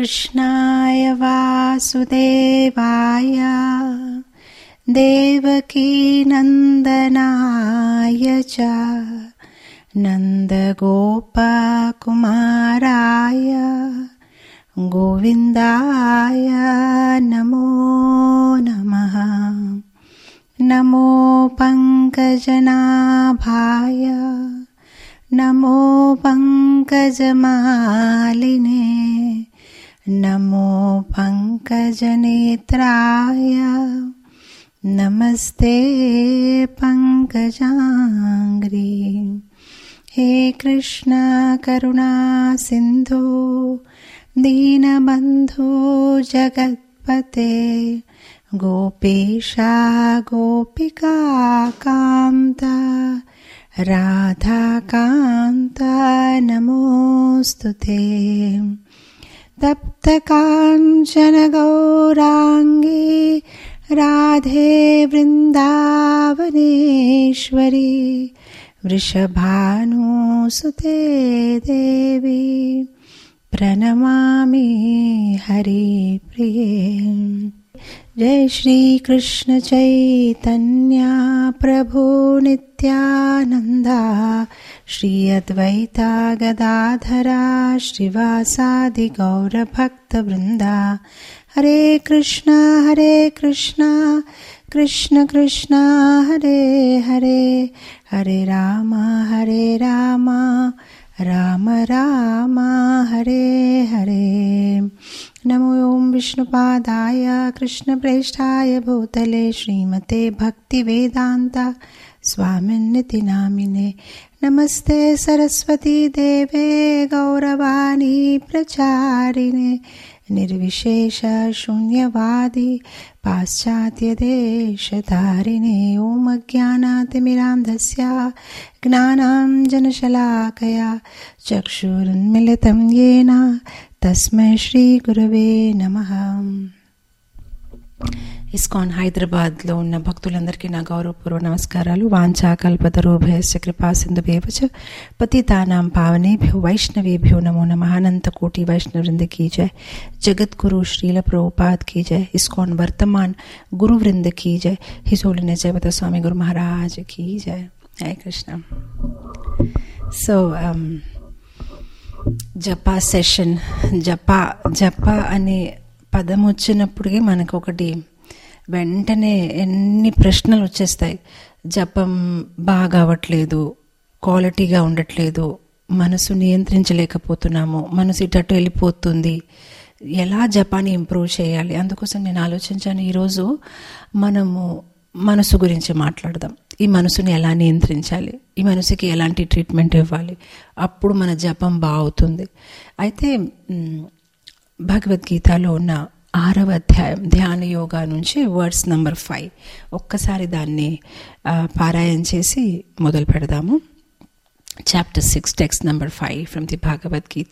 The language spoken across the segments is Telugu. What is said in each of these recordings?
कृष्णाय वासुदेवाय देवकीनन्दनाय च नन्दगोपकुमाराय गोविन्दाय नमो नमः नमो पङ्कजनाभाय नमो पङ्कजमालिने नमो पङ्कजनेत्राय नमस्ते पङ्कजाङ्ग्री हे कृष्ण करुणा सिन्धो दीनबन्धो जगत्पते गोपेशा गोपिका कान्त राधाकान्त नमोऽस्तु ते तप्तकाञ्चन गौराङ्गी राधे वृन्दावनेश्वरी वृषभानुसुते देवी प्रणमामि हरिप्रिये जय श्रीकृष्ण चैतन्या प्रभो नित्यानन्दा श्री अद्वैता गदाधरा श्रीवासादि गौरभक्तवृन्दा हरे कृष्ण हरे कृष्ण कृष्ण कृष्ण हरे हरे हरे राम हरे राम राम राम हरे हरे नमो ॐ विष्णुपादाय कृष्णप्रेष्ठाय भूतले श्रीमते भक्तिवेदान्त स्वामिन्निति नामिने नमस्ते सरस्वती देवे गौरवाणी प्रचारिणे निर्विशेष शून्यवादी पाश्चात्यदेशधारिणे ॐ अज्ञानातिमिरान्धस्य ज्ञानाञ्जनशलाकया चक्षुरुन्मिलितं येन తస్మై శ్రీ గురవే నమ ఇస్కాన్ హైదరాబాద్లో ఉన్న భక్తులందరికీ నా గౌరవపూర్వ నమస్కారాలు వాంఛాకల్పతరూభయస్య కృపా సింధుభేవచ పతితానాం పావనేభ్యో వైష్ణవేభ్యో నమో నమ అనంత కోటి వైష్ణవృంద की जय जगत गुरु श्रील प्रभुपाद की जय इस्कॉन वर्तमान गुरु वृंद की जय हिज होलीनेस जयवत स्वामी गुरु महाराज की जय जय कृष्ण సో జపా సెషన్ జపా జపా అనే పదం వచ్చినప్పటికీ మనకు ఒకటి వెంటనే ఎన్ని ప్రశ్నలు వచ్చేస్తాయి జపం బాగా అవ్వట్లేదు క్వాలిటీగా ఉండట్లేదు మనసు నియంత్రించలేకపోతున్నాము మనసు ఇటట్టు వెళ్ళిపోతుంది ఎలా జపాన్ని ఇంప్రూవ్ చేయాలి అందుకోసం నేను ఆలోచించాను ఈరోజు మనము మనసు గురించి మాట్లాడదాం ఈ మనసుని ఎలా నియంత్రించాలి ఈ మనసుకి ఎలాంటి ట్రీట్మెంట్ ఇవ్వాలి అప్పుడు మన జపం బాగుతుంది అయితే భగవద్గీతలో ఉన్న ఆరవ అధ్యాయం ధ్యాన యోగా నుంచి వర్డ్స్ నంబర్ ఫైవ్ ఒక్కసారి దాన్ని పారాయణ చేసి మొదలు పెడదాము chapter six text number five from the Bhagavad Gita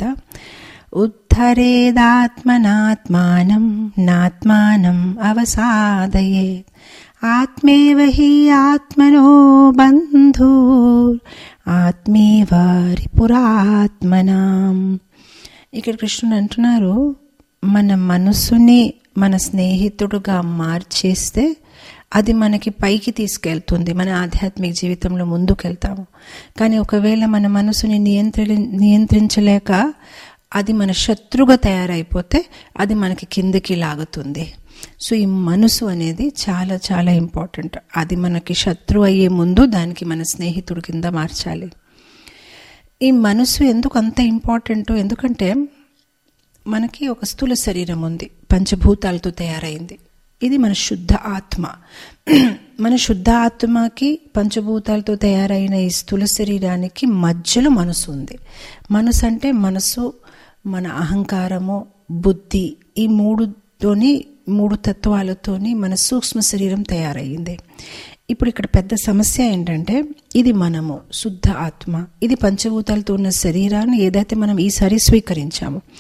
ఉద్ధరేదాత్మనాత్మానం నాత్మానం అవసాదయేత్ ఆత్మేవ హి ఆత్మనో బంధుర్ ఆత్మేవ రిపురాత్మనాం ఇక్కడ కృష్ణుడు అంటున్నారు మన మనసుని మన స్నేహితుడుగా మార్చేస్తే అది మనకి పైకి తీసుకెళ్తుంది మన ఆధ్యాత్మిక జీవితంలో ముందుకెళ్తాము కానీ ఒకవేళ మన మనసుని నియంత్రి నియంత్రించలేక అది మన శత్రుగా తయారైపోతే అది మనకి కిందకి లాగుతుంది సో ఈ మనసు అనేది చాలా చాలా ఇంపార్టెంట్ అది మనకి శత్రు అయ్యే ముందు దానికి మన స్నేహితుడి కింద మార్చాలి ఈ మనసు ఎందుకు అంత ఇంపార్టెంట్ ఎందుకంటే మనకి ఒక స్థూల శరీరం ఉంది పంచభూతాలతో తయారైంది ఇది మన శుద్ధ ఆత్మ మన శుద్ధ ఆత్మకి పంచభూతాలతో తయారైన ఈ స్థూల శరీరానికి మధ్యలో మనసు ఉంది మనసు అంటే మనసు మన అహంకారము బుద్ధి ఈ మూడుతోని మూడు తత్వాలతోని మన సూక్ష్మ శరీరం తయారయ్యింది ఇప్పుడు ఇక్కడ పెద్ద సమస్య ఏంటంటే ఇది మనము శుద్ధ ఆత్మ ఇది పంచభూతాలతో ఉన్న శరీరాన్ని ఏదైతే మనం ఈసారి స్వీకరించాము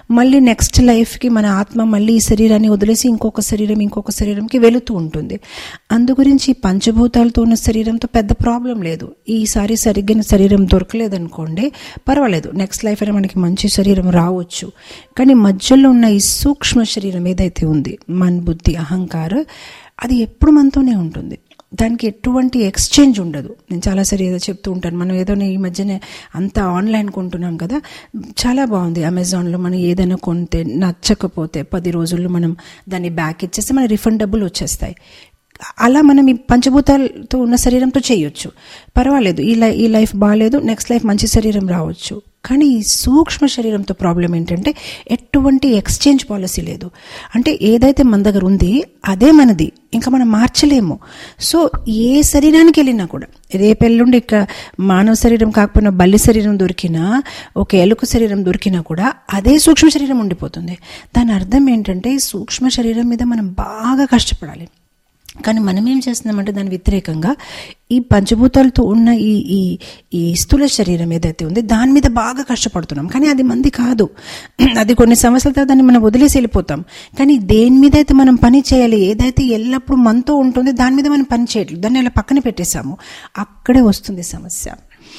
మళ్ళీ నెక్స్ట్ లైఫ్కి మన ఆత్మ మళ్ళీ ఈ శరీరాన్ని వదిలేసి ఇంకొక శరీరం ఇంకొక శరీరంకి వెళుతూ ఉంటుంది అందు గురించి ఈ పంచభూతాలతో ఉన్న శరీరంతో పెద్ద ప్రాబ్లం లేదు ఈసారి సరిగ్గిన శరీరం దొరకలేదనుకోండి పర్వాలేదు నెక్స్ట్ లైఫ్ అయినా మనకి మంచి శరీరం రావచ్చు కానీ మధ్యలో ఉన్న ఈ సూక్ష్మ శరీరం ఏదైతే ఉంది మన బుద్ధి అహంకారం అది ఎప్పుడు మనతోనే ఉంటుంది దానికి ఎటువంటి ఎక్స్చేంజ్ ఉండదు నేను చాలాసారి ఏదో చెప్తూ ఉంటాను మనం ఏదో ఈ మధ్యనే అంతా ఆన్లైన్ కొంటున్నాం కదా చాలా బాగుంది అమెజాన్లో మనం ఏదైనా కొంటే నచ్చకపోతే పది రోజుల్లో మనం దాన్ని బ్యాక్ ఇచ్చేస్తే మన రిఫండ్ డబ్బులు వచ్చేస్తాయి అలా మనం ఈ పంచభూతాలతో ఉన్న శరీరంతో చేయొచ్చు పర్వాలేదు ఈ లై ఈ లైఫ్ బాగాలేదు నెక్స్ట్ లైఫ్ మంచి శరీరం రావచ్చు కానీ ఈ సూక్ష్మ శరీరంతో ప్రాబ్లం ఏంటంటే ఎటువంటి ఎక్స్చేంజ్ పాలసీ లేదు అంటే ఏదైతే మన దగ్గర ఉంది అదే మనది ఇంకా మనం మార్చలేము సో ఏ శరీరానికి వెళ్ళినా కూడా రేపెల్లుండి ఇక మానవ శరీరం కాకపోయినా బల్లి శరీరం దొరికినా ఒక ఎలుక శరీరం దొరికినా కూడా అదే సూక్ష్మ శరీరం ఉండిపోతుంది దాని అర్థం ఏంటంటే ఈ సూక్ష్మ శరీరం మీద మనం బాగా కష్టపడాలి కానీ మనం ఏం చేస్తున్నామంటే దాని వ్యతిరేకంగా ఈ పంచభూతాలతో ఉన్న ఈ ఈ ఈ స్థూల శరీరం ఏదైతే ఉంది దాని మీద బాగా కష్టపడుతున్నాం కానీ అది మంది కాదు అది కొన్ని సంవత్సరాల తర్వాత దాన్ని మనం వదిలేసి వెళ్ళిపోతాం కానీ దేని మీద అయితే మనం పని చేయాలి ఏదైతే ఎల్లప్పుడూ మనతో ఉంటుంది దాని మీద మనం పని చేయట్లేదు దాన్ని అలా పక్కన పెట్టేశాము అక్కడే వస్తుంది సమస్య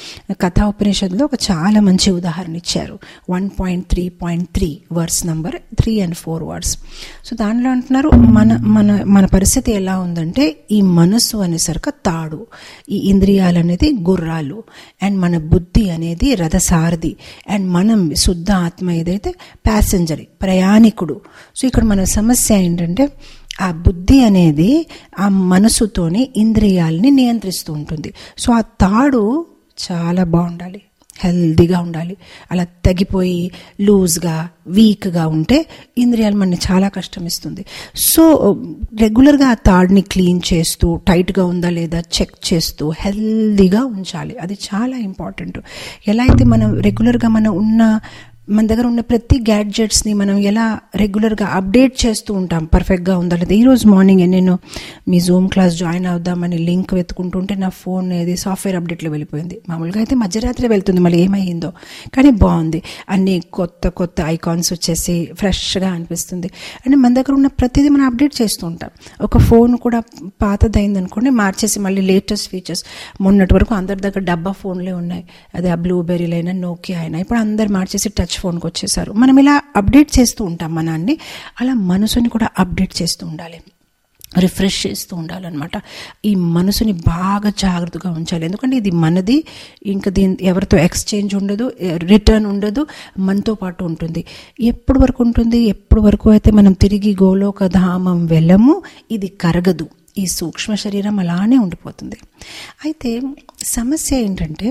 కథా ఉపనిషత్తులో ఒక చాలా మంచి ఉదాహరణ ఇచ్చారు one point three point three words number three and four words so దానిలో అంటున్నారు మన మన మన పరిస్థితి ఎలా ఉందంటే ఈ మనస్సు అనేసరికి తాడు ఈ ఇంద్రియాలు అనేది గుర్రాలు అండ్ మన బుద్ధి అనేది రథసారథి అండ్ మనం శుద్ధ ఆత్మ ఏదైతే ప్యాసింజర్ ప్రయాణికుడు సో ఇక్కడ మన సమస్య ఏంటంటే ఆ బుద్ధి అనేది ఆ మనసుతోని ఇంద్రియాలని నియంత్రిస్తూ ఉంటుంది సో ఆ తాడు చాలా బాగుండాలి హెల్దీగా ఉండాలి అలా తగ్గిపోయి లూజ్గా వీక్గా ఉంటే ఇంద్రియాలు మనని చాలా కష్టం ఇస్తుంది సో రెగ్యులర్గా ఆ తాడుని క్లీన్ చేస్తూ టైట్గా ఉందా లేదా చెక్ చేస్తూ హెల్దీగా ఉంచాలి అది చాలా ఇంపార్టెంట్ ఎలా అయితే మనం రెగ్యులర్గా మనం ఉన్న మన దగ్గర ఉన్న ప్రతి గ్యాడ్జెట్స్ని మనం ఎలా రెగ్యులర్గా అప్డేట్ చేస్తూ ఉంటాం పర్ఫెక్ట్గా ఉందా లేదా ఈరోజు మార్నింగ్ నేను మీ జూమ్ క్లాస్ జాయిన్ అవుదామని లింక్ వెతుకుంటుంటే నా ఫోన్ ఏది సాఫ్ట్వేర్ అప్డేట్లో వెళ్ళిపోయింది మామూలుగా అయితే మధ్యరాత్రి వెళ్తుంది మళ్ళీ ఏమైందో కానీ బాగుంది అన్ని కొత్త కొత్త ఐకాన్స్ వచ్చేసి ఫ్రెష్గా అనిపిస్తుంది అంటే మన దగ్గర ఉన్న ప్రతిదీ మనం అప్డేట్ చేస్తూ ఉంటాం ఒక ఫోన్ కూడా పాతదైంది అనుకోండి మార్చేసి మళ్ళీ లేటెస్ట్ ఫీచర్స్ మొన్నటి వరకు అందరి దగ్గర డబ్బా ఫోన్లే ఉన్నాయి అదే ఆ బ్లూబెర్రీలు అయినా నోకియా అయినా ఇప్పుడు అందరు మార్చేసి టచ్ ఫోన్కి వచ్చేసారు మనం ఇలా అప్డేట్ చేస్తూ ఉంటాం మనాన్ని అలా మనసుని కూడా అప్డేట్ చేస్తూ ఉండాలి రిఫ్రెష్ చేస్తూ ఉండాలన్నమాట ఈ మనసుని బాగా జాగ్రత్తగా ఉంచాలి ఎందుకంటే ఇది మనది ఇంకా దీని ఎవరితో ఎక్స్చేంజ్ ఉండదు రిటర్న్ ఉండదు మనతో పాటు ఉంటుంది ఎప్పుడు వరకు ఉంటుంది ఎప్పుడు వరకు అయితే మనం తిరిగి గోలోక ధామం వెళ్ళము ఇది కరగదు ఈ సూక్ష్మ శరీరం అలానే ఉండిపోతుంది అయితే సమస్య ఏంటంటే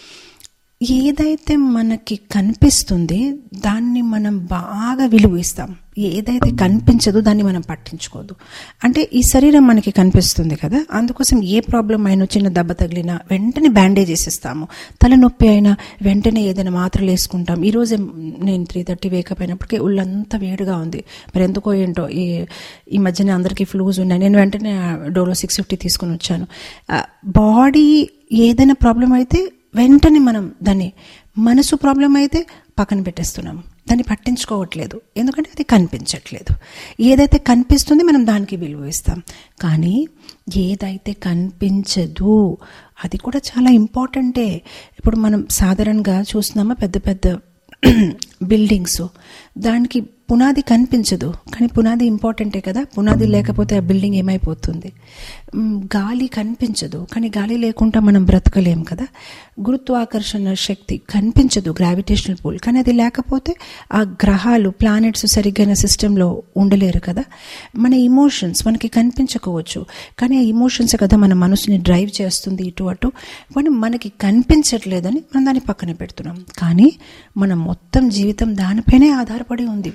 ఏదైతే మనకి కనిపిస్తుంది దాన్ని మనం బాగా విలువ ఇస్తాం ఏదైతే కనిపించదో దాన్ని మనం పట్టించుకోదు అంటే ఈ శరీరం మనకి కనిపిస్తుంది కదా అందుకోసం ఏ ప్రాబ్లం అయినా చిన్న దెబ్బ తగిలినా వెంటనే బ్యాండేజ్ వేసేస్తాము తలనొప్పి అయినా వెంటనే ఏదైనా మాత్రలు వేసుకుంటాం ఈరోజే నేను త్రీ థర్టీ వేకప్ అయినప్పటికీ ఒళ్ళంతా వేడిగా ఉంది మరి ఎందుకో ఏంటో ఈ ఈ మధ్యన అందరికీ ఫ్లూస్ ఉన్నాయి నేను వెంటనే డోలో సిక్స్ ఫిఫ్టీ తీసుకొని వచ్చాను బాడీ ఏదైనా ప్రాబ్లం అయితే వెంటనే మనం దాన్ని మనసు ప్రాబ్లం అయితే పక్కన పెట్టేస్తున్నాం దాన్ని పట్టించుకోవట్లేదు ఎందుకంటే అది కనిపించట్లేదు ఏదైతే కనిపిస్తుంది మనం దానికి విలువ ఇస్తాం కానీ ఏదైతే కనిపించదు అది కూడా చాలా ఇంపార్టెంటే ఇప్పుడు మనం సాధారణంగా చూస్తున్నామా పెద్ద పెద్ద బిల్డింగ్స్ దానికి పునాది కనిపించదు కానీ పునాది ఇంపార్టెంటే కదా పునాది లేకపోతే ఆ బిల్డింగ్ ఏమైపోతుంది గాలి కనిపించదు కానీ గాలి లేకుండా మనం బ్రతకలేం కదా గురుత్వాకర్షణ శక్తి కనిపించదు గ్రావిటేషనల్ పూల్ కానీ అది లేకపోతే ఆ గ్రహాలు ప్లానెట్స్ సరిగ్గైన సిస్టంలో ఉండలేరు కదా మన ఇమోషన్స్ మనకి కనిపించకపోవచ్చు కానీ ఆ ఇమోషన్స్ కదా మన మనసుని డ్రైవ్ చేస్తుంది ఇటు అటు కానీ మనకి కనిపించట్లేదని మనం దాన్ని పక్కన పెడుతున్నాం కానీ మన మొత్తం జీవితం దానిపైనే ఆధారపడి ఉంది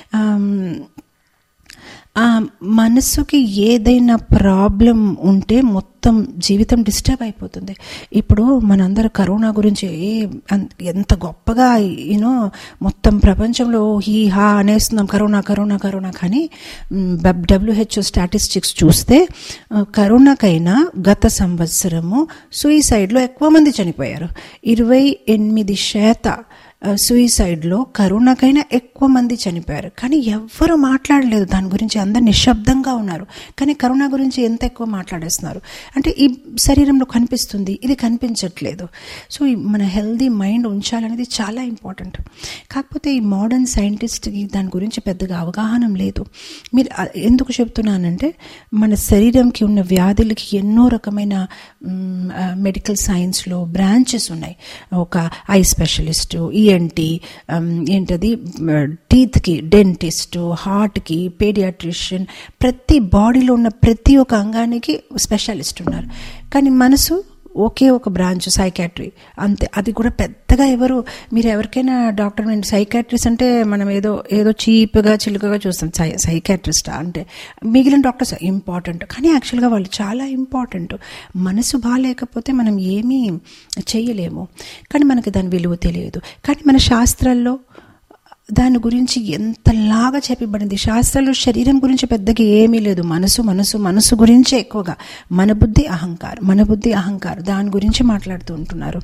మనసుకి ఏదైనా ప్రాబ్లం ఉంటే మొత్తం జీవితం డిస్టర్బ్ అయిపోతుంది ఇప్పుడు మనందరూ కరోనా గురించి ఏ ఎంత గొప్పగా యూనో మొత్తం ప్రపంచంలో హీ హా అనేస్తున్నాం కరోనా కరోనా కరోనా కానీ డబ్ల్యూహెచ్ఓ స్టాటిస్టిక్స్ చూస్తే కరోనాకైనా గత సంవత్సరము సూయిసైడ్లో ఎక్కువ మంది చనిపోయారు ఇరవై ఎనిమిది శాత సూయిసైడ్లో కరోనాకైనా ఎక్కువ మంది చనిపోయారు కానీ ఎవ్వరు మాట్లాడలేదు దాని గురించి అందరు నిశ్శబ్దంగా ఉన్నారు కానీ కరోనా గురించి ఎంత ఎక్కువ మాట్లాడేస్తున్నారు అంటే ఈ శరీరంలో కనిపిస్తుంది ఇది కనిపించట్లేదు సో ఈ మన హెల్దీ మైండ్ ఉంచాలనేది చాలా ఇంపార్టెంట్ కాకపోతే ఈ మోడర్న్ సైంటిస్ట్కి దాని గురించి పెద్దగా అవగాహన లేదు మీరు అ- ఎందుకు చెప్తున్నానంటే మన శరీరంకి ఉన్న వ్యాధులకి ఎన్నో రకమైన మెడికల్ సైన్స్లో బ్రాంచెస్ ఉన్నాయి ఒక ఐ స్పెషలిస్టు ఈఎన్టీ ఏంటది టీత్కి డెంటిస్టు హార్ట్కి పేడియాట్రిషియన్ ప్రతి బాడీలో ఉన్న ప్రతి ఒక్క అంగానికి స్పెషలిస్ట్ ఉన్నారు కానీ మనసు ఒకే ఒక బ్రాంచ్ సైకాట్రీ అంతే అది కూడా పెద్దగా ఎవరు మీరు ఎవరికైనా డాక్టర్ సైకాట్రిస్ట్ అంటే మనం ఏదో ఏదో చీప్గా చిలుకగా చూస్తాం సై సైకాట్రిస్ట్ అంటే మిగిలిన డాక్టర్స్ ఇంపార్టెంట్ కానీ యాక్చువల్గా వాళ్ళు చాలా ఇంపార్టెంట్ మనసు బాగాలేకపోతే మనం ఏమీ చేయలేము కానీ మనకి దాని విలువ తెలియదు కానీ మన శాస్త్రాల్లో దాని గురించి ఎంతలాగా చెప్పబడింది శాస్త్రాలు శరీరం గురించి పెద్దగా ఏమీ లేదు మనసు మనసు మనసు గురించే ఎక్కువగా మన బుద్ధి అహంకారం మన బుద్ధి అహంకారం దాని గురించి మాట్లాడుతూ ఉంటున్నారు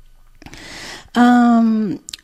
ఆమ్,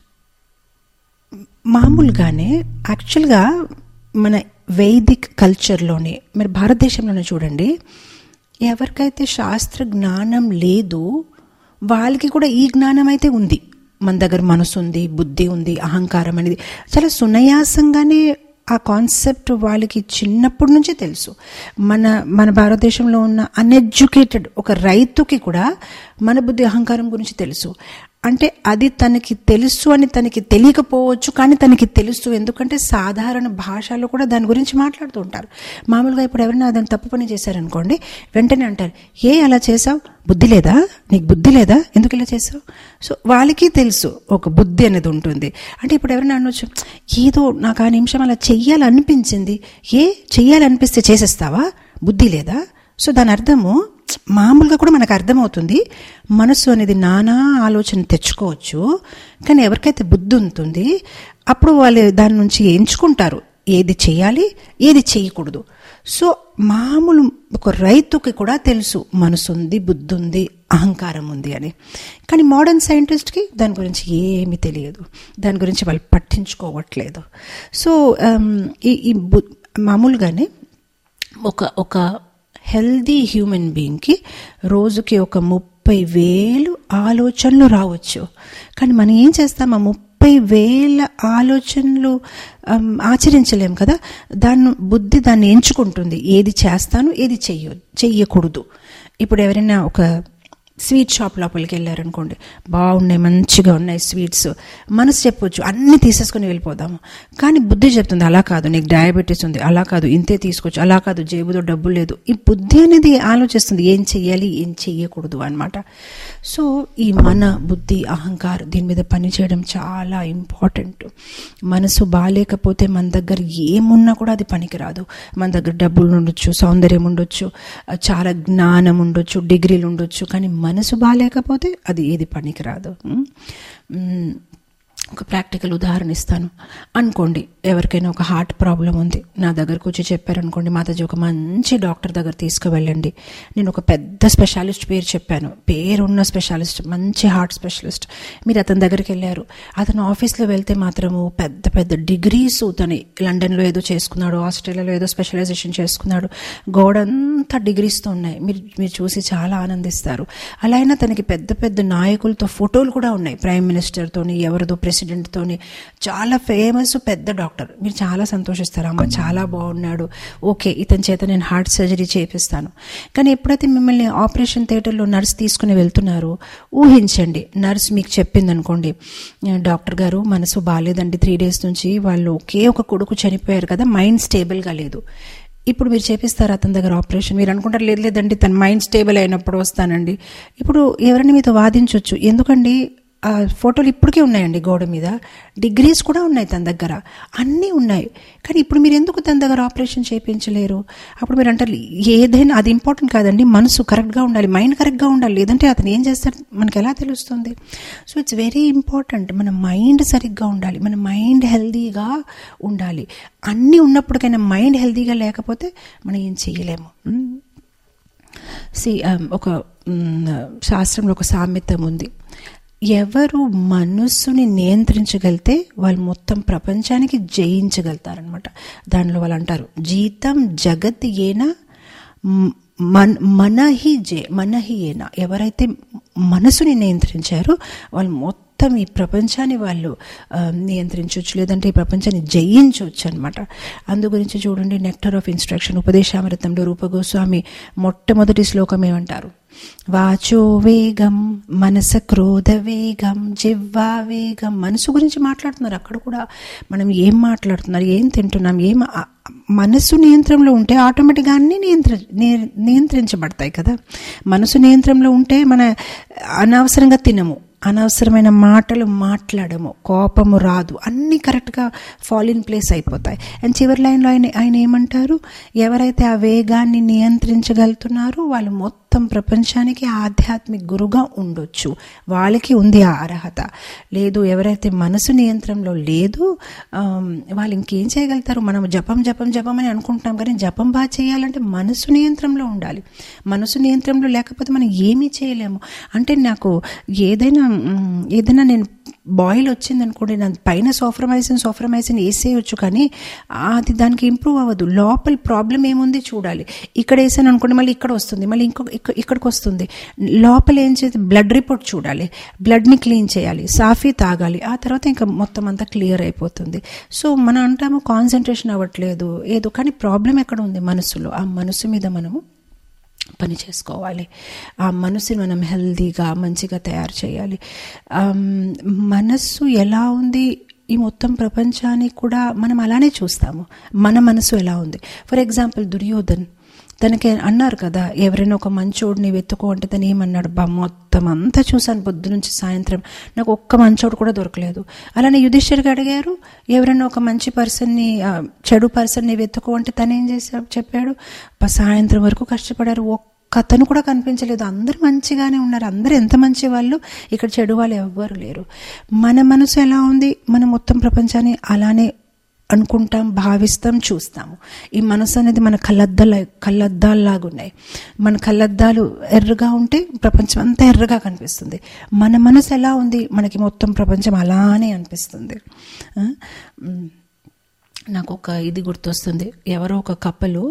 మామూలుగానే యాక్చువల్గా మన వైదిక్ కల్చర్లోనే మీరు భారతదేశంలోనే చూడండి ఎవరికైతే శాస్త్ర జ్ఞానం లేదు వాళ్ళకి కూడా ఈ జ్ఞానం అయితే ఉంది మన దగ్గర మనసు ఉంది బుద్ధి ఉంది అహంకారం అనేది చాలా సునాయాసంగానే ఆ కాన్సెప్ట్ వాళ్ళకి చిన్నప్పటి నుంచే తెలుసు మన మన భారతదేశంలో ఉన్న అన్ఎడ్యుకేటెడ్ ఒక రైతుకి కూడా మన బుద్ధి అహంకారం గురించి తెలుసు అంటే అది తనకి తెలుసు అని తనకి తెలియకపోవచ్చు కానీ తనకి తెలుసు ఎందుకంటే సాధారణ భాషలో కూడా దాని గురించి మాట్లాడుతూ ఉంటారు మామూలుగా ఇప్పుడు ఎవరైనా దాన్ని తప్పు పని చేశారనుకోండి వెంటనే అంటారు ఏ అలా చేసావు బుద్ధి లేదా నీకు బుద్ధి లేదా ఎందుకు ఇలా చేసావు సో వాళ్ళకి తెలుసు ఒక బుద్ధి అనేది ఉంటుంది అంటే ఇప్పుడు ఎవరైనా అనొచ్చు ఏదో నాకు ఆ నిమిషం అలా చెయ్యాలనిపించింది ఏ చెయ్యాలనిపిస్తే చేసేస్తావా బుద్ధి లేదా సో దాని అర్థము మామూలుగా కూడా మనకు అర్థమవుతుంది మనసు అనేది నానా ఆలోచన తెచ్చుకోవచ్చు కానీ ఎవరికైతే బుద్ధి ఉంటుంది అప్పుడు వాళ్ళు దాని నుంచి ఎంచుకుంటారు ఏది చేయాలి ఏది చేయకూడదు సో మామూలు ఒక రైతుకి కూడా తెలుసు మనసు ఉంది బుద్ధి ఉంది అహంకారం ఉంది అని కానీ మోడర్న్ సైంటిస్ట్కి దాని గురించి ఏమీ తెలియదు దాని గురించి వాళ్ళు పట్టించుకోవట్లేదు సో ఆమ్, ఈ ఈ బు మామూలుగానే ఒక ఒక హెల్దీ హ్యూమన్ బీయింగ్కి రోజుకి ఒక ముప్పై వేలు ఆలోచనలు రావచ్చు కానీ మనం ఏం చేస్తాం ఆ ముప్పై వేల ఆలోచనలు ఆమ్, ఆచరించలేం కదా దాన్ని బుద్ధి దాన్ని ఎంచుకుంటుంది ఏది చేస్తాను ఏది చెయ్య చెయ్యకూడదు ఇప్పుడు ఎవరైనా ఒక స్వీట్ షాప్ లోపలికి వెళ్ళారనుకోండి బాగున్నాయి మంచిగా ఉన్నాయి స్వీట్స్ మనసు చెప్పొచ్చు అన్నీ తీసేసుకొని వెళ్ళిపోదాము కానీ బుద్ధి చెప్తుంది అలా కాదు నీకు డయాబెటీస్ ఉంది అలా కాదు ఇంతే తీసుకోవచ్చు అలా కాదు జేబులో డబ్బు లేదు ఈ బుద్ధి అనేది ఆలోచిస్తుంది ఏం చెయ్యాలి ఏం చెయ్యకూడదు అనమాట సో ఈ మన బుద్ధి అహంకారం దీని మీద పని చేయడం చాలా ఇంపార్టెంట్ మనసు బాగాలేకపోతే మన దగ్గర ఏమున్నా కూడా అది పనికిరాదు మన దగ్గర డబ్బులు ఉండొచ్చు సౌందర్యం ఉండొచ్చు చాలా జ్ఞానం ఉండొచ్చు డిగ్రీలు ఉండొచ్చు కానీ మనసు బాగాలేకపోతే అది ఏది పనికిరాదు ఉమ్. ఉమ్. ఒక ప్రాక్టికల్ ఉదాహరణ ఇస్తాను అనుకోండి ఎవరికైనా ఒక హార్ట్ ప్రాబ్లం ఉంది నా దగ్గరకు వచ్చి చెప్పారనుకోండి మాతాజీ ఒక మంచి డాక్టర్ దగ్గర తీసుకువెళ్ళండి నేను ఒక పెద్ద స్పెషాలిస్ట్ పేరు చెప్పాను పేరున్న స్పెషాలిస్ట్ మంచి హార్ట్ స్పెషలిస్ట్ మీరు అతని దగ్గరికి వెళ్ళారు అతను ఆఫీస్లో వెళ్తే మాత్రము పెద్ద పెద్ద డిగ్రీస్ తను లండన్లో ఏదో చేసుకున్నాడు ఆస్ట్రేలియాలో ఏదో స్పెషలైజేషన్ చేసుకున్నాడు గోడంతా డిగ్రీస్తో ఉన్నాయి మీరు మీరు చూసి చాలా ఆనందిస్తారు అలా అయినా తనకి పెద్ద పెద్ద నాయకులతో ఫోటోలు కూడా ఉన్నాయి ప్రైమ్ మినిస్టర్తోని ఎవరిదో ప్రెసిడెంట్తోని చాలా ఫేమస్ పెద్ద డాక్టర్ మీరు చాలా సంతోషిస్తారు అమ్మ చాలా బాగున్నాడు ఓకే ఇతని చేత నేను హార్ట్ సర్జరీ చేపిస్తాను కానీ ఎప్పుడైతే మిమ్మల్ని ఆపరేషన్ థియేటర్లో నర్స్ తీసుకుని వెళ్తున్నారో ఊహించండి నర్స్ మీకు చెప్పింది అనుకోండి డాక్టర్ గారు మనసు బాగాలేదండి త్రీ డేస్ నుంచి వాళ్ళు ఒకే ఒక కొడుకు చనిపోయారు కదా మైండ్ స్టేబుల్గా లేదు ఇప్పుడు మీరు చేపిస్తారు అతని దగ్గర ఆపరేషన్ మీరు అనుకుంటారు లేదు లేదండి తన మైండ్ స్టేబుల్ అయినప్పుడు వస్తానండి ఇప్పుడు ఎవరైనా మీతో వాదించవచ్చు ఎందుకండి ఆ ఫోటోలు ఇప్పటికే ఉన్నాయండి గోడ మీద డిగ్రీస్ కూడా ఉన్నాయి తన దగ్గర అన్నీ ఉన్నాయి కానీ ఇప్పుడు మీరు ఎందుకు తన దగ్గర ఆపరేషన్ చేయించలేరు అప్పుడు మీరు అంటారు ఏదైనా అది ఇంపార్టెంట్ కాదండి మనసు కరెక్ట్గా ఉండాలి మైండ్ కరెక్ట్గా ఉండాలి లేదంటే అతను ఏం చేస్తాడు మనకు ఎలా తెలుస్తుంది సో ఇట్స్ వెరీ ఇంపార్టెంట్ మన మైండ్ సరిగ్గా ఉండాలి మన మైండ్ హెల్దీగా ఉండాలి అన్నీ ఉన్నప్పటికైనా మైండ్ హెల్దీగా లేకపోతే మనం ఏం చేయలేము సి ఒక మ్, శాస్త్రంలో ఒక సామెతం ఉంది ఎవరు మనస్సుని నియంత్రించగలితే వాళ్ళు మొత్తం ప్రపంచానికి జయించగలుగుతారనమాట దానిలో వాళ్ళు అంటారు జీతం జగత్ ఏనా మ్- మన మనహి జే మనహి ఏనా ఎవరైతే మనసుని నియంత్రించారో వాళ్ళు మొత్తం ఈ ప్రపంచాన్ని వాళ్ళు ఆ, నియంత్రించవచ్చు లేదంటే ఈ ప్రపంచాన్ని జయించవచ్చు అనమాట అందు గురించి చూడండి నెక్టర్ ఆఫ్ ఇన్స్ట్రక్షన్ ఉపదేశామృతంలో రూపగోస్వామి మొట్టమొదటి శ్లోకం ఏమంటారు వాచో వేగం మనస క్రోధ వేగం జివ్వా వేగం మనసు గురించి మాట్లాడుతున్నారు అక్కడ కూడా మనం ఏం మాట్లాడుతున్నారు ఏం తింటున్నాం ఏం ఆ- మనసు నియంత్రణలో ఉంటే ఆటోమేటిక్గా అన్నీ నియంత్ర నియ- నియంత్రించబడతాయి కదా మనసు నియంత్రణలో ఉంటే మన అనవసరంగా తినము అనవసరమైన మాటలు మాట్లాడము కోపము రాదు అన్నీ కరెక్ట్గా ఫాల్ ఇన్ ప్లేస్ అయిపోతాయి అండ్ చివరి లైన్లో ఆయన ఆయన ఏమంటారు ఎవరైతే ఆ వేగాన్ని నియంత్రించగలుగుతున్నారో వాళ్ళు మొత్తం ప్రపంచానికి ఆధ్యాత్మిక గురుగా ఉండొచ్చు వాళ్ళకి ఉంది ఆ అర్హత లేదు ఎవరైతే మనసు నియంత్రణలో లేదు ఆమ్, వాళ్ళు ఇంకేం చేయగలుగుతారు మనం జపం జపం జపం అని అనుకుంటున్నాం కానీ జపం బాగా చేయాలంటే మనసు నియంత్రణలో ఉండాలి మనసు నియంత్రణలో లేకపోతే మనం ఏమీ చేయలేము అంటే నాకు ఏదైనా మ్, ఏదైనా నేను బాయిల్ వచ్చింది అనుకోండి నా పైన సోఫ్రమైసిన్ సోఫ్రమైసిన్ వేసేయచ్చు కానీ అది దానికి ఇంప్రూవ్ అవ్వదు లోపల ప్రాబ్లం ఏముంది చూడాలి ఇక్కడ వేసాను అనుకోండి మళ్ళీ ఇక్కడ వస్తుంది మళ్ళీ ఇంకో ఇక్క- ఇక్కడికి వస్తుంది లోపల ఏం చేసి బ్లడ్ రిపోర్ట్ చూడాలి బ్లడ్ని క్లీన్ చేయాలి సాఫీ తాగాలి ఆ తర్వాత ఇంకా మొత్తం అంతా క్లియర్ అయిపోతుంది సో మనం అంటాము కాన్సన్ట్రేషన్ అవ్వట్లేదు ఏదో కానీ ప్రాబ్లం ఎక్కడ ఉంది మనసులో ఆ మనసు మీద మనము పని చేసుకోవాలి ఆ మనసుని మనం హెల్దీగా మంచిగా తయారు చేయాలి ఆమ్, మనస్సు ఎలా ఉంది ఈ మొత్తం ప్రపంచానికి కూడా మనం అలానే చూస్తాము మన మనసు ఎలా ఉంది ఫర్ ఎగ్జాంపుల్ దుర్యోధన్ తనకి అన్నారు కదా ఎవరైనా ఒక మంచోడిని వెతుకో అంటే తను ఏమన్నాడు బా మొత్తం అంతా చూశాను పొద్దు నుంచి సాయంత్రం నాకు ఒక్క మంచోడు కూడా దొరకలేదు అలానే యుధిష్ఠిర్కి అడిగారు ఎవరైనా ఒక మంచి పర్సన్ని ఆ, చెడు పర్సన్ని వెతుకో అంటే తను ఏం చేశాడు చెప్పాడు "బా, సాయంత్రం వరకు కష్టపడారు ఒక్క అతను కూడా కనిపించలేదు అందరూ మంచిగానే ఉన్నారు అందరూ ఎంత మంచి వాళ్ళు ఇక్కడ చెడు వాళ్ళు ఎవ్వరు లేరు మన మనసు ఎలా ఉంది మన మొత్తం ప్రపంచాన్ని అలానే అనుకుంటాం భావిస్తాం చూస్తాము ఈ మనసు అనేది మన కళ్ళద్దాల కళ్ళద్దాల్లాగా ఉన్నాయి మన కళ్ళద్దాలు ఎర్రగా ఉంటే ప్రపంచం అంతా ఎర్రగా కనిపిస్తుంది మన మనసు ఎలా ఉంది మనకి మొత్తం ప్రపంచం అలానే అనిపిస్తుంది ఆ? మ్, నాకు ఒక ఇది గుర్తొస్తుంది ఎవరో ఒక కప్పలు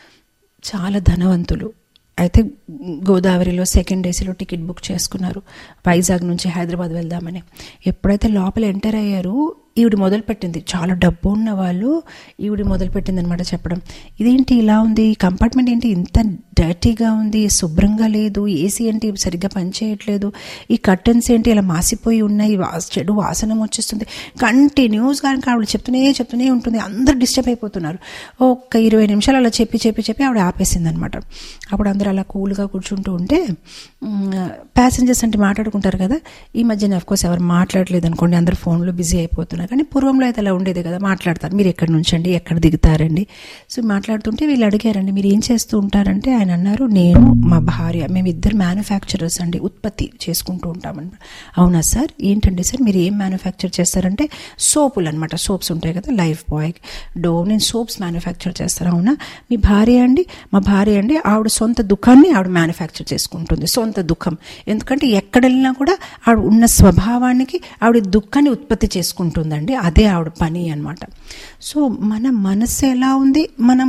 చాలా ధనవంతులు అయితే గోదావరిలో సెకండ్ ఏసీలో టికెట్ బుక్ చేసుకున్నారు వైజాగ్ నుంచి హైదరాబాద్ వెళ్దామని ఎప్పుడైతే లోపల ఎంటర్ అయ్యారు ఈవిడ మొదలుపెట్టింది చాలా డబ్బు ఉన్న వాళ్ళు ఈవిడ మొదలుపెట్టింది అనమాట చెప్పడం ఇదేంటి ఇలా ఉంది ఈ కంపార్ట్మెంట్ ఏంటి ఇంత డర్టీగా ఉంది శుభ్రంగా లేదు ఏసీ ఏంటి సరిగ్గా పనిచేయట్లేదు ఈ కర్టన్స్ ఏంటి ఇలా మాసిపోయి ఉన్నాయి వా- చెడు వాసన వచ్చేస్తుంది కంటిన్యూస్గా కనుక ఆవిడ చెప్తూనే చెప్తూనే ఉంటుంది అందరు డిస్టర్బ్ అయిపోతున్నారు ఒక్క ఇరవై నిమిషాలు అలా చెప్పి చెప్పి చెప్పి ఆవిడ ఆపేసింది అనమాట అప్పుడు అందరూ అలా కూల్గా కూర్చుంటూ ఉంటే ప్యాసింజర్స్ అంటే మాట్లాడుకుంటారు కదా ఈ మధ్యన కోర్స్ ఎవరు మాట్లాడలేదు అనుకోండి అందరు ఫోన్లో బిజీ అయిపోతున్నారు కానీ పూర్వంలో అయితే అలా ఉండేది కదా మాట్లాడతారు మీరు ఎక్కడి నుంచి అండి ఎక్కడ దిగుతారండి సో మాట్లాడుతుంటే వీళ్ళు అడిగారండి మీరు ఏం చేస్తూ ఉంటారంటే ఆయన అన్నారు నేను మా భార్య మేము ఇద్దరు మ్యానుఫ్యాక్చరర్స్ అండి ఉత్పత్తి చేసుకుంటూ ఉంటామన్నమాట అవునా సార్ ఏంటండి సార్ మీరు ఏం మ్యానుఫ్యాక్చర్ చేస్తారంటే సోపులు అనమాట సోప్స్ ఉంటాయి కదా లైఫ్ బాయ్ డో నేను సోప్స్ మ్యానుఫ్యాక్చర్ చేస్తాను అవునా మీ భార్య అండి మా భార్య అండి ఆవిడ సొంత దుఃఖాన్ని ఆవిడ మ్యానుఫ్యాక్చర్ చేసుకుంటుంది సొంత దుఃఖం ఎందుకంటే ఎక్కడ వెళ్ళినా కూడా ఆవిడ ఉన్న స్వభావానికి ఆవిడ దుఃఖాన్ని ఉత్పత్తి చేసుకుంటుందండి అదే ఆవిడ పని అన్నమాట సో మన మనస్సు ఎలా ఉంది మనం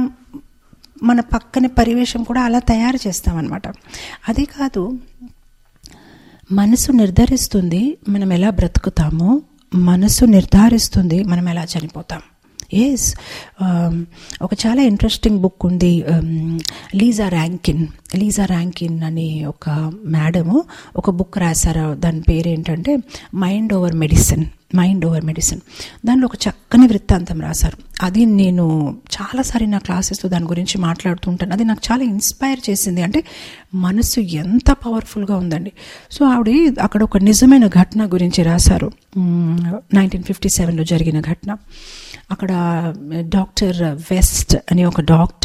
మన పక్కన పరివేశం కూడా అలా తయారు చేస్తామన్నమాట అదే కాదు మనసు నిర్ధారిస్తుంది మనం ఎలా బ్రతుకుతామో మనసు నిర్ధారిస్తుంది మనం ఎలా చనిపోతాం ఎస్ ఒక చాలా ఇంట్రెస్టింగ్ బుక్ ఉంది లీజా ర్యాంకిన్ లీజా ర్యాంకిన్ అని ఒక మేడము ఒక బుక్ రాశారు దాని పేరు ఏంటంటే mind over medicine mind over medicine దానిలో ఒక చక్కని వృత్తాంతం రాశారు అది నేను చాలాసారి నా క్లాసెస్లో దాని గురించి మాట్లాడుతుంటాను అది నాకు చాలా ఇన్స్పైర్ చేసింది అంటే మనసు ఎంత పవర్ఫుల్గా ఉందండి సో ఆవిడ అక్కడ ఒక నిజమైన ఘటన గురించి రాశారు నైన్టీన్ ఫిఫ్టీ సెవెన్లో జరిగిన ఘటన అక్కడ డాక్టర్ వెస్ట్ అనే ఒక డాక్టరు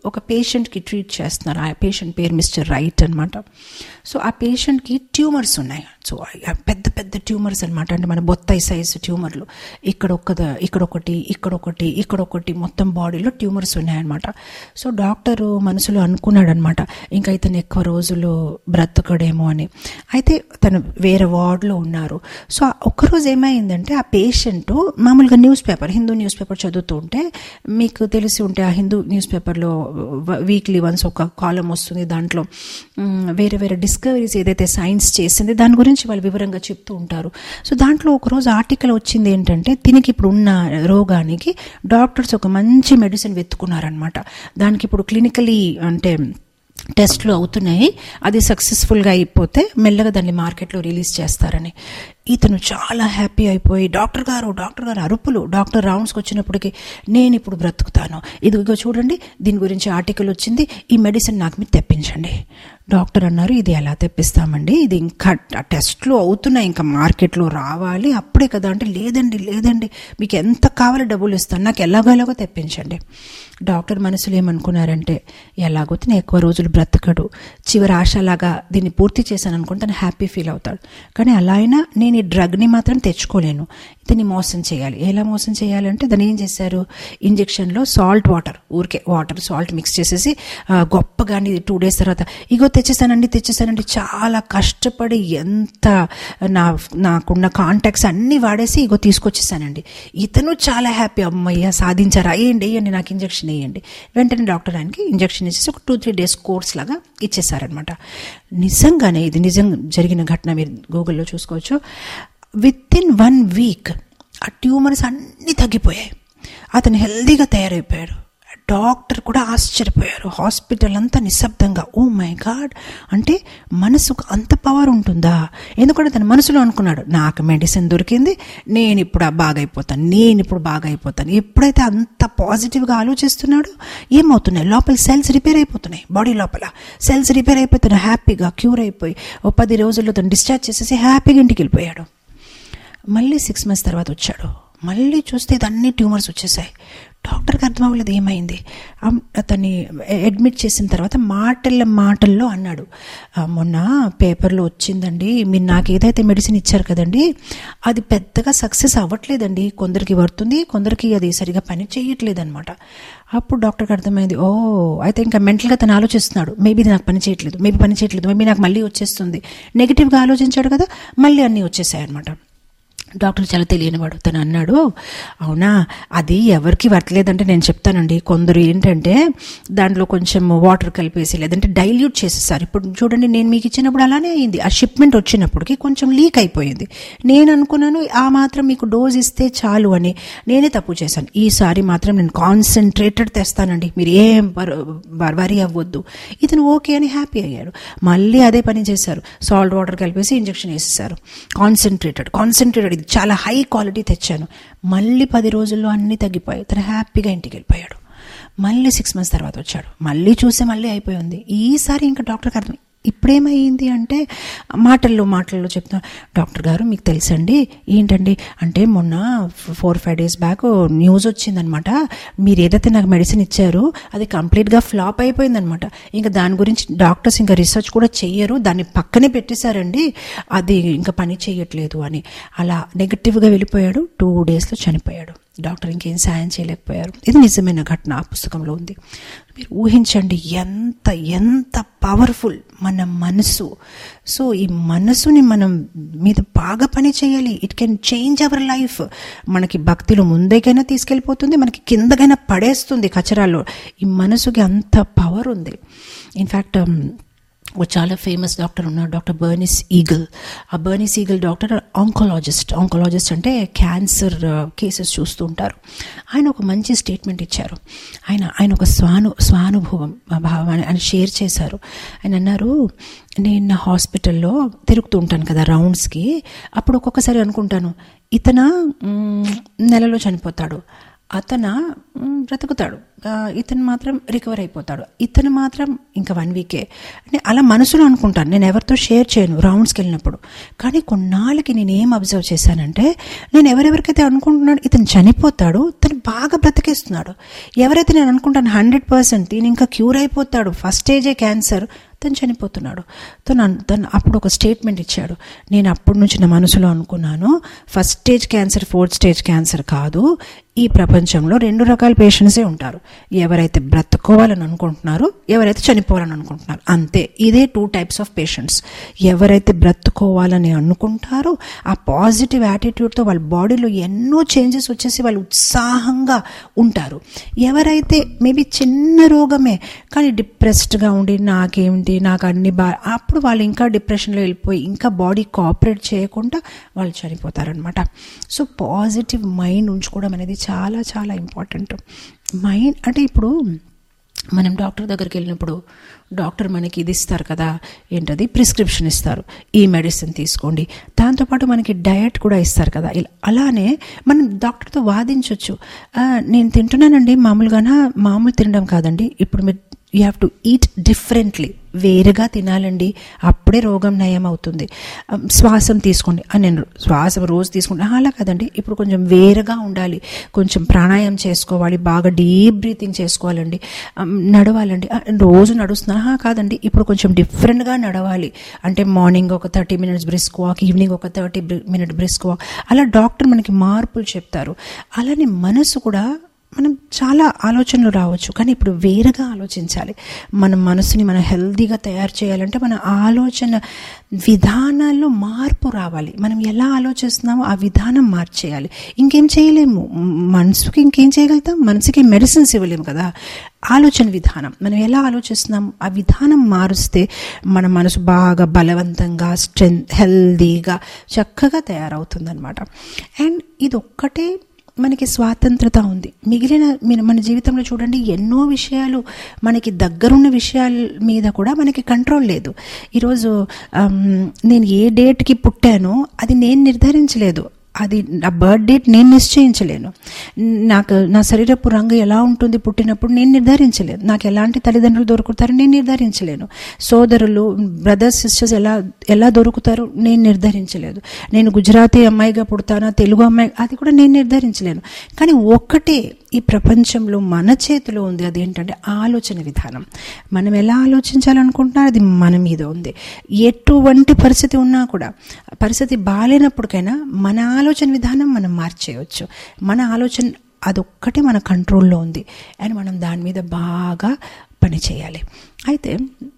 ఒక పేషెంట్కి ట్రీట్ చేస్తున్నారు ఆ పేషెంట్ పేరు మిస్టర్ రైట్ అనమాట సో ఆ పేషెంట్కి ట్యూమర్స్ ఉన్నాయి సో ఆ పెద్ద పెద్ద ట్యూమర్స్ అనమాట అంటే మన బొత్తాయి సైజు ట్యూమర్లు ఇక్కడ ఒక ఇక్కడ ఒకటి ఇక్కడ ఒకటి ఇక్కడ ఒకటి మొత్తం బాడీలో ట్యూమర్స్ ఉన్నాయన్నమాట సో డాక్టరు మనసులో అనుకున్నాడు అనమాట ఇంకా ఇతను ఎక్కువ రోజులు బ్రతకడేమో అని అయితే తను వేరే వార్డులో ఉన్నారు సో ఒక్కరోజు ఏమైందంటే ఆ పేషెంట్ మామూలుగా news paper Hindu news paper చదువుతూ ఉంటే మీకు తెలిసి ఉంటే ఆ హిందూ న్యూస్ పేపర్లో వీక్లీ వన్స్ ఒక కాలం వస్తుంది దాంట్లో మ్, వేరే వేరే డిస్కవరీస్ ఏదైతే సైన్స్ చేసింది దాని గురించి వాళ్ళు వివరంగా చెప్తూ ఉంటారు సో దాంట్లో ఒకరోజు ఆర్టికల్ వచ్చింది ఏంటంటే దీనికి ఇప్పుడు ఉన్న రోగానికి డాక్టర్స్ ఒక మంచి మెడిసిన్ వెతుకున్నారనమాట దానికి ఇప్పుడు క్లినికలీ అంటే టెస్ట్లు అవుతున్నాయి అది సక్సెస్ఫుల్గా అయిపోతే మెల్లగా దాన్ని మార్కెట్లో రిలీజ్ చేస్తారని ఇతను చాలా హ్యాపీ అయిపోయి డాక్టర్ గారు డాక్టర్ గారు అరుపులు డాక్టర్ రౌండ్స్కి వచ్చినప్పటికీ నేను ఇప్పుడు బ్రతుకుతాను ఇదిగో చూడండి దీని గురించి ఆర్టికల్ వచ్చింది ఈ మెడిసిన్ నాకు మీరు తెప్పించండి డాక్టర్ అన్నారు ఇది ఎలా తెప్పిస్తామండి ఇది ఇంకా టెస్ట్లు అవుతున్నాయి ఇంకా మార్కెట్లో రావాలి అప్పుడే కదా అంటే లేదండి లేదండి మీకు ఎంత కావాలో డబ్బులు ఇస్తాను నాకు ఎలాగో ఎలాగో తెప్పించండి డాక్టర్ మనసులో ఏమనుకున్నారంటే ఎలాగో తిని ఎక్కువ రోజులు బ్రతకడు చివరి ఆశలాగా దీన్ని పూర్తి చేశాను అనుకుంటే తను హ్యాపీ ఫీల్ అవుతాడు కానీ అలా అయినా నేను ఈ డ్రగ్ని మాత్రం తెచ్చుకోలేను దీన్ని మోసం చేయాలి ఎలా మోసం చేయాలి అంటే దాన్ని ఏం చేశారు ఇంజెక్షన్లో సాల్ట్ వాటర్ ఊరికే వాటర్ సాల్ట్ మిక్స్ చేసేసి ఆ, గొప్పగా టూ డేస్ తర్వాత ఇగో తెచ్చేసానండి తెచ్చేసానండి చాలా కష్టపడి ఎంత నా నాకున్న కాంటాక్ట్స్ అన్నీ వాడేసి ఇగో తీసుకొచ్చేసానండి ఇతను చాలా హ్యాపీ అమ్మయ్య సాధించారా వేయండి వేయండి నాకు ఇంజెక్షన్ వేయండి వెంటనే డాక్టర్ ఆయనకి ఇంజెక్షన్ ఇచ్చేసి ఒక టూ త్రీ డేస్ కోర్స్ లాగా ఇచ్చేసారనమాట నిజంగానే ఇది నిజం జరిగిన ఘటన మీరు గూగుల్లో చూసుకోవచ్చు విత్ ఇన్ వన్ వీక్ ఆ ట్యూమర్స్ అన్నీ తగ్గిపోయాయి అతను హెల్దీగా తయారైపోయాడు డాక్టర్ కూడా ఆశ్చర్యపోయారు హాస్పిటల్ అంతా నిశ్శబ్దంగా ఓ మై గాడ్ అంటే మనసుకు అంత పవర్ ఉంటుందా ఎందుకంటే తన మనసులో అనుకున్నాడు నాకు మెడిసిన్ దొరికింది నేను ఇప్పుడు ఆ బాగా అయిపోతాను నేను ఇప్పుడు బాగా అయిపోతాను ఎప్పుడైతే అంత పాజిటివ్గా ఆలోచిస్తున్నాడో ఏమవుతున్నాయి లోపల సెల్స్ రిపేర్ అయిపోతున్నాయి బాడీ లోపల సెల్స్ రిపేర్ అయిపోతున్నాయి హ్యాపీగా క్యూర్ అయిపోయి ఓ పది రోజుల్లో తను డిశ్చార్జ్ చేసేసి హ్యాపీగా ఇంటికి వెళ్ళిపోయాడు మళ్ళీ సిక్స్ మంత్స్ తర్వాత వచ్చాడు మళ్ళీ చూస్తే ఇదన్నీ ట్యూమర్స్ వచ్చేసాయి డాక్టర్కి అర్థం అవ్వలేదు ఏమైంది అమ్- అతన్ని అడ్మిట్ చేసిన తర్వాత మాటల మాటల్లో అన్నాడు "ఆ, మొన్న పేపర్లో వచ్చిందండి మీరు నాకు ఏదైతే మెడిసిన్ ఇచ్చారు కదండి అది పెద్దగా సక్సెస్ అవ్వట్లేదండి కొందరికి పడుతుంది కొందరికి అది సరిగా పని చేయట్లేదు అనమాట అప్పుడు డాక్టర్కి అర్థమైంది ఓ అయితే ఇంకా మెంటల్గా తను ఆలోచిస్తున్నాడు మేబీ ఇది నాకు పని చేయట్లేదు మేబీ పని చేయట్లేదు మేబీ నాకు మళ్ళీ వచ్చేస్తుంది నెగిటివ్గా ఆలోచించాడు కదా మళ్ళీ అన్నీ వచ్చేసాయి అనమాట డాక్టర్ చాలా తెలియనివాడు తను అన్నాడు అవునా అది ఎవరికి వర్తలేదంటే నేను చెప్తానండి కొందరు ఏంటంటే దాంట్లో కొంచెం వాటర్ కలిపేసి లేదంటే డైల్యూట్ చేసేసారు ఇప్పుడు చూడండి నేను మీకు ఇచ్చినప్పుడు అలానే అయింది ఆ షిప్మెంట్ వచ్చినప్పటికి కొంచెం లీక్ అయిపోయింది నేను అనుకున్నాను ఆ మాత్రం మీకు డోస్ ఇస్తే చాలు అని నేనే తప్పు చేశాను ఈసారి మాత్రం నేను కాన్సన్ట్రేటెడ్ తెస్తానండి మీరు ఏం వరి అవ్వద్దు ఇతను ఓకే అని హ్యాపీ అయ్యాడు మళ్ళీ అదే పని చేశారు సాల్ట్ వాటర్ కలిపేసి ఇంజెక్షన్ వేసేసారు కాన్సన్ట్రేటెడ్ కాన్సన్ట్రేటెడ్ ఇది చాలా హై క్వాలిటీ తెచ్చాను మళ్ళీ పది రోజుల్లో అన్నీ తగ్గిపోయాయి తను హ్యాపీగా ఇంటికి వెళ్ళిపోయాడు మళ్ళీ సిక్స్ మంత్స్ తర్వాత వచ్చాడు మళ్ళీ చూస్తే మళ్ళీ అయిపోయింది ఈసారి ఇంకా డాక్టర్కి అర్థం ఇప్పుడేమైంది అంటే మాటల్లో మాటల్లో చెప్తున్నా డాక్టర్ గారు మీకు తెలుసండి ఏంటండి అంటే మొన్న four five days back news వచ్చిందనమాట మీరు ఏదైతే నాకు మెడిసిన్ ఇచ్చారో అది కంప్లీట్గా ఫ్లాప్ అయిపోయిందనమాట ఇంకా దాని గురించి డాక్టర్స్ ఇంకా రీసెర్చ్ కూడా చెయ్యరు దాన్ని పక్కనే పెట్టేశారండి అది ఇంకా పని చేయట్లేదు అని అలా నెగటివ్గా వెళ్ళిపోయాడు టూ డేస్లో చనిపోయాడు డాక్టర్ ఇంకేం సాయం చేయలేకపోయారు ఇది నిజమైన ఘటన ఆ పుస్తకంలో ఉంది మీరు ఊహించండి ఎంత ఎంత పవర్ఫుల్ మన మనసు సో ఈ మనసుని మనం మీద బాగా పని చేయాలి it can change our life మనకి భక్తిలో ముందేకైనా తీసుకెళ్ళిపోతుంది మనకి కిందకైనా పడేస్తుంది కచరాల్లో ఈ మనసుకి అంత పవర్ ఉంది ఇన్ఫ్యాక్ట్ ఓ చాలా ఫేమస్ డాక్టర్ ఉన్నారు డాక్టర్ బర్నిస్ ఈగల్ ఆ బర్నిస్ ఈగల్ డాక్టర్ ఆంకలాజిస్ట్ ఆంకలాజిస్ట్ అంటే క్యాన్సర్ కేసెస్ చూస్తూ ఉంటారు ఆయన ఒక మంచి స్టేట్మెంట్ ఇచ్చారు ఆయన ఆయన ఒక స్వాను స్వానుభవం ఆ భావాన్ని ఆయన షేర్ చేశారు ఆయన అన్నారు నేను నా హాస్పిటల్లో తిరుగుతూ ఉంటాను కదా రౌండ్స్కి అప్పుడు ఒక్కొక్కసారి అనుకుంటాను ఇతన మ్, నెలలో చనిపోతాడు అతను మ్, బ్రతుకుతాడు ఆ, ఇతను మాత్రం రికవర్ అయిపోతాడు ఇతను మాత్రం ఇంకా వన్ వీకే అంటే అలా మనసులో అనుకుంటాను నేను ఎవరితో షేర్ చేయను రౌండ్స్కి వెళ్ళినప్పుడు కానీ కొన్నాళ్ళకి నేను ఏం అబ్జర్వ్ చేశానంటే నేను ఎవరెవరికైతే అనుకుంటున్నాడు ఇతను చనిపోతాడు తను బాగా బ్రతికేస్తున్నాడు ఎవరైతే నేను అనుకుంటాను హండ్రెడ్ పర్సెంట్ ఈయన ఇంకా క్యూర్ అయిపోతాడు ఫస్ట్ స్టేజే క్యాన్సర్ తను చనిపోతున్నాడు తను అన్- తను అప్పుడు ఒక స్టేట్మెంట్ ఇచ్చాడు నేను అప్పటి నుంచి నా మనసులో అనుకున్నాను first stage cancer fourth stage cancer కాదు ఈ ప్రపంచంలో రెండు రకాల పేషెంట్సే ఉంటారు ఎవరైతే బ్రతుకోవాలని అనుకుంటున్నారో ఎవరైతే చనిపోవాలని అనుకుంటున్నారు అంతే ఇదే టూ టైప్స్ ఆఫ్ పేషెంట్స్ ఎవరైతే బ్రతుకోవాలని అనుకుంటారో ఆ పాజిటివ్ యాటిట్యూడ్తో వాళ్ళ బాడీలో ఎన్నో చేంజెస్ వచ్చేసి వాళ్ళు ఉత్సాహంగా ఉంటారు ఎవరైతే మేబీ చిన్న రోగమే కానీ డిప్రెస్డ్గా ఉండి నాకేమిటి నాకు అన్ని బా అప్పుడు వాళ్ళు ఇంకా డిప్రెషన్లో వెళ్ళిపోయి ఇంకా బాడీ కోఆపరేట్ చేయకుండా వాళ్ళు చనిపోతారనమాట సో పాజిటివ్ మైండ్ ఉంచుకోవడం అనేది చాలా చాలా ఇంపార్టెంట్ మైండ్ అంటే ఇప్పుడు మనం డాక్టర్ దగ్గరికి వెళ్ళినప్పుడు డాక్టర్ మనకి ఇది ఇస్తారు కదా ఏంటది ప్రిస్క్రిప్షన్ ఇస్తారు ఈ మెడిసిన్ తీసుకోండి దాంతోపాటు మనకి డయట్ కూడా ఇస్తారు కదా ఇలా అలానే మనం డాక్టర్తో వాదించవచ్చు "ఆ, నేను తింటున్నానండి మామూలుగానా మామూలు తినడం కాదండి ఇప్పుడు మీరు యూ హ్యావ్ టు ఈట్ డిఫరెంట్లీ వేరుగా తినాలండి అప్పుడే రోగం నయం అవుతుంది ఆ, శ్వాసం తీసుకోండి ఆ, నేను శ్వాస రోజు తీసుకుంటా "ఆ, అలా కదండి ఇప్పుడు కొంచెం వేరుగా ఉండాలి కొంచెం ప్రాణాయామం చేసుకోవాలి బాగా డీప్ బ్రీతింగ్ చేసుకోవాలండి ఆ, నడవాలండి "ఆ, రోజు నడుస్తున్నా "ఆ, కాదండి ఇప్పుడు కొంచెం డిఫరెంట్గా నడవాలి అంటే మార్నింగ్ ఒక thirty minutes brisk walk evening ఒక థర్టీ మినిట్ బ్రిస్క్ వాక్ అలా డాక్టర్ మనకి మార్పులు చెప్తారు అలానే మనసు కూడా మనం చాలా ఆలోచనలు రావచ్చు కానీ ఇప్పుడు వేరుగా ఆలోచించాలి మన మనసుని మనం హెల్దీగా తయారు చేయాలంటే మన ఆలోచన విధానాల్లో మార్పు రావాలి మనం ఎలా ఆలోచిస్తున్నామో ఆ విధానం మార్చేయాలి ఇంకేం చేయలేము మ్, మనసుకి ఇంకేం చేయగలుగుతాం మనసుకి మెడిసిన్స్ ఇవ్వలేము కదా ఆలోచన విధానం మనం ఎలా ఆలోచిస్తున్నాం ఆ విధానం మారుస్తే మన మనసు బాగా బలవంతంగా స్ట్రెంత్ హెల్దీగా చక్కగా తయారవుతుందన్నమాట అండ్ ఇది ఒక్కటే మనకి స్వాతంత్రత ఉంది మిగిలిన మన- మన జీవితంలో చూడండి ఎన్నో విషయాలు మనకి దగ్గరున్న విషయాల మీద కూడా మనకి కంట్రోల్ లేదు ఈరోజు ఆమ్, నేను ఏ డేట్కి పుట్టానో అది నేను నిర్ధారించలేదు అది నా బర్త్ డేట్ నేను నిశ్చయించలేను నాకు నా శరీరపు రంగు ఎలా ఉంటుంది పుట్టినప్పుడు నేను నిర్ధారించలేను నాకు ఎలాంటి తల్లిదండ్రులు దొరుకుతారో నేను నిర్ధారించలేను సోదరులు బ్రదర్స్ సిస్టర్స్ ఎలా ఎలా దొరుకుతారో నేను నిర్ధారించలేదు నేను గుజరాతీ అమ్మాయిగా పుడతానా తెలుగు అమ్మాయి అది కూడా నేను నిర్ధారించలేను కానీ ఒక్కటే ఈ ప్రపంచంలో మన చేతిలో ఉంది అదేంటంటే ఆలోచన విధానం మనం ఎలా ఆలోచించాలనుకుంటున్నారో అది మన మీద ఉంది ఎటువంటి పరిస్థితి ఉన్నా కూడా పరిస్థితి బాగాలేనప్పటికైనా మన ఆలోచన విధానం మనం మార్చేయవచ్చు మన ఆలోచన అదొక్కటే మన కంట్రోల్లో ఉంది అండ్ మనం దాని మీద బాగా పని చేయాలి అయితే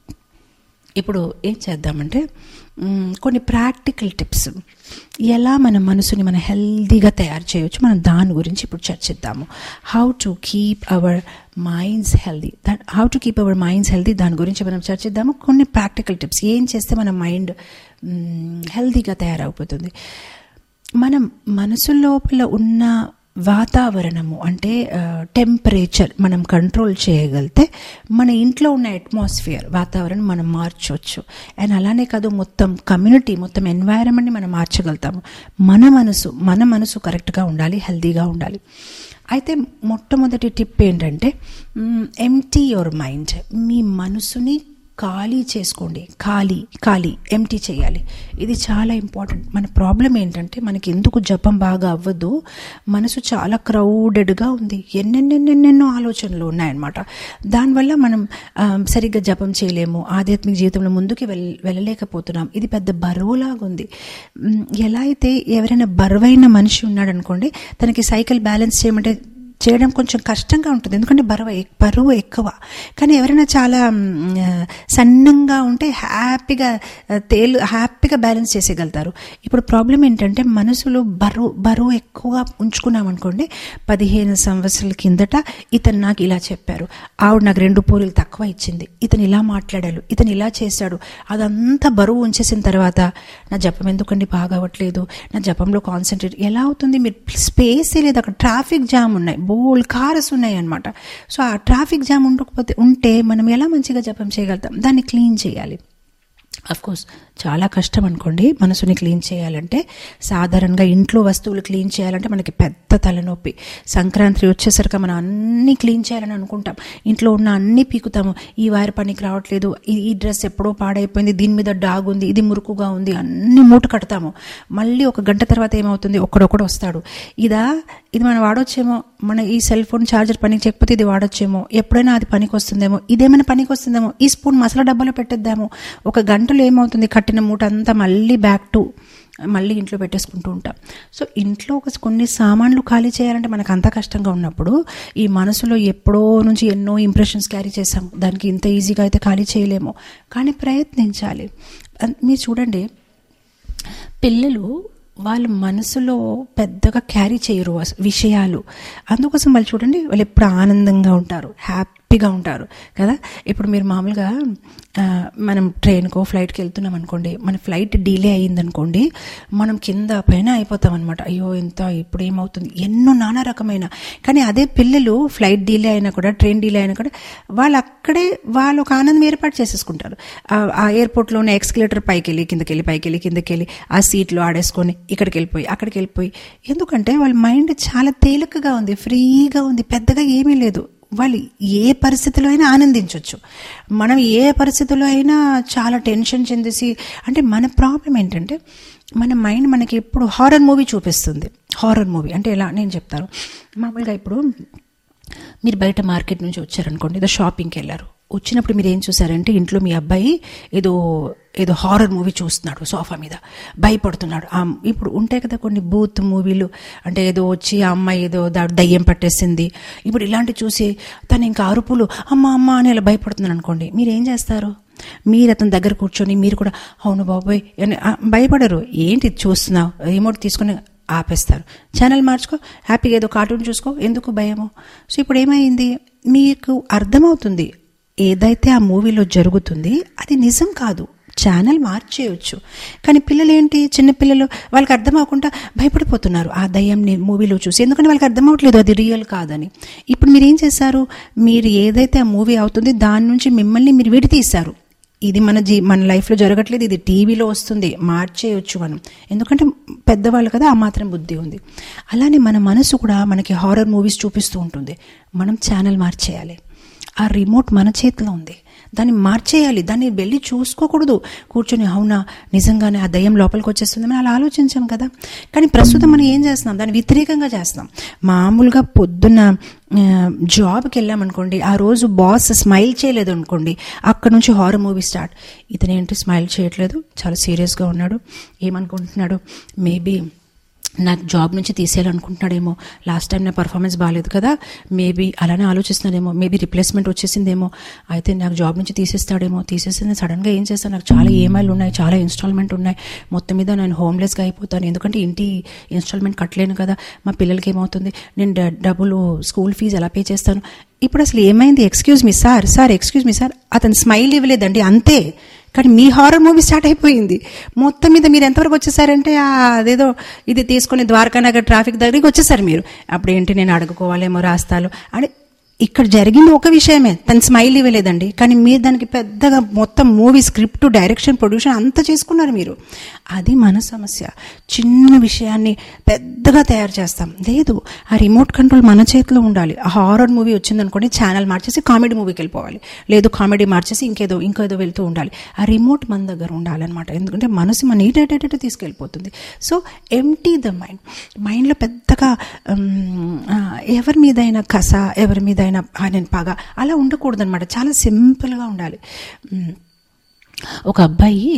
ఇప్పుడు ఏం చేద్దామంటే మ్, కొన్ని ప్రాక్టికల్ టిప్స్ ఎలా మన మనసుని మన హెల్దీగా తయారు చేయొచ్చు మనం దాని గురించి ఇప్పుడు చర్చిద్దాము how to keep our minds healthy that how to keep our minds healthy దాని గురించి మనం చర్చిద్దాము కొన్ని ప్రాక్టికల్ టిప్స్ ఏం చేస్తే మన మైండ్ హెల్దీగా తయారైపోతుంది మనం మనసు లోపల ఉన్న వాతావరణము అంటే టెంపరేచర్ మనం కంట్రోల్ చేయగలిగితే మన ఇంట్లో ఉన్న అట్మాస్ఫియర్ వాతావరణం మనం మార్చవచ్చు అండ్ అలానే కాదు మొత్తం కమ్యూనిటీ మొత్తం ఎన్వైరన్మెంట్ని మనం మార్చగలుగుతాము మన మనసు మన మనసు కరెక్ట్గా ఉండాలి హెల్తీగా ఉండాలి అయితే మొట్టమొదటి టిప్ ఏంటంటే ఎంటీ యువర్ మైండ్ మీ మనసుని ఖాళీ చేసుకోండి ఖాళీ ఖాళీ ఎంటీ చేయాలి ఇది చాలా ఇంపార్టెంట్ మన ప్రాబ్లం ఏంటంటే మనకి ఎందుకు జపం బాగా అవ్వదు మనసు చాలా క్రౌడెడ్గా ఉంది ఎన్నెన్నెన్నెన్నెన్నో ఆలోచనలు ఉన్నాయన్నమాట దానివల్ల మనం ఆ, సరిగ్గా జపం చేయలేము ఆధ్యాత్మిక జీవితంలో ముందుకు వెళ్ వెళ్ళలేకపోతున్నాం ఇది పెద్ద బరువులాగా ఉంది మ్, ఎలా అయితే ఎవరైనా బరువైన మనిషి ఉన్నాడు అనుకోండి తనకి సైకిల్ బ్యాలెన్స్ చేయమంటే చేయడం కొంచెం కష్టంగా ఉంటుంది ఎందుకంటే బరువు ఎక్- బరువు ఎక్కువ కానీ ఎవరైనా చాలా మ్, ఆ, సన్నంగా ఉంటే హ్యాపీగా ఆ, తేలు హ్యాపీగా బ్యాలెన్స్ చేసేయగలుగుతారు ఇప్పుడు ప్రాబ్లం ఏంటంటే మనసులో బరువు బరువు ఎక్కువ ఉంచుకున్నాం అనుకోండి పదిహేను సంవత్సరాల కిందట ఇతను నాకు ఇలా చెప్పారు ఆవిడ నాకు రెండు పూరీలు తక్కువ ఇచ్చింది ఇతను ఇలా మాట్లాడాడు ఇతను ఇలా చేశాడు అదంతా బరువు ఉంచేసిన తర్వాత నా జపం ఎందుకండి బాగా అవ్వట్లేదు నా జపంలో కాన్సన్ట్రేట్ ఎలా అవుతుంది మీరు స్పేసే లేదు అక్కడ ట్రాఫిక్ జామ్ ఉన్నాయి బోల్ కార్స్ ఉన్నాయి అనమాట సో ఆ ట్రాఫిక్ జామ్ ఉండకపోతే ఉంటే మనం ఎలా మంచిగా జపం చేయగలుగుతాం దాన్ని క్లీన్ చేయాలి అఫ్ కోర్స్ చాలా కష్టం అనుకోండి మనసుని క్లీన్ చేయాలంటే సాధారణంగా ఇంట్లో వస్తువులు క్లీన్ చేయాలంటే మనకి పెద్ద తలనొప్పి సంక్రాంతి వచ్చేసరికి మనం అన్నీ క్లీన్ చేయాలని అనుకుంటాం ఇంట్లో ఉన్న అన్నీ పీకుతాము ఈ వారి పనికి రావట్లేదు ఈ ఈ డ్రెస్ ఎప్పుడో పాడైపోయింది దీని మీద డాగ్ ఉంది ఇది మురుకుగా ఉంది అన్ని మూట కడతాము మళ్ళీ ఒక గంట తర్వాత ఏమవుతుంది ఒక్కడొక్కడు వస్తాడు ఇదా ఇది మనం వాడొచ్చేమో మన ఈ సెల్ ఫోన్ ఛార్జర్ పనికి చేయకపోతే ఇది వాడొచ్చేమో ఎప్పుడైనా అది పనికి వస్తుందేమో ఇదేమైనా పనికి వస్తుందేమో ఈ స్పూన్ మసాలా డబ్బాలో పెట్టేద్దాము ఒక గంటలో ఏమవుతుంది కట్టిన మూట అంతా మళ్ళీ బ్యాక్ టు మళ్ళీ ఇంట్లో పెట్టేసుకుంటూ ఉంటాం సో ఇంట్లో ఒక కొన్ని సామాన్లు ఖాళీ చేయాలంటే మనకు అంత కష్టంగా ఉన్నప్పుడు ఈ మనసులో ఎప్పుడో నుంచి ఎన్నో ఇంప్రెషన్స్ క్యారీ చేసాం దానికి ఇంత ఈజీగా అయితే ఖాళీ చేయలేము కానీ ప్రయత్నించాలి అన్- మీరు చూడండి పిల్లలు వాళ్ళ మనసులో పెద్దగా క్యారీ చేయరు అస- విషయాలు అందుకోసం వాళ్ళు చూడండి వాళ్ళు ఎప్పుడు ఆనందంగా ఉంటారు హ్యాపీగా ఉంటారు కదా ఇప్పుడు మీరు మామూలుగా ఆ, మనం ట్రైన్కో ఫ్లైట్కి వెళ్తున్నాం అనుకోండి మన ఫ్లైట్ డిలే అయ్యిందనుకోండి మనం కింద పైన అయిపోతాం అనమాట అయ్యో ఇంత ఇప్పుడు ఏమవుతుంది ఎన్నో నానా రకమైన కానీ అదే పిల్లలు ఫ్లైట్ డిలే అయినా కూడా ట్రైన్ డిలే అయినా కూడా వాళ్ళు అక్కడే వాళ్ళు ఒక ఆనందం ఏర్పాటు చేసేసుకుంటారు ఆ- ఆ ఎయిర్పోర్ట్లో ఉన్న ఎక్స్కలేటర్ పైకి వెళ్ళి కిందకి వెళ్ళి పైకి వెళ్ళి కిందకి వెళ్ళి ఆ సీట్లో ఆడేసుకొని ఇక్కడికి వెళ్ళిపోయి అక్కడికి వెళ్ళిపోయి ఎందుకంటే వాళ్ళ మైండ్ చాలా తేలికగా ఉంది ఫ్రీగా ఉంది పెద్దగా ఏమీ లేదు వాళ్ళు ఏ పరిస్థితిలో అయినా ఆనందించవచ్చు మనం ఏ పరిస్థితిలో అయినా చాలా టెన్షన్ చెందేసి అంటే మన ప్రాబ్లం ఏంటంటే మన మైండ్ మనకి ఎప్పుడు హారర్ మూవీ చూపిస్తుంది హారర్ మూవీ అంటే ఎలా నేను చెప్తాను మామూలుగా ఇప్పుడు మీరు బయట మార్కెట్ నుంచి వచ్చారనుకోండి ఏదో షాపింగ్కి వెళ్ళారు వచ్చినప్పుడు మీరు ఏం చూసారంటే ఇంట్లో మీ అబ్బాయి ఏదో ఏదో హారర్ మూవీ చూస్తున్నాడు సోఫా మీద భయపడుతున్నాడు ఆ ఇప్పుడు ఉంటాయి కదా కొన్ని బూత్ మూవీలు అంటే ఏదో వచ్చి ఆ అమ్మాయి ఏదో దా దయ్యం పట్టేసింది ఇప్పుడు ఇలాంటి చూసి తను ఇంకా అరుపులు అమ్మ అమ్మ అని ఇలా భయపడుతున్నాను అనుకోండి మీరు ఏం చేస్తారు మీరు అతని దగ్గర కూర్చొని మీరు కూడా అవును బాబోయ్ అని ఆ, భయపడరు ఏంటి ఇది చూస్తున్నావు రిమోట్ తీసుకుని ఆపేస్తారు ఛానల్ మార్చుకో హ్యాపీగా ఏదో కార్టూన్ చూసుకో ఎందుకు భయము సో ఇప్పుడు ఏమైంది మీకు అర్థమవుతుంది ఏదైతే ఆ మూవీలో జరుగుతుంది అది నిజం కాదు ఛానల్ మార్చేయచ్చు కానీ పిల్లలు ఏంటి చిన్నపిల్లలు వాళ్ళకి అర్థం అవ్వకుండా భయపడిపోతున్నారు ఆ దయ్యంని మూవీలో చూసి ఎందుకంటే వాళ్ళకి అర్థం అవ్వట్లేదు అది రియల్ కాదని ఇప్పుడు మీరు ఏం చేశారు మీరు ఏదైతే ఆ మూవీ అవుతుంది దాని నుంచి మిమ్మల్ని మీరు విడితీశారు ఇది మన జీ మన లైఫ్లో జరగట్లేదు ఇది టీవీలో వస్తుంది మార్చేయొచ్చు మనం ఎందుకంటే పెద్దవాళ్ళు కదా ఆ మాత్రం బుద్ధి ఉంది అలానే మన మనసు కూడా మనకి హారర్ మూవీస్ చూపిస్తూ ఉంటుంది మనం ఛానల్ మార్చేయాలి ఆ రిమోట్ మన చేతిలో ఉంది దాన్ని మార్చేయాలి దాన్ని వెళ్ళి చూసుకోకూడదు కూర్చొని అవునా నిజంగానే ఆ దయ్యం లోపలికి వచ్చేస్తుంది మనం అలా ఆలోచించాం కదా కానీ ప్రస్తుతం మనం ఏం చేస్తున్నాం దాన్ని వ్యతిరేకంగా చేస్తాం మామూలుగా పొద్దున్న ఆ, జాబ్కి వెళ్ళామనుకోండి ఆ రోజు బాస్ స్మైల్ చేయలేదు అనుకోండి అక్కడ నుంచి హారర్ మూవీ స్టార్ట్ ఇతనేంటి స్మైల్ చేయట్లేదు చాలా సీరియస్గా ఉన్నాడు ఏమనుకుంటున్నాడు మేబీ నాకు జాబ్ నుంచి తీసేయాలనుకుంటున్నాడేమో లాస్ట్ టైం నా పర్ఫార్మెన్స్ బాగాలేదు కదా మేబీ అలానే ఆలోచిస్తున్నాడేమో మేబీ రిప్లేస్మెంట్ వచ్చేసిందేమో అయితే నాకు జాబ్ నుంచి తీసేస్తాడేమో తీసేసింది సడన్గా ఏం చేస్తాను నాకు చాలా ఈఎంఐలు ఉన్నాయి చాలా ఇన్స్టాల్మెంట్ ఉన్నాయి మొత్తం మీద నేను హోమ్లెస్గా అయిపోతాను ఎందుకంటే ఇంటి ఇన్స్టాల్మెంట్ కట్టలేను కదా మా పిల్లలకి ఏమవుతుంది నేను డ- డబ్బులు స్కూల్ ఫీజు ఎలా పే చేస్తాను ఇప్పుడు అసలు ఏమైంది excuse me sir sir excuse me sir అతను స్మైల్ ఇవ్వలేదండి అంతే కానీ మీ హారర్ మూవీ స్టార్ట్ అయిపోయింది మొత్తం మీద మీరు ఎంతవరకు వచ్చేసారంటే ఆ అదేదో ఇది తీసుకొని ద్వారకా నగర్ ట్రాఫిక్ దగ్గరికి వచ్చేసారు మీరు అప్పుడు ఏంటి నేను అడుగుకోవాలేమో రాస్తాలు అని ఇక్కడ జరిగింది ఒక విషయమే తను స్మైల్ ఇవ్వలేదండి కానీ మీరు దానికి పెద్దగా మొత్తం మూవీ స్క్రిప్ట్ డైరెక్షన్ ప్రొడ్యూషన్ అంతా చేసుకున్నారు మీరు అది మన సమస్య చిన్న విషయాన్ని పెద్దగా తయారు చేస్తాం లేదు ఆ రిమోట్ కంట్రోల్ మన చేతిలో ఉండాలి ఆ హారర్ మూవీ వచ్చిందనుకోండి ఛానల్ మార్చేసి కామెడీ మూవీకి వెళ్ళిపోవాలి లేదు కామెడీ మార్చేసి ఇంకేదో ఇంకేదో వెళ్తూ ఉండాలి ఆ రిమోట్ మన దగ్గర ఉండాలన్నమాట ఎందుకంటే మనసు మన ఈటేటేట తీసుకెళ్ళిపోతుంది సో ఎంటీ ద మైండ్ మైండ్లో పెద్దగా ఉమ్, ఆ, ఎవరి మీదైనా కస ఎవరి మీదైనా ఆ, నేను పగ అలా ఉండకూడదు అనమాట చాలా సింపుల్గా ఉండాలి ఉమ్, ఒక అబ్బాయి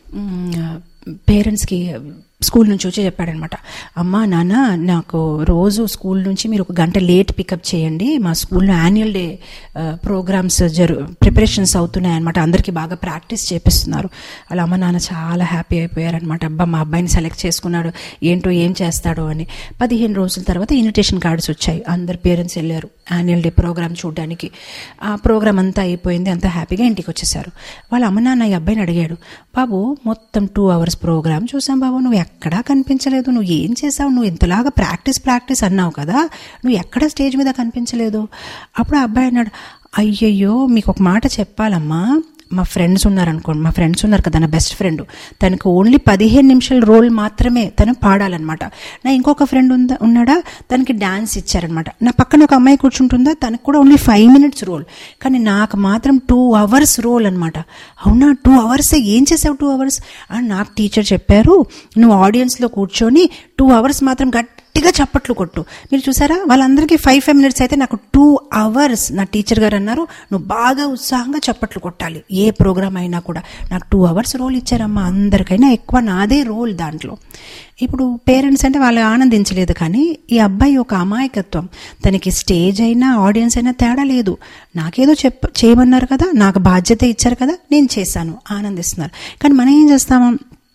పేరెంట్స్కి స్కూల్ నుంచి వచ్చి చెప్పాడనమాట అమ్మ నాన్న నాకు రోజు స్కూల్ నుంచి మీరు ఒక గంట లేట్ పికప్ చేయండి మా స్కూల్లో యాన్యువల్ డే ప్రోగ్రామ్స్ జరు ప్రిపరేషన్స్ అవుతున్నాయి అనమాట అందరికీ బాగా ప్రాక్టీస్ చేపిస్తున్నారు అలా అమ్మ నాన్న చాలా హ్యాపీ అయిపోయారనమాట అబ్బా మా అబ్బాయిని సెలెక్ట్ చేసుకున్నాడు ఏంటో ఏం చేస్తాడో అని పదిహేను రోజుల తర్వాత ఇన్విటేషన్ కార్డ్స్ వచ్చాయి అందరు పేరెంట్స్ వెళ్ళారు యాన్యువల్ డే ప్రోగ్రామ్ చూడడానికి ఆ ప్రోగ్రామ్ అంతా అయిపోయింది అంతా హ్యాపీగా ఇంటికి వచ్చేసారు వాళ్ళ అమ్మ నాన్న ఈ అబ్బాయిని అడిగాడు బాబు మొత్తం టూ అవర్స్ ప్రోగ్రామ్ చూసాం బాబు నువ్వు ఎక్కడా కనిపించలేదు నువ్వు ఏం చేసావు నువ్వు ఇంతలాగా ప్రాక్టీస్ ప్రాక్టీస్ అన్నావు కదా నువ్వు ఎక్కడ స్టేజ్ మీద కనిపించలేదు అప్పుడు ఆ అబ్బాయి అన్నాడు అయ్యయ్యో మీకు ఒక మాట చెప్పాలమ్మా మా ఫ్రెండ్స్ ఉన్నారనుకోండి మా ఫ్రెండ్స్ ఉన్నారు కదా నా బెస్ట్ ఫ్రెండ్ తనకు ఓన్లీ పదిహేను నిమిషాల రోల్ మాత్రమే తను పాడాలన్నమాట నా ఇంకొక ఫ్రెండ్ ఉందా ఉన్నాడా తనకి డాన్స్ ఇచ్చారనమాట నా పక్కన ఒక అమ్మాయి కూర్చుంటుందా తనకు కూడా ఓన్లీ ఫైవ్ మినిట్స్ రోల్ కానీ నాకు మాత్రం టూ అవర్స్ రోల్ అనమాట అవునా టూ అవర్స్ ఏం చేసావు టూ అవర్స్ నాకు టీచర్ చెప్పారు నువ్వు ఆడియన్స్లో కూర్చొని టూ అవర్స్ మాత్రం గట్టిగా చప్పట్లు కొట్టు మీరు చూసారా వాళ్ళందరికీ ఫైవ్ ఫైవ్ మినిట్స్ అయితే నాకు టూ అవర్స్ నా టీచర్ గారు అన్నారు నువ్వు బాగా ఉత్సాహంగా చప్పట్లు కొట్టాలి ఏ ప్రోగ్రామ్ అయినా కూడా నాకు టూ అవర్స్ రోల్ ఇచ్చారమ్మా అందరికైనా ఎక్కువ నాదే రోల్ దాంట్లో ఇప్పుడు పేరెంట్స్ అంటే వాళ్ళు ఆనందించలేదు కానీ ఈ అబ్బాయి ఒక అమాయకత్వం తనకి స్టేజ్ అయినా ఆడియన్స్ అయినా తేడా లేదు నాకేదో చెప్ చేయమన్నారు కదా నాకు బాధ్యత ఇచ్చారు కదా నేను చేశాను ఆనందిస్తున్నారు కానీ మనం ఏం చేస్తాము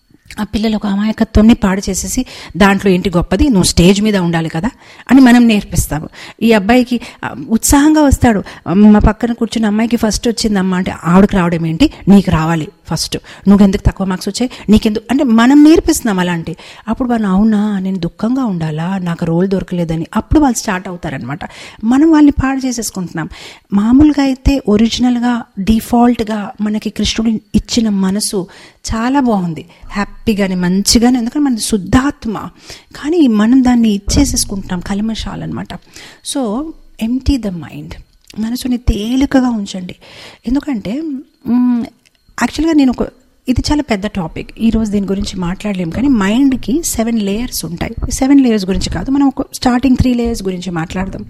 ఆ పిల్లలు ఒక అమాయకత్వంని పాడు చేసేసి దాంట్లో ఏంటి గొప్పది నువ్వు స్టేజ్ మీద ఉండాలి కదా అని మనం నేర్పిస్తాము ఈ అబ్బాయికి ఆ, ఉత్సాహంగా వస్తాడు మా పక్కన కూర్చున్న అమ్మాయికి ఫస్ట్ వచ్చిందమ్మా అంటే ఆవిడకి రావడం ఏంటి నీకు రావాలి ఫస్ట్ నువ్వెందుకు తక్కువ మార్క్స్ వచ్చాయి నీకెందుకు అంటే మనం నేర్పిస్తున్నాం అలాంటి అప్పుడు వాళ్ళు అవునా నేను దుఃఖంగా ఉండాలా నాకు రోల్ దొరకలేదని అప్పుడు వాళ్ళు స్టార్ట్ అవుతారనమాట మనం వాళ్ళని పాడు చేసేసుకుంటున్నాం మామూలుగా అయితే ఒరిజినల్గా డిఫాల్ట్గా మనకి కృష్ణుడు ఇచ్చిన మనసు చాలా బాగుంది హ్యాపీగానే మంచిగానే ఎందుకంటే మన శుద్ధాత్మ కానీ మనం దాన్ని ఇచ్చేసేసుకుంటున్నాం కల్మషాలన్నమాట సో ఎంటీ ద మైండ్ మనసుని తేలికగా ఉంచండి ఎందుకంటే మ్, యాక్చువల్గా నేను ఒక ఇది చాలా పెద్ద టాపిక్ ఈరోజు దీని గురించి మాట్లాడలేము కానీ మైండ్కి సెవెన్ లేయర్స్ ఉంటాయి సెవెన్ లేయర్స్ గురించి కాదు మనం ఒక స్టార్టింగ్ త్రీ లేయర్స్ గురించి మాట్లాడదాం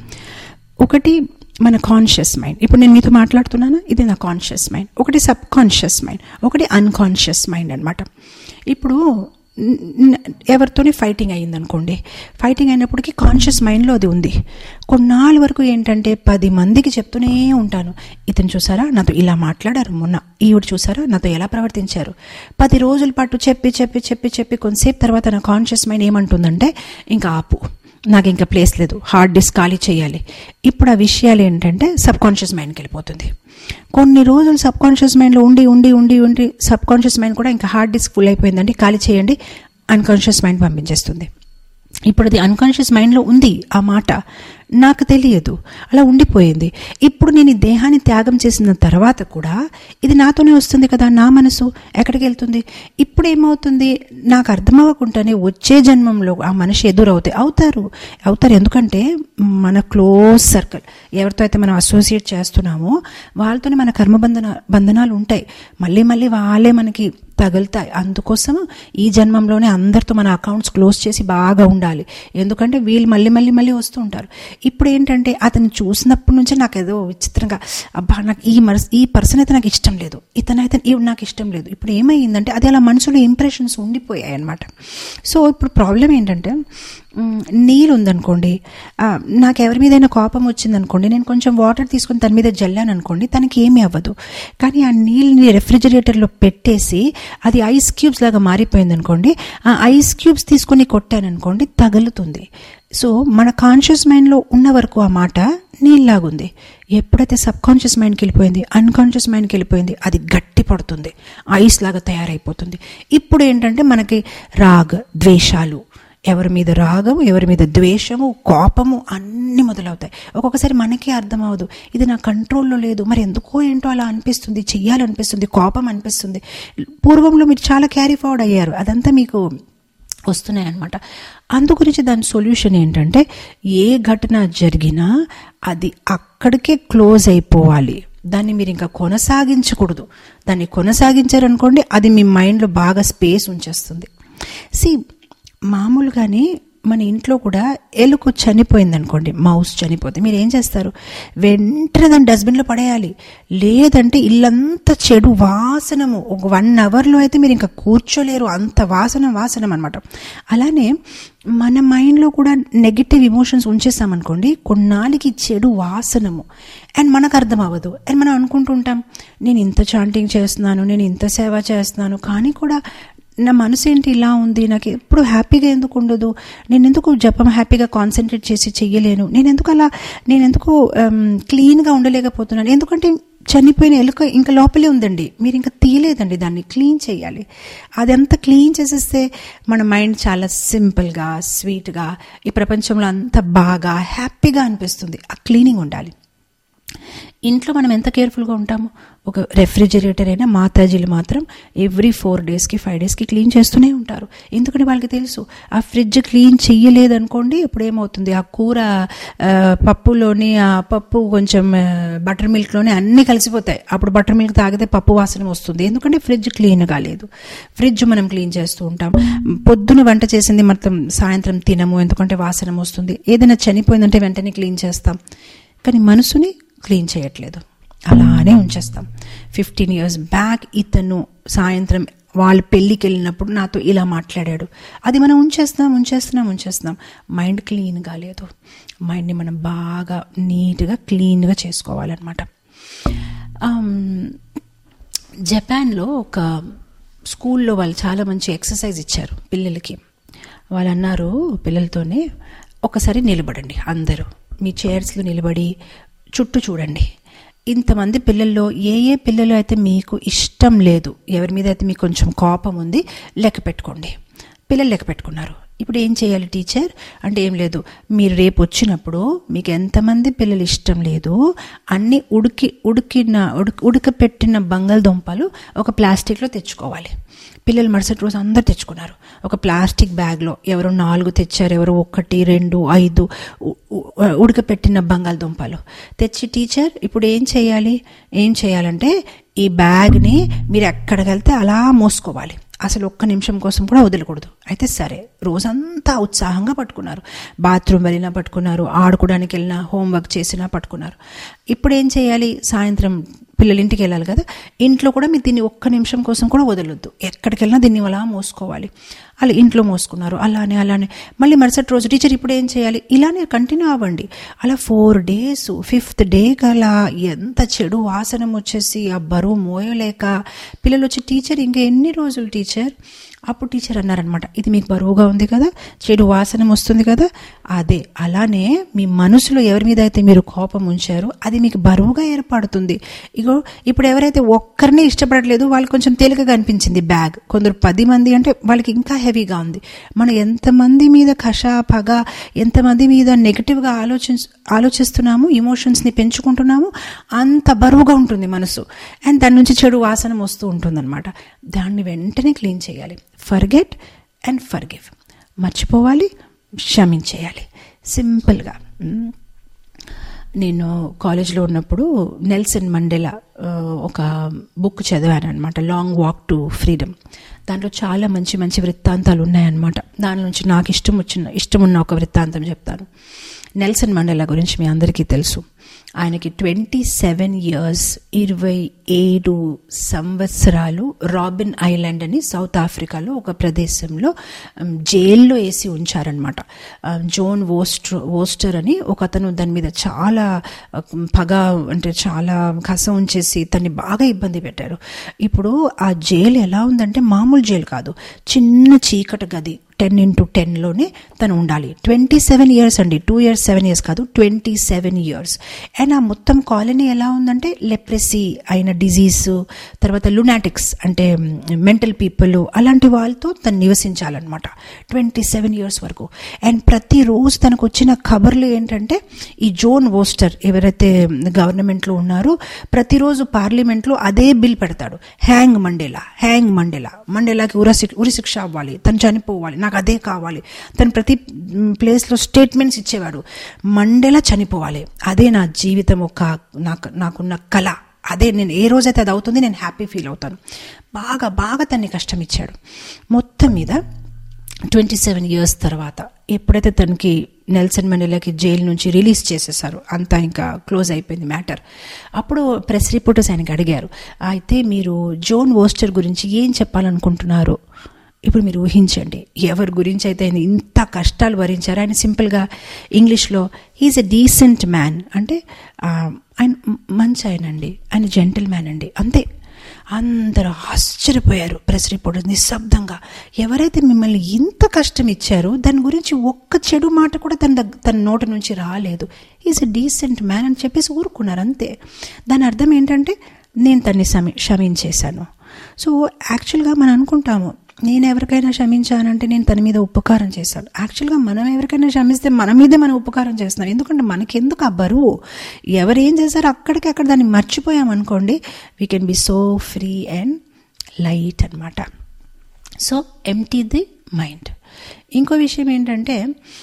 ఒకటి మన కాన్షియస్ మైండ్ ఇప్పుడు నేను మీతో మాట్లాడుతున్నాను ఇది నా కాన్షియస్ మైండ్ ఒకటి సబ్ కాన్షియస్ మైండ్ ఒకటి అన్కాన్షియస్ మైండ్ అనమాట ఇప్పుడు న- న- ఎవరితోనే ఫైటింగ్ అయ్యింది అనుకోండి ఫైటింగ్ అయినప్పటికీ కాన్షియస్ మైండ్లో అది ఉంది కొన్నాళ్ళ వరకు ఏంటంటే పది మందికి చెప్తూనే ఉంటాను ఇతను చూసారా నాతో ఇలా మాట్లాడారు మొన్న ఈవిడ చూసారా నాతో ఎలా ప్రవర్తించారు పది రోజుల పాటు చెప్పి చెప్పి చెప్పి చెప్పి కొంతసేపు తర్వాత నా కాన్షియస్ మైండ్ ఏమంటుందంటే ఇంకా ఆపు నాకు ఇంకా ప్లేస్ లేదు హార్డ్ డిస్క్ ఖాళీ చేయాలి ఇప్పుడు ఆ విషయాలు ఏంటంటే సబ్ కాన్షియస్ మైండ్కి వెళ్ళిపోతుంది కొన్ని రోజులు సబ్ కాన్షియస్ మైండ్లో ఉండి ఉండి ఉండి ఉండి సబ్ కాన్షియస్ మైండ్ కూడా ఇంకా హార్డ్ డిస్క్ ఫుల్ అయిపోయిందండి ఖాళీ చేయండి అన్కాన్షియస్ మైండ్ పంపించేస్తుంది ఇప్పుడు అది అన్కాన్షియస్ మైండ్లో ఉంది ఆ మాట నాకు తెలియదు అలా ఉండిపోయింది ఇప్పుడు నేను ఈ దేహాన్ని త్యాగం చేసిన తర్వాత కూడా ఇది నాతోనే వస్తుంది కదా నా మనసు ఎక్కడికి వెళ్తుంది ఇప్పుడు ఏమవుతుంది నాకు అర్థమవ్వకుండానే వచ్చే జన్మంలో ఆ మనిషి ఎదురవుతాయి అవుతారు అవుతారు ఎందుకంటే మన క్లోజ్ సర్కిల్ ఎవరితో అయితే మనం అసోసియేట్ చేస్తున్నామో వాళ్ళతోనే మన కర్మబంధన బంధనాలు ఉంటాయి మళ్ళీ మళ్ళీ వాళ్ళే మనకి తగులుతాయి అందుకోసం ఈ జన్మంలోనే అందరితో మన అకౌంట్స్ క్లోజ్ చేసి బాగా ఉండాలి ఎందుకంటే వీళ్ళు మళ్ళీ మళ్ళీ మళ్ళీ వస్తూ ఉంటారు ఇప్పుడు ఏంటంటే అతను చూసినప్పటి నుంచి నాకు ఏదో విచిత్రంగా అబ్బా నాకు ఈ మర్స్ ఈ పర్సన్ అయితే నాకు ఇష్టం లేదు ఇతనైతే ఈవిడ నాకు ఇష్టం లేదు ఇప్పుడు ఏమైందంటే అది అలా మనసులో ఇంప్రెషన్స్ ఉండిపోయాయి అనమాట సో ఇప్పుడు ప్రాబ్లం ఏంటంటే మ్, నీళ్ళు ఉందనుకోండి ఆ, నాకు ఎవరి మీదైనా కోపం వచ్చిందనుకోండి నేను కొంచెం వాటర్ తీసుకొని తన మీద జల్లాను అనుకోండి తనకి ఏమీ అవ్వదు కానీ ఆ నీళ్ళని రెఫ్రిజిరేటర్లో పెట్టేసి అది ఐస్ క్యూబ్స్ లాగా మారిపోయింది అనుకోండి ఆ ఐస్ క్యూబ్స్ తీసుకొని కొట్టాననుకోండి తగులుతుంది సో మన కాన్షియస్ మైండ్లో ఉన్న వరకు ఆ మాట నీళ్ళలాగుంది ఎప్పుడైతే సబ్ కాన్షియస్ మైండ్కి వెళ్ళిపోయింది అన్కాన్షియస్ మైండ్కి వెళ్ళిపోయింది అది గట్టి పడుతుంది ఐస్ లాగా తయారైపోతుంది ఇప్పుడు ఏంటంటే మనకి రాగ్ ద్వేషాలు ఎవరి మీద రాగం ఎవరి మీద ద్వేషము కోపము అన్నీ మొదలవుతాయి ఒక్కొక్కసారి మనకే అర్థం అవ్వదు ఇది నా కంట్రోల్లో లేదు మరి ఎందుకో ఏంటో అలా అనిపిస్తుంది చెయ్యాలనిపిస్తుంది కోపం అనిపిస్తుంది పూర్వంలో మీరు చాలా క్యారీ ఫార్వర్డ్ అయ్యారు అదంతా మీకు వస్తున్నాయి అనమాట అందు గురించి దాని సొల్యూషన్ ఏంటంటే ఏ ఘటన జరిగినా అది అక్కడికే క్లోజ్ అయిపోవాలి దాన్ని మీరు ఇంకా కొనసాగించకూడదు దాన్ని కొనసాగించారనుకోండి అది మీ మైండ్లో బాగా స్పేస్ ఉంచేస్తుంది సి మామూలుగానే మన ఇంట్లో కూడా ఎలుక చనిపోయింది అనుకోండి మౌస్ చనిపోతే మీరు ఏం చేస్తారు వెంటనే దాన్ని డస్ట్బిన్లో పడేయాలి లేదంటే ఇల్లంతా చెడు వాసనము ఒక వన్ అవర్లో అయితే మీరు ఇంకా కూర్చోలేరు అంత వాసన వాసనం అనమాట అలానే మన మైండ్లో కూడా నెగిటివ్ ఇమోషన్స్ ఉంచేసామనుకోండి కొన్నాళ్ళకి చెడు వాసనము అండ్ మనకు అర్థం అవ్వదు అండ్ మనం అనుకుంటుంటాం నేను ఇంత చాంటింగ్ చేస్తున్నాను నేను ఇంత సేవ చేస్తున్నాను కానీ కూడా నా మనసు ఏంటి ఇలా ఉంది నాకు ఎప్పుడు హ్యాపీగా ఎందుకు ఉండదు నేను ఎందుకు జపం హ్యాపీగా కాన్సన్ట్రేట్ చేసి చెయ్యలేను నేను ఎందుకు అలా నేను ఎందుకు క్లీన్గా ఉండలేకపోతున్నాను ఎందుకంటే చనిపోయిన ఎలుక ఇంకా లోపలే ఉందండి మీరు ఇంకా తీయలేదండి దాన్ని క్లీన్ చేయాలి అదంతా క్లీన్ చేసేస్తే మన మైండ్ చాలా సింపుల్గా స్వీట్గా ఈ ప్రపంచంలో అంత బాగా హ్యాపీగా అనిపిస్తుంది ఆ క్లీనింగ్ ఉండాలి ఇంట్లో మనం ఎంత కేర్ఫుల్గా ఉంటాము ఒక రెఫ్రిజిరేటర్ అయినా మాతాజీలు మాత్రం ఎవ్రీ ఫోర్ డేస్కి ఫైవ్ డేస్కి క్లీన్ చేస్తూనే ఉంటారు ఎందుకంటే వాళ్ళకి తెలుసు ఆ ఫ్రిడ్జ్ క్లీన్ చెయ్యలేదనుకోండి ఇప్పుడు ఏమవుతుంది ఆ కూర ఆ, పప్పులోని ఆ పప్పు కొంచెం బటర్ మిల్క్లోనే అన్నీ కలిసిపోతాయి అప్పుడు బటర్ మిల్క్ తాగితే పప్పు వాసన వస్తుంది ఎందుకంటే ఫ్రిడ్జ్ క్లీన్ కాలేదు ఫ్రిడ్జ్ మనం క్లీన్ చేస్తూ ఉంటాం పొద్దున వంట చేసింది మొత్తం సాయంత్రం తినము ఎందుకంటే వాసన వస్తుంది ఏదైనా చనిపోయిందంటే వెంటనే క్లీన్ చేస్తాం కానీ మనసుని క్లీన్ చేయట్లేదు అలానే ఉంచేస్తాం ఫిఫ్టీన్ ఇయర్స్ బ్యాక్ ఇతను సాయంత్రం వాళ్ళ పెళ్ళికి వెళ్ళినప్పుడు నాతో ఇలా మాట్లాడాడు అది మనం ఉంచేస్తున్నాం ఉంచేస్తున్నాం ఉంచేస్తున్నాం మైండ్ క్లీన్ కాలేదు మైండ్ని మనం బాగా నీట్గా క్లీన్గా చేసుకోవాలన్నమాట ఆమ్, జపాన్లో ఒక స్కూల్లో వాళ్ళు చాలా మంచి ఎక్సర్సైజ్ ఇచ్చారు పిల్లలకి వాళ్ళు అన్నారు పిల్లలతోనే ఒకసారి నిలబడండి అందరూ మీ చైర్స్లో నిలబడి చుట్టూ చూడండి ఇంతమంది పిల్లల్లో ఏ ఏ పిల్లలు అయితే మీకు ఇష్టం లేదు ఎవరి మీద అయితే మీకు కొంచెం కోపం ఉంది లెక్క పెట్టుకోండి పిల్లలు లెక్క పెట్టుకున్నారు ఇప్పుడు ఏం చేయాలి టీచర్ అంటే ఏం లేదు మీరు రేపు వచ్చినప్పుడు మీకు ఎంతమంది పిల్లలు ఇష్టం లేదు అన్ని ఉడికి ఉడికిన ఉడక ఉడకపెట్టిన బంగాళదుంపలు ఒక ప్లాస్టిక్లో తెచ్చుకోవాలి పిల్లలు మరుసటి రోజు అందరు తెచ్చుకున్నారు ఒక ప్లాస్టిక్ బ్యాగ్లో ఎవరు నాలుగు తెచ్చారు ఎవరు ఒకటి రెండు ఐదు ఉ- ఉ- ఉడకపెట్టిన బంగాళదుంపలు తెచ్చి టీచర్ ఇప్పుడు ఏం చేయాలి ఏం చేయాలంటే ఈ బ్యాగ్ని మీరు ఎక్కడికి వెళ్తే అలా మోసుకోవాలి అసలు ఒక్క నిమిషం కోసం కూడా వదలకూడదు అయితే సరే రోజంతా ఉత్సాహంగా పట్టుకున్నారు బాత్రూమ్ వెళ్ళినా పట్టుకున్నారు ఆడుకోవడానికి వెళ్ళినా హోంవర్క్ చేసినా పట్టుకున్నారు ఇప్పుడు ఏం చేయాలి సాయంత్రం పిల్లలు ఇంటికి వెళ్ళాలి కదా ఇంట్లో కూడా మీరు దీన్ని ఒక్క నిమిషం కోసం కూడా వదలొద్దు ఎక్కడికి వెళ్ళినా దీన్ని అలా మోసుకోవాలి అలా ఇంట్లో మోసుకున్నారు అలానే అలానే మళ్ళీ మరుసటి రోజు టీచర్ ఇప్పుడు ఏం చేయాలి ఇలానే కంటిన్యూ అవ్వండి అలా ఫోర్ డేస్ ఫిఫ్త్ డే కలా ఎంత చెడు వాసనం వచ్చేసి ఆ బరువు మోయలేక పిల్లలు వచ్చి టీచర్ ఇంకా ఎన్ని రోజులు టీచర్ అప్పుడు టీచర్ అన్నారనమాట ఇది మీకు బరువుగా ఉంది కదా చెడు వాసన వస్తుంది కదా అదే అలానే మీ మనసులో ఎవరి మీద అయితే మీరు కోపం ఉంచారో అది మీకు బరువుగా ఏర్పడుతుంది ఇగో ఇప్పుడు ఎవరైతే ఒక్కరిని ఇష్టపడట్లేదు వాళ్ళకి కొంచెం తేలికగా అనిపించింది బ్యాగ్ కొందరు పది మంది అంటే వాళ్ళకి ఇంకా హెవీగా ఉంది మనం ఎంతమంది మీద కష పగ ఎంతమంది మీద నెగిటివ్గా ఆలోచి ఆలోచిస్తున్నాము ఇమోషన్స్ని పెంచుకుంటున్నాము అంత బరువుగా ఉంటుంది మనసు అండ్ దాని నుంచి చెడు వాసన వస్తూ ఉంటుందన్నమాట దాన్ని వెంటనే క్లీన్ చేయాలి ఫర్గెట్ అండ్ ఫర్గివ్ మర్చిపోవాలి క్షమించేయాలి సింపుల్గా మ్, నేను కాలేజ్లో ఉన్నప్పుడు నెల్సన్ మండేలా ఆ, ఒక బుక్ చదివాను అనమాట లాంగ్ వాక్ టు ఫ్రీడమ్ దాంట్లో చాలా మంచి మంచి వృత్తాంతాలు ఉన్నాయన్నమాట దాని నుంచి నాకు ఇష్టం వచ్చిన ఇష్టం ఉన్న ఒక వృత్తాంతం చెప్తాను నెల్సన్ మండేలా గురించి మీ అందరికీ తెలుసు ఆయనకి ట్వంటీ సెవెన్ ఇయర్స్ ఇరవై ఏడు సంవత్సరాలు రాబిన్ ఐలాండ్ అని సౌత్ ఆఫ్రికాలో ఒక ప్రదేశంలో ఉమ్, జైల్లో వేసి ఉంచారనమాట జోన్ వోస్టర్ వోస్టర్ అని ఒక అతను దాని మీద చాలా ఉమ్, పగ అంటే చాలా కసం ఉంచేసి తన్ని బాగా ఇబ్బంది పెట్టారు ఇప్పుడు ఆ జైలు ఎలా ఉందంటే మామూలు జైలు కాదు చిన్న చీకటి గది టెన్ ఇంటూ టెన్లోనే తను ఉండాలి ట్వంటీ సెవెన్ ఇయర్స్ అండి టూ ఇయర్స్ సెవెన్ ఇయర్స్ కాదు ట్వంటీ సెవెన్ ఇయర్స్ అండ్ ఆ మొత్తం కాలనీ ఎలా ఉందంటే లెప్రెసీ అయిన డిజీజ్ తర్వాత లునాటిక్స్ అంటే మెంటల్ పీపుల్ అలాంటి వాళ్ళతో తను నివసించాలన్నమాట ట్వంటీ సెవెన్ ఇయర్స్ వరకు అండ్ ప్రతిరోజు తనకు వచ్చిన ఖబర్లు ఏంటంటే ఈ జోన్ వోస్టర్ ఎవరైతే గవర్నమెంట్లో ఉన్నారో ప్రతిరోజు పార్లమెంట్లో అదే బిల్ పెడతాడు హ్యాంగ్ మండేలా హ్యాంగ్ మండేలా మండేలాకి ఉరసి ఉరిశిక్ష అవ్వాలి తను చనిపోవాలి నాకు అదే కావాలి తను ప్రతి ప్లేస్లో స్టేట్మెంట్స్ ఇచ్చేవాడు మండేలా చనిపోవాలి అదే నా జీవితం ఒక నాకు నాకున్న కళ అదే నేను ఏ రోజైతే అది అవుతుంది నేను హ్యాపీ ఫీల్ అవుతాను బాగా బాగా తన్ని కష్టం ఇచ్చాడు మొత్తం మీద ట్వంటీ సెవెన్ ఇయర్స్ తర్వాత ఎప్పుడైతే తనకి నెల్సన్ మండేలాకి జైలు నుంచి రిలీజ్ చేసేసారు అంతా ఇంకా క్లోజ్ అయిపోయింది మ్యాటర్ అప్పుడు ప్రెస్ రిపోర్టర్స్ ఆయనకి అడిగారు అయితే మీరు జోన్ వోస్టర్ గురించి ఏం చెప్పాలనుకుంటున్నారు ఇప్పుడు మీరు ఊహించండి ఎవరి గురించి అయితే ఆయన ఇంత కష్టాలు భరించారు ఆయన సింపుల్గా ఇంగ్లీష్లో హీఈస్ ఎ డీసెంట్ మ్యాన్ అంటే ఆ, ఆయన మంచి ఆయన అండి ఆయన జెంటిల్ మ్యాన్ అండి అంతే అందరూ ఆశ్చర్యపోయారు ప్రెస్ రిపోర్టర్ నిశ్శబ్దంగా ఎవరైతే మిమ్మల్ని ఇంత కష్టం ఇచ్చారో దాని గురించి ఒక్క చెడు మాట కూడా తన దగ్గ తన నోటి నుంచి రాలేదు ఈజ్ ఎ డీసెంట్ మ్యాన్ అని చెప్పేసి ఊరుకున్నారు అంతే దాని అర్థం ఏంటంటే నేను తన్ని సమీ క్షమించేశాను సో యాక్చువల్గా మనం అనుకుంటాము నేను ఎవరికైనా క్షమించానంటే నేను తన మీద ఉపకారం చేశాను యాక్చువల్గా మనం ఎవరికైనా క్షమిస్తే మన మీదే మనం ఉపకారం చేస్తున్నాం ఎందుకంటే మనకెందుకు ఆ బరువు ఎవరు ఏం చేశారో అక్కడికి అక్కడ దాన్ని మర్చిపోయాం అనుకోండి we can be so free and light అనమాట సో ఎంటీ ది మైండ్ ఇంకో విషయం ఏంటంటే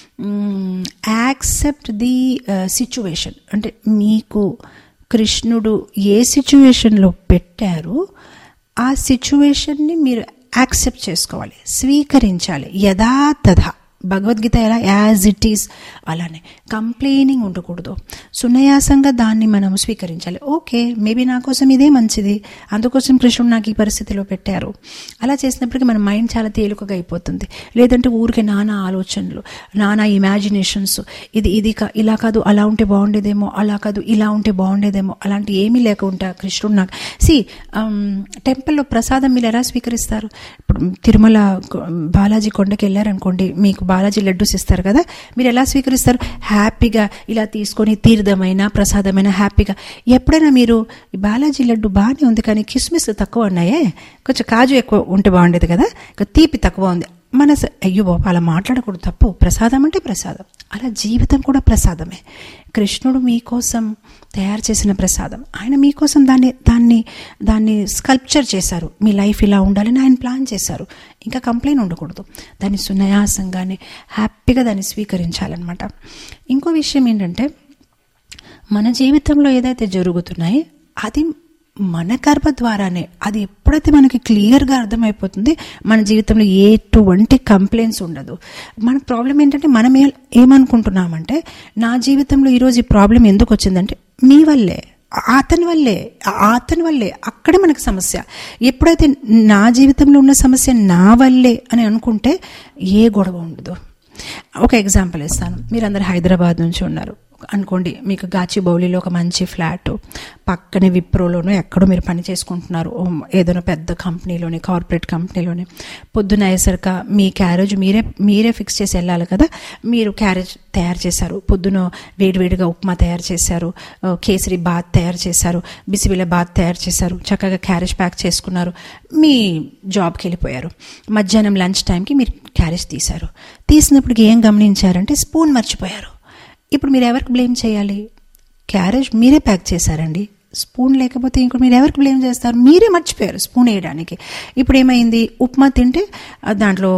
యాక్సెప్ట్ ది సిచ్యువేషన్ అంటే మీకు కృష్ణుడు ఏ సిచ్యువేషన్లో పెట్టారో ఆ సిచ్యువేషన్ని మీరు యాక్సెప్ట్ చేసుకోవాలి స్వీకరించాలి యథాతథ భగవద్గీత ఎలా యాజ్ ఇట్ ఈస్ అలానే కంప్లైనింగ్ ఉండకూడదు సునాయాసంగా దాన్ని మనం స్వీకరించాలి ఓకే మేబీ నా కోసం ఇదే మంచిది అందుకోసం కృష్ణుడు నాకు ఈ పరిస్థితిలో పెట్టారు అలా చేసినప్పటికీ మన మైండ్ చాలా తేలికగా అయిపోతుంది లేదంటే ఊరికే నానా ఆలోచనలు నానా ఇమాజినేషన్స్ ఇది ఇది కా ఇలా కాదు అలా ఉంటే బాగుండేదేమో అలా కాదు ఇలా ఉంటే బాగుండేదేమో అలాంటి ఏమీ లేకుండా కృష్ణుడు నాకు సి టెంపుల్లో ప్రసాదం మీరు ఎలా స్వీకరిస్తారు ఇప్పుడు తిరుమల బాలాజీ కొండకి వెళ్ళారనుకోండి మీకు బాలాజీ లడ్డూస్ ఇస్తారు కదా మీరు ఎలా స్వీకరిస్తారు హ్యాపీగా ఇలా తీసుకొని తీర్థమైన ప్రసాదమైన హ్యాపీగా ఎప్పుడైనా మీరు ఈ బాలాజీ లడ్డు బాగానే ఉంది కానీ కిస్మిస్లు తక్కువ ఉన్నాయే కొంచెం కాజు ఎక్కువ ఉంటే బాగుండేది కదా ఇంకా తీపి తక్కువ ఉంది మన అయ్యో బాబా అలా మాట్లాడకూడదు తప్పు ప్రసాదం అంటే ప్రసాదం అలా జీవితం కూడా ప్రసాదమే కృష్ణుడు మీకోసం తయారు చేసిన ప్రసాదం ఆయన మీకోసం దాన్ని దాన్ని దాన్ని స్కల్ప్చర్ చేశారు మీ లైఫ్ ఇలా ఉండాలని ఆయన ప్లాన్ చేశారు ఇంకా కంప్లైంట్ ఉండకూడదు దాన్ని సునాయాసంగానే హ్యాపీగా దాన్ని స్వీకరించాలన్నమాట ఇంకో విషయం ఏంటంటే మన జీవితంలో ఏదైతే జరుగుతున్నాయో అది మన కర్మ ద్వారానే అది ఎప్పుడైతే మనకి క్లియర్గా అర్థమైపోతుంది మన జీవితంలో ఎటువంటి కంప్లైంట్స్ ఉండదు మనకు ప్రాబ్లం ఏంటంటే మనం ఏ ఏమనుకుంటున్నామంటే నా జీవితంలో ఈరోజు ఈ ప్రాబ్లం ఎందుకు వచ్చిందంటే మీ వల్లే అతని వల్లే అతని వల్లే అక్కడే మనకు సమస్య ఎప్పుడైతే నా జీవితంలో ఉన్న సమస్య నా వల్లే అని అనుకుంటే ఏ గొడవ ఉండదు ఒక ఎగ్జాంపుల్ ఇస్తాను మీరందరూ హైదరాబాద్ నుంచి ఉన్నారు అనుకోండి మీకు గాచిబౌలిలో ఒక మంచి ఫ్లాట్ పక్కనే విప్రోలోనో ఎక్కడో మీరు పని చేసుకుంటున్నారు ఏదైనా పెద్ద కంపెనీలోని కార్పొరేట్ కంపెనీలోని పొద్దున అయ్యేసరిక మీ క్యారేజ్ మీరే మీరే ఫిక్స్ చేసి వెళ్ళాలి కదా మీరు క్యారేజ్ తయారు చేశారు పొద్దున వేడివేడిగా ఉప్మా తయారు చేశారు కేసరి బాత్ తయారు చేశారు బిసిబిల బాత్ తయారు చేశారు చక్కగా క్యారేజ్ ప్యాక్ చేసుకున్నారు మీ జాబ్కి వెళ్ళిపోయారు మధ్యాహ్నం లంచ్ టైంకి మీరు క్యారేజ్ తీశారు తీసినప్పటికి ఏం గమనించారంటే స్పూన్ మర్చిపోయారు ఇప్పుడు మీరు ఎవరికి బ్లేమ్ చేయాలి క్యారేజ్ మీరే ప్యాక్ చేశారండి స్పూన్ లేకపోతే ఇంకోటి మీరు ఎవరికి బ్లేమ్ చేస్తారు మీరే మర్చిపోయారు స్పూన్ వేయడానికి ఇప్పుడు ఏమైంది ఉప్మా తింటే దాంట్లో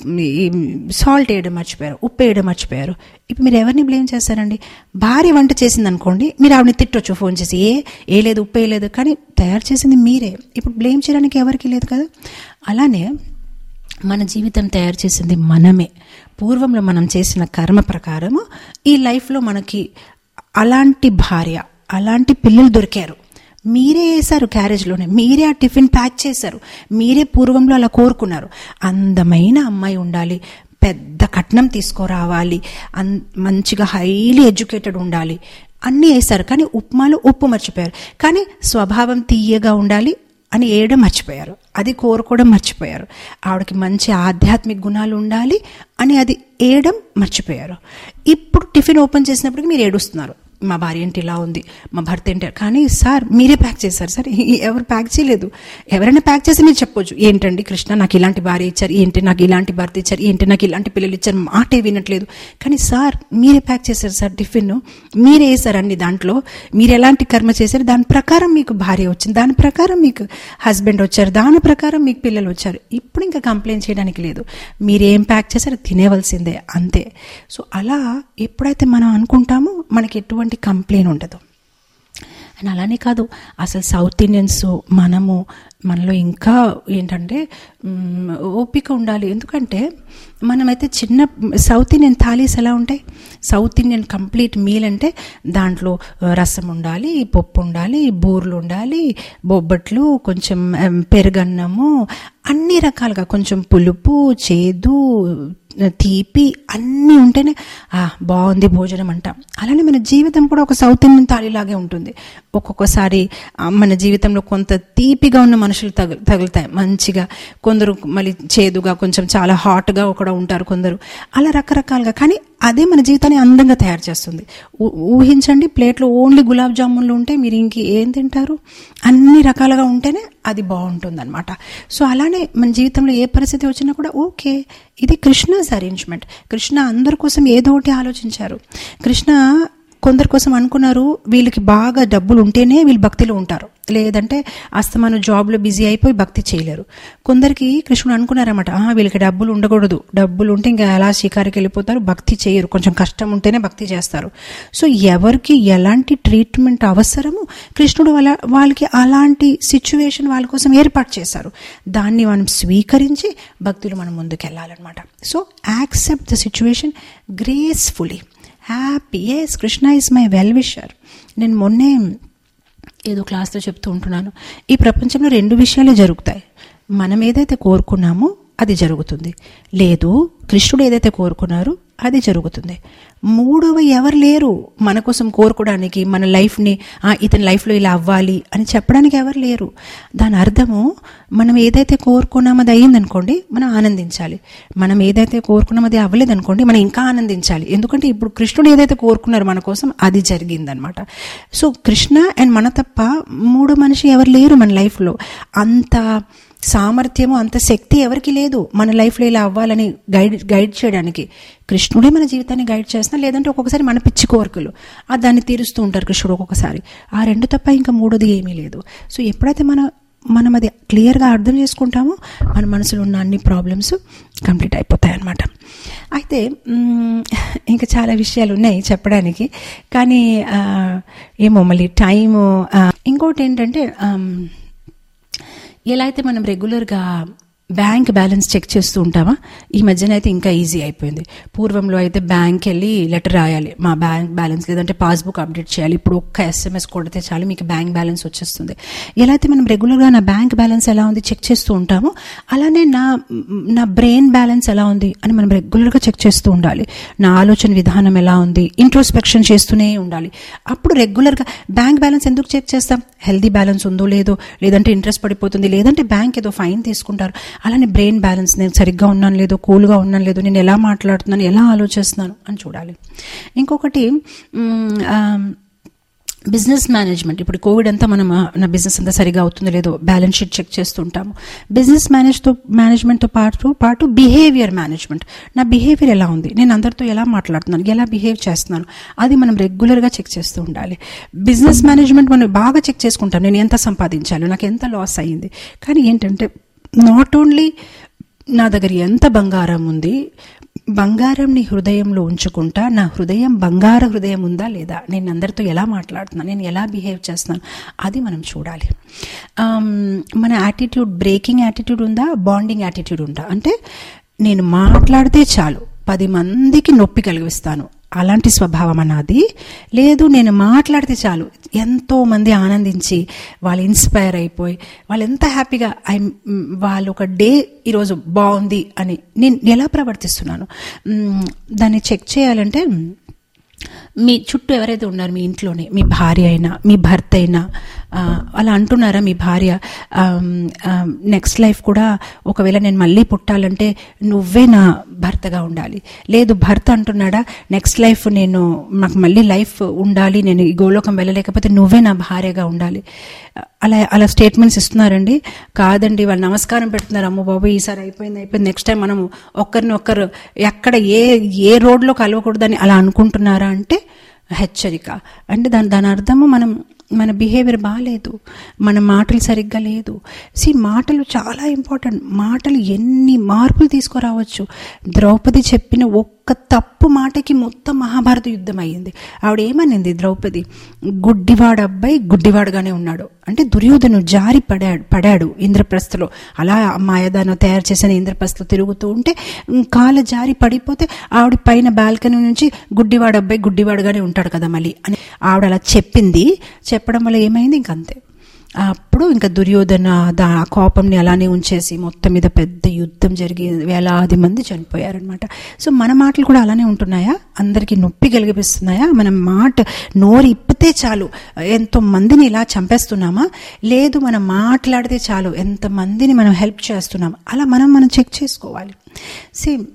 సాల్ట్ వేయడం మర్చిపోయారు ఉప్పు వేయడం మర్చిపోయారు ఇప్పుడు మీరు ఎవరిని బ్లేమ్ చేస్తారండి భార్య వంట చేసింది అనుకోండి మీరు ఆవిడని తిట్టొచ్చు ఫోన్ చేసి ఏ ఏ లేదు ఉప్పు వేయలేదు కానీ తయారు చేసింది మీరే ఇప్పుడు బ్లేమ్ చేయడానికి ఎవరికి లేదు కదా అలానే మన జీవితం తయారు చేసింది మనమే పూర్వంలో మనం చేసిన కర్మ ప్రకారము ఈ లైఫ్లో మనకి అలాంటి భార్య అలాంటి పిల్లలు దొరికారు మీరే వేశారు క్యారేజ్లోనే మీరే ఆ టిఫిన్ ప్యాక్ చేశారు మీరే పూర్వంలో అలా కోరుకున్నారు అందమైన అమ్మాయి ఉండాలి పెద్ద కట్నం తీసుకురావాలి అన్ మంచిగా హైలీ ఎడ్యుకేటెడ్ ఉండాలి అన్నీ వేశారు కానీ ఉప్మాలో ఉప్పు మర్చిపోయారు కానీ స్వభావం తీయగా ఉండాలి అని వేయడం మర్చిపోయారు అది కోరుకోవడం మర్చిపోయారు ఆవిడకి మంచి ఆధ్యాత్మిక గుణాలు ఉండాలి అని అది వేయడం మర్చిపోయారు ఇప్పుడు టిఫిన్ ఓపెన్ చేసినప్పటికీ మీరు ఏడుస్తున్నారు మా భార్య ఏంటి ఇలా ఉంది మా భర్త ఏంటి కానీ సార్ మీరే ప్యాక్ చేశారు సార్ ఎవరు ప్యాక్ చేయలేదు ఎవరైనా ప్యాక్ చేసి మీరు చెప్పొచ్చు ఏంటండి కృష్ణ నాకు ఇలాంటి భార్య ఇచ్చారు ఏంటి నాకు ఇలాంటి భర్త ఇచ్చారు ఏంటి నాకు ఇలాంటి పిల్లలు ఇచ్చారు మాటే వినట్లేదు కానీ సార్ మీరే ప్యాక్ చేశారు సార్ టిఫిన్ మీరే వేసారండి దాంట్లో మీరు ఎలాంటి కర్మ చేశారు దాని ప్రకారం మీకు భార్య వచ్చింది దాని ప్రకారం మీకు హస్బెండ్ వచ్చారు దాని ప్రకారం మీకు పిల్లలు వచ్చారు ఇప్పుడు ఇంకా కంప్లైంట్ చేయడానికి లేదు మీరేం ప్యాక్ చేశారో తినేవలసిందే అంతే సో అలా ఎప్పుడైతే మనం అనుకుంటామో మనకి ఎటువంటి కంప్లైంట్ ఉండదు అండ్ అలానే కాదు అసలు సౌత్ ఇండియన్స్ మనము మనలో ఇంకా ఏంటంటే ఓపిక ఉండాలి ఎందుకంటే మనమైతే చిన్న సౌత్ ఇండియన్ థాలీస్ ఎలా ఉంటాయి సౌత్ ఇండియన్ కంప్లీట్ మీల్ అంటే దాంట్లో రసం ఉండాలి పప్పు ఉండాలి బూర్లు ఉండాలి బొబ్బట్లు కొంచెం పెరుగన్నము అన్ని రకాలుగా కొంచెం పులుపు చేదు తీపి అన్నీ ఉంటేనే బాగుంది భోజనం అంటాం అలానే మన జీవితం కూడా ఒక సౌత్ ఇండియన్ థాలీలాగే ఉంటుంది ఒక్కొక్కసారి మన జీవితంలో కొంత తీపిగా ఉన్న మన మనుషులు తగు తగులుతాయి మంచిగా కొందరు మళ్ళీ చేదుగా కొంచెం చాలా హాట్గా కూడా ఉంటారు కొందరు అలా రకరకాలుగా కానీ అదే మన జీవితాన్ని అందంగా తయారు చేస్తుంది ఊ- ఊహించండి ప్లేట్లో ఓన్లీ గులాబ్ జామున్లు ఉంటే మీరు ఇంక ఏం తింటారు అన్ని రకాలుగా ఉంటేనే అది బాగుంటుంది అనమాట సో అలానే మన జీవితంలో ఏ పరిస్థితి వచ్చినా కూడా ఓకే ఇది కృష్ణస్ అరేంజ్మెంట్ కృష్ణ అందరి కోసం ఏదో ఒకటి ఆలోచించారు కృష్ణ కొందరి కోసం అనుకున్నారు వీళ్ళకి బాగా డబ్బులు ఉంటేనే వీళ్ళు భక్తిలో ఉంటారు లేదంటే అస్తమాను జాబ్లో బిజీ అయిపోయి భక్తి చేయలేరు కొందరికి కృష్ణుడు అనుకున్నారన్నమాట "ఆహా, వీళ్ళకి డబ్బులు ఉండకూడదు డబ్బులు ఉంటే ఇంకా ఎలా షికారికి వెళ్ళిపోతారు భక్తి చేయరు కొంచెం కష్టం ఉంటేనే భక్తి చేస్తారు సో ఎవరికి ఎలాంటి ట్రీట్మెంట్ అవసరము కృష్ణుడు వాళ్ళ వాళ్ళకి అలాంటి సిచ్యువేషన్ వాళ్ళ కోసం ఏర్పాటు చేశారు దాన్ని మనం స్వీకరించి భక్తులు మనం ముందుకు వెళ్ళాలన్నమాట so accept the situation gracefully happy yes Krishna is my well wisher నేను మొన్నే ఏదో క్లాస్లో చెప్తూ ఉంటున్నాను ఈ ప్రపంచంలో రెండు విషయాలే జరుగుతాయి మనం ఏదైతే కోరుకున్నామో అది జరుగుతుంది లేదు కృష్ణుడు ఏదైతే కోరుకున్నారో అది జరుగుతుంది మూడవ ఎవరు లేరు మన కోసం కోరుకోవడానికి మన లైఫ్ని "ఆ, ఇతని లైఫ్లో ఇలా అవ్వాలి అని చెప్పడానికి ఎవరు లేరు దాని అర్థము మనం ఏదైతే కోరుకున్నామో అది అయ్యిందనుకోండి మనం ఆనందించాలి మనం ఏదైతే కోరుకున్నామో అది అవ్వలేదనుకోండి మనం ఇంకా ఆనందించాలి ఎందుకంటే ఇప్పుడు కృష్ణుడు ఏదైతే కోరుకున్నారో మన కోసం అది జరిగిందనమాట సో కృష్ణ అండ్ మన తప్ప మూడో మనిషి ఎవరు లేరు మన లైఫ్లో అంత సామర్థ్యము అంత శక్తి ఎవరికి లేదు మన లైఫ్లో ఇలా అవ్వాలని గైడ్ గైడ్ చేయడానికి కృష్ణుడే మన జీవితాన్ని గైడ్ చేస్తున్నా లేదంటే ఒక్కొక్కసారి మన పిచ్చి కోరికలు ఆ దాన్ని తీరుస్తూ ఉంటారు కృష్ణుడు ఒక్కొక్కసారి ఆ రెండు తప్ప ఇంకా మూడోది ఏమీ లేదు సో ఎప్పుడైతే మన మనం అది క్లియర్గా అర్థం చేసుకుంటామో మన మనసులో ఉన్న అన్ని ప్రాబ్లమ్స్ కంప్లీట్ అయిపోతాయి అన్నమాట అయితే మ్, ఇంకా చాలా విషయాలు ఉన్నాయి చెప్పడానికి కానీ ఆ, ఏమో మళ్ళీ టైము ఆ, ఇంకోటి ఏంటంటే ఆమ్, ఎలా అయితే మనం రెగ్యులర్గా బ్యాంక్ బ్యాలెన్స్ చెక్ చేస్తూ ఉంటామా ఈ మధ్యన అయితే ఇంకా ఈజీ అయిపోయింది పూర్వంలో అయితే బ్యాంక్ వెళ్ళి లెటర్ రాయాలి మా బ్యాంక్ బ్యాలెన్స్ లేదంటే పాస్బుక్ అప్డేట్ చేయాలి ఇప్పుడు ఒక్క ఎస్ఎంఎస్ కొడితే చాలు మీకు బ్యాంక్ బ్యాలెన్స్ వచ్చేస్తుంది ఎలా అయితే మనం రెగ్యులర్గా నా బ్యాంక్ బ్యాలెన్స్ ఎలా ఉంది చెక్ చేస్తూ ఉంటామో అలానే నా నా బ్రెయిన్ బ్యాలెన్స్ ఎలా ఉంది అని మనం రెగ్యులర్గా చెక్ చేస్తూ ఉండాలి నా ఆలోచన విధానం ఎలా ఉంది ఇంట్రోస్పెక్షన్ చేస్తూనే ఉండాలి అప్పుడు రెగ్యులర్గా బ్యాంక్ బ్యాలెన్స్ ఎందుకు చెక్ చేస్తాం హెల్దీ బ్యాలెన్స్ ఉందో లేదో లేదంటే ఇంట్రెస్ట్ పడిపోతుంది లేదంటే బ్యాంక్ ఏదో ఫైన్ తీసుకుంటారు అలానే బ్రెయిన్ బ్యాలెన్స్ నేను సరిగ్గా ఉన్నాను లేదో కూల్గా ఉన్నాను లేదో నేను ఎలా మాట్లాడుతున్నాను ఎలా ఆలోచిస్తున్నాను అని చూడాలి ఇంకొకటి మ్, ఆ, బిజినెస్ మేనేజ్మెంట్ ఇప్పుడు కోవిడ్ అంతా మనం ఆ, నా బిజినెస్ అంతా సరిగా అవుతుందో లేదో బ్యాలెన్స్ షీట్ చెక్ చేస్తుంటాము బిజినెస్ మేనేజ్తో మేనేజ్మెంట్తో పాటు పాటు బిహేవియర్ మేనేజ్మెంట్ నా బిహేవియర్ ఎలా ఉంది నేను అందరితో ఎలా మాట్లాడుతున్నాను ఎలా బిహేవ్ చేస్తున్నాను అది మనం రెగ్యులర్గా చెక్ చేస్తూ ఉండాలి బిజినెస్ మేనేజ్మెంట్ మనం బాగా చెక్ చేసుకుంటాం నేను ఎంత సంపాదించాలి నాకు ఎంత లాస్ అయ్యింది కానీ ఏంటంటే నాట్ ఓన్లీ నా దగ్గర ఎంత బంగారం ఉంది బంగారంని హృదయంలో ఉంచుకుంటా నా హృదయం బంగార హృదయం ఉందా లేదా నేను అందరితో ఎలా మాట్లాడుతున్నాను నేను ఎలా బిహేవ్ చేస్తున్నాను అది మనం చూడాలి ఆమ్, మన యాటిట్యూడ్ బ్రేకింగ్ యాటిట్యూడ్ ఉందా బాండింగ్ యాటిట్యూడ్ ఉందా అంటే నేను మాట్లాడితే చాలు పది మందికి నొప్పి కలిగిస్తాను అలాంటి స్వభావం అన్నది లేదు నేను మాట్లాడితే చాలు ఎంతో మంది ఆనందించి వాళ్ళు ఇన్స్పైర్ అయిపోయి వాళ్ళు ఎంత హ్యాపీగా ఐ వాళ్ళు ఒక డే ఈరోజు బాగుంది అని నేను ఎలా ప్రవర్తిస్తున్నాను మ్, దాన్ని చెక్ చేయాలంటే మీ చుట్టూ ఎవరైతే ఉన్నారు మీ ఇంట్లోనే మీ భార్య అయినా మీ భర్త అయినా ఆ, అలా అంటున్నారా మీ భార్య నెక్స్ట్ లైఫ్ కూడా ఒకవేళ నేను మళ్ళీ పుట్టాలంటే నువ్వే నా భర్తగా ఉండాలి లేదు భర్త అంటున్నాడా నెక్స్ట్ లైఫ్ నేను నాకు మళ్ళీ లైఫ్ ఉండాలి నేను ఈ గోలోకం వెళ్ళలేకపోతే నువ్వే నా భార్యగా ఉండాలి అలా అలా స్టేట్మెంట్స్ ఇస్తున్నారండి కాదండి వాళ్ళు నమస్కారం పెడుతున్నారు అమ్మ బాబు ఈసారి అయిపోయింది అయిపోయింది నెక్స్ట్ టైం మనము ఒక్కరిని ఒక్కరు ఎక్కడ ఏ ఏ రోడ్లో కలవకూడదని అలా అనుకుంటున్నారా అంటే హెచ్చరిక అంటే దాని దాని అర్థము మనం మన బిహేవియర్ బాగాలేదు మన మాటలు సరిగ్గా లేదు సి మాటలు చాలా ఇంపార్టెంట్ మాటలు ఎన్ని మార్పులు తీసుకురావచ్చు ద్రౌపది చెప్పిన ఒక్క తప్పు మాటకి మొత్తం మహాభారత యుద్ధం అయ్యింది ఆవిడ ఏమనింది ద్రౌపది గుడ్డివాడు అబ్బాయి గుడ్డివాడుగానే ఉన్నాడు అంటే దుర్యోధను జారి పడాడు పడాడు ఇంద్రప్రస్థలో అలా మాయదానం తయారు చేసిన ఇంద్రప్రస్థలో తిరుగుతూ ఉంటే ఉమ్, కాల జారి పడిపోతే ఆవిడ పైన బాల్కనీ నుంచి గుడ్డివాడు అబ్బాయి గుడ్డివాడుగానే ఉంటాడు కదా మళ్ళీ అని ఆవిడ అలా చెప్పింది చెప్పడం వల్ల ఏమైంది ఇంకంతే అప్పుడు ఇంకా దుర్యోధన దా ఆ కోపంని అలానే ఉంచేసి మొత్తం మీద పెద్ద యుద్ధం జరిగి వేలాది మంది చనిపోయారనమాట సో మన మాటలు కూడా అలానే ఉంటున్నాయా అందరికీ నొప్పి కలిగిపిస్తున్నాయా మన మాట నోరు ఇప్పితే చాలు ఎంతో మందిని ఇలా చంపేస్తున్నామా లేదు మనం మాట్లాడితే చాలు ఎంతమందిని మనం హెల్ప్ చేస్తున్నాం అలా మనం మనం చెక్ చేసుకోవాలి సేమ్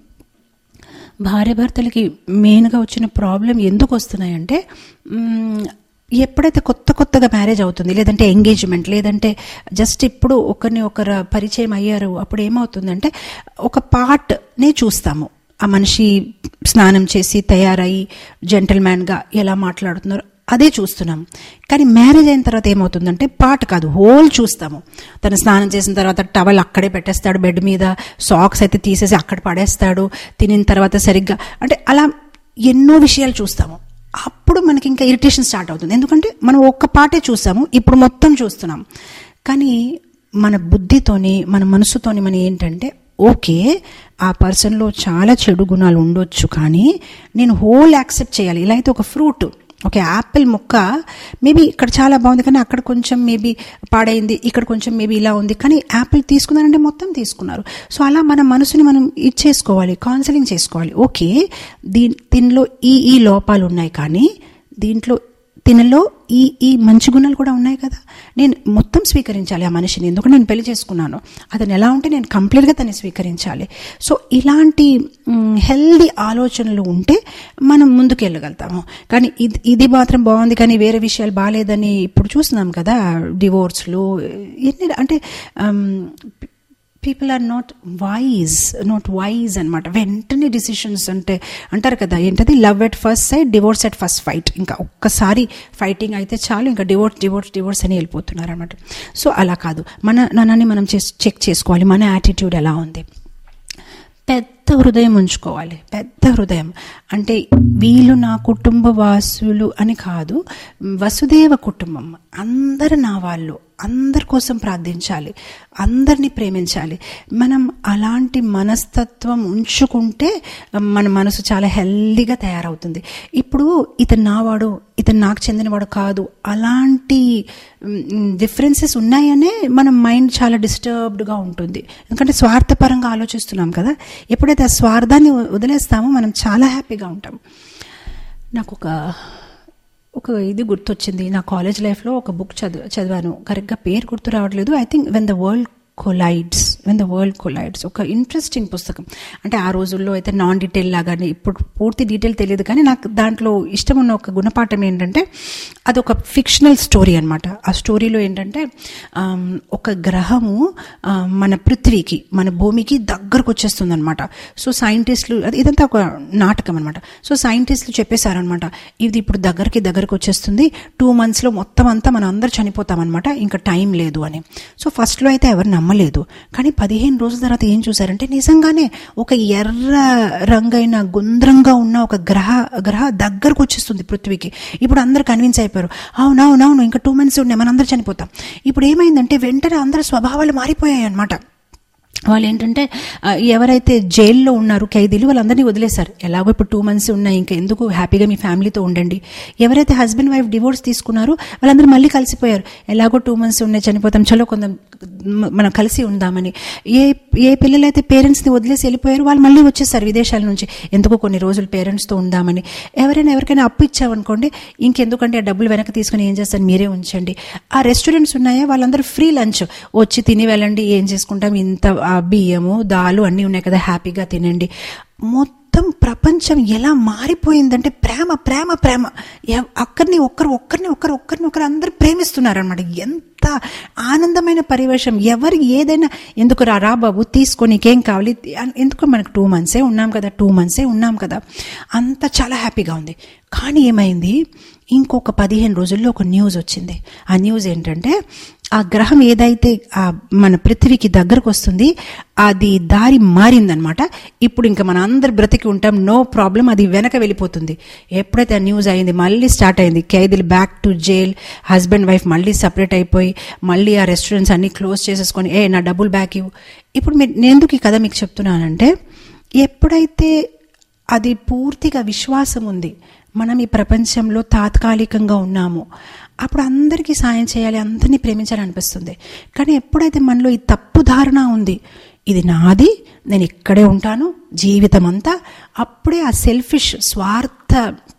భార్య భర్తలకి మెయిన్గా వచ్చిన ప్రాబ్లం ఎందుకు వస్తున్నాయంటే మ్, ఎప్పుడైతే కొత్త కొత్తగా మ్యారేజ్ అవుతుంది లేదంటే ఎంగేజ్మెంట్ లేదంటే జస్ట్ ఇప్పుడు ఒకరిని ఒకరు పరిచయం అయ్యారు అప్పుడు ఏమవుతుందంటే ఒక పార్ట్నే చూస్తాము ఆ మనిషి స్నానం చేసి తయారయ్యి జెంటల్మ్యాన్గా ఎలా మాట్లాడుతున్నారు అదే చూస్తున్నాం కానీ మ్యారేజ్ అయిన తర్వాత ఏమవుతుందంటే పార్ట్ కాదు హోల్ చూస్తాము తను స్నానం చేసిన తర్వాత టవల్ అక్కడే పెట్టేస్తాడు బెడ్ మీద సాక్స్ అయితే తీసేసి అక్కడ పడేస్తాడు తినిన తర్వాత సరిగ్గా అంటే అలా ఎన్నో విషయాలు చూస్తాము అప్పుడు మనకి ఇంకా ఇరిటేషన్ స్టార్ట్ అవుతుంది ఎందుకంటే మనం ఒక్క పాటే చూసాము ఇప్పుడు మొత్తం చూస్తున్నాం కానీ మన బుద్ధితోని మన మనసుతోని మనం ఏంటంటే ఓకే ఆ పర్సన్లో చాలా చెడు గుణాలు ఉండొచ్చు కానీ నేను హోల్ యాక్సెప్ట్ చేయాలి ఇలా అయితే ఒక ఫ్రూట్ ఒక యాపిల్ ముక్క మేబీ ఇక్కడ చాలా బాగుంది కానీ అక్కడ కొంచెం మేబీ పాడైంది ఇక్కడ కొంచెం మేబీ ఇలా ఉంది కానీ యాపిల్ తీసుకున్నారంటే మొత్తం తీసుకున్నారు సో అలా మన మనసుని మనం ఇచ్చేసుకోవాలి కౌన్సిలింగ్ చేసుకోవాలి ఓకే దీ దీనిలో ఈ ఈ లోపాలు ఉన్నాయి కానీ దీంట్లో తినలో ఈ ఈ మంచి గుణాలు కూడా ఉన్నాయి కదా నేను మొత్తం స్వీకరించాలి ఆ మనిషిని ఎందుకంటే నేను పెళ్లి చేసుకున్నాను అతను ఎలా ఉంటే నేను కంప్లీట్గా తను స్వీకరించాలి సో ఇలాంటి హెల్దీ ఆలోచనలు ఉంటే మనం ముందుకు వెళ్ళగలుగుతాము కానీ ఇది ఇది మాత్రం బాగుంది కానీ వేరే విషయాలు బాగాలేదని ఇప్పుడు చూస్తున్నాం కదా డివోర్స్లు ఎన్ని అంటే people are not wise not wise అనమాట వెంటనే డిసిషన్స్ అంటే అంటారు కదా ఏంటది love at first sight divorce at first fight ఇంకా ఒక్కసారి ఫైటింగ్ అయితే చాలు ఇంకా డివోర్స్ డివోర్స్ డివోర్స్ అని వెళ్ళిపోతున్నారు అనమాట సో అలా కాదు మన నన్నని మనం చెక్ చేసుకోవాలి మన యాటిట్యూడ్ ఎలా ఉంది పెద్ద హృదయం ఉంచుకోవాలి పెద్ద హృదయం అంటే వీళ్ళు నా కుటుంబ వాసులు అని కాదు వసుదేవ కుటుంబం అందరు నా వాళ్ళు అందరి కోసం ప్రార్థించాలి అందరినీ ప్రేమించాలి మనం అలాంటి మనస్తత్వం ఉంచుకుంటే మన మనసు చాలా హెల్దీగా తయారవుతుంది ఇప్పుడు ఇతను నావాడు ఇతను నాకు చెందినవాడు కాదు అలాంటి డిఫరెన్సెస్ ఉన్నాయనే మన మైండ్ చాలా డిస్టర్బ్డ్గా ఉంటుంది ఎందుకంటే స్వార్థపరంగా ఆలోచిస్తున్నాం కదా ఎప్పుడైతే ఆ స్వార్థాన్ని వదిలేస్తామో మనం చాలా హ్యాపీగా ఉంటాం నాకు ఒక ఒక ఇది గుర్తొచ్చింది నా కాలేజ్ లైఫ్లో ఒక బుక్ చదివ చదివాను కరెక్ట్గా పేరు గుర్తు రావట్లేదు I think when the world collides when the world collides ఒక ఇంట్రెస్టింగ్ పుస్తకం అంటే ఆ రోజుల్లో అయితే నాన్ డీటెయిల్ లాగానే ఇప్పుడు పూర్తి డీటెయిల్ తెలియదు కానీ నాకు దాంట్లో ఇష్టం ఉన్న ఒక గుణపాఠం ఏంటంటే అది ఒక ఫిక్షనల్ స్టోరీ అనమాట ఆ స్టోరీలో ఏంటంటే ఒక గ్రహము మన పృథ్వీకి మన భూమికి దగ్గరకు వచ్చేస్తుంది అనమాట సో సైంటిస్టులు ఇదంతా ఒక నాటకం అనమాట సో సైంటిస్టులు చెప్పేశారనమాట ఇది ఇప్పుడు దగ్గరికి దగ్గరకు వచ్చేస్తుంది టూ మంత్స్లో మొత్తం అంతా మనం అందరు చనిపోతామన్నమాట ఇంకా టైం లేదు అని సో ఫస్ట్లో అయితే ఎవరు నమ్మలేదు కానీ పదిహేను రోజుల తర్వాత ఏం చూసారంటే నిజంగానే ఒక ఎర్ర రంగైన గుంద్రంగా ఉన్న ఒక గ్రహ గ్రహ దగ్గరకు వచ్చేస్తుంది పృథ్వీకి ఇప్పుడు అందరు కన్విన్స్ అయిపోయారు అవునవునవును ఇంకా టూ మంత్స్ ఉన్నాయి మనం అందరు చనిపోతాం ఇప్పుడు ఏమైందంటే వెంటనే అందరి స్వభావాలు మారిపోయాయి అనమాట వాళ్ళు ఏంటంటే ఎవరైతే జైల్లో ఉన్నారు ఖైదీలు వాళ్ళందరినీ వదిలేశారు ఎలాగో ఇప్పుడు టూ మంత్స్ ఉన్నాయి ఇంకా ఎందుకు హ్యాపీగా మీ ఫ్యామిలీతో ఉండండి ఎవరైతే హస్బెండ్ వైఫ్ డివోర్స్ తీసుకున్నారో వాళ్ళందరూ మళ్ళీ కలిసిపోయారు ఎలాగో టూ మంత్స్ ఉన్నాయి చనిపోతాం చలో కొంత మనం కలిసి ఉందామని ఏ ఏ పిల్లలైతే పేరెంట్స్ని వదిలేసి వెళ్ళిపోయారు వాళ్ళు మళ్ళీ వచ్చేసారు విదేశాల నుంచి ఎందుకు కొన్ని రోజులు పేరెంట్స్తో ఉందామని ఎవరైనా ఎవరికైనా అప్పు ఇచ్చామనుకోండి ఇంకెందుకంటే ఆ డబ్బులు వెనక తీసుకుని ఏం చేస్తారు మీరే ఉంచండి ఆ రెస్టారెంట్స్ ఉన్నాయా వాళ్ళందరూ ఫ్రీ లంచ్ వచ్చి తిని వెళ్ళండి ఏం చేసుకుంటాం ఇంత బియ్యము దాలు అన్నీ ఉన్నాయి కదా హ్యాపీగా తినండి మొత్తం ప్రపంచం ఎలా మారిపోయిందంటే ప్రేమ ప్రేమ ప్రేమ అక్కడిని ఒక్కరు ఒక్కరిని ఒక్కరు ఒక్కరిని ఒకరు అందరు ప్రేమిస్తున్నారు అనమాట ఎంత ఆనందమైన పరివేశం ఎవరు ఏదైనా ఎందుకు రా రా బాబు తీసుకో నీకేం కావాలి ఎందుకు మనకు టూ మంత్సే ఉన్నాం కదా టూ మంత్సే ఉన్నాం కదా అంత చాలా హ్యాపీగా ఉంది కానీ ఏమైంది ఇంకొక పదిహేను రోజుల్లో ఒక న్యూస్ వచ్చింది ఆ న్యూస్ ఏంటంటే ఆ గ్రహం ఏదైతే ఆ మన పృథ్వీకి దగ్గరకు వస్తుంది అది దారి మారిందనమాట ఇప్పుడు ఇంకా మన అందరు బ్రతికి ఉంటాం నో ప్రాబ్లం అది వెనక వెళ్ళిపోతుంది ఎప్పుడైతే ఆ న్యూస్ అయింది మళ్ళీ స్టార్ట్ అయింది ఖైదీలు back to jail husband wife మళ్ళీ సపరేట్ అయిపోయి మళ్ళీ ఆ రెస్టారెంట్స్ అన్ని క్లోజ్ చేసేసుకొని ఏ నా డబ్బులు బ్యాక్ ఇవ్వు ఇప్పుడు మీరు నేను ఎందుకు ఈ కథ మీకు చెప్తున్నానంటే ఎప్పుడైతే అది పూర్తిగా విశ్వాసం ఉంది మనం ఈ ప్రపంచంలో తాత్కాలికంగా ఉన్నాము అప్పుడు అందరికీ సాయం చేయాలి అందరినీ ప్రేమించాలనిపిస్తుంది కానీ ఎప్పుడైతే మనలో ఈ తప్పు ధారణ ఉంది ఇది నాది నేను ఇక్కడే ఉంటాను జీవితం అంతా అప్పుడే ఆ సెల్ఫిష్ స్వార్థ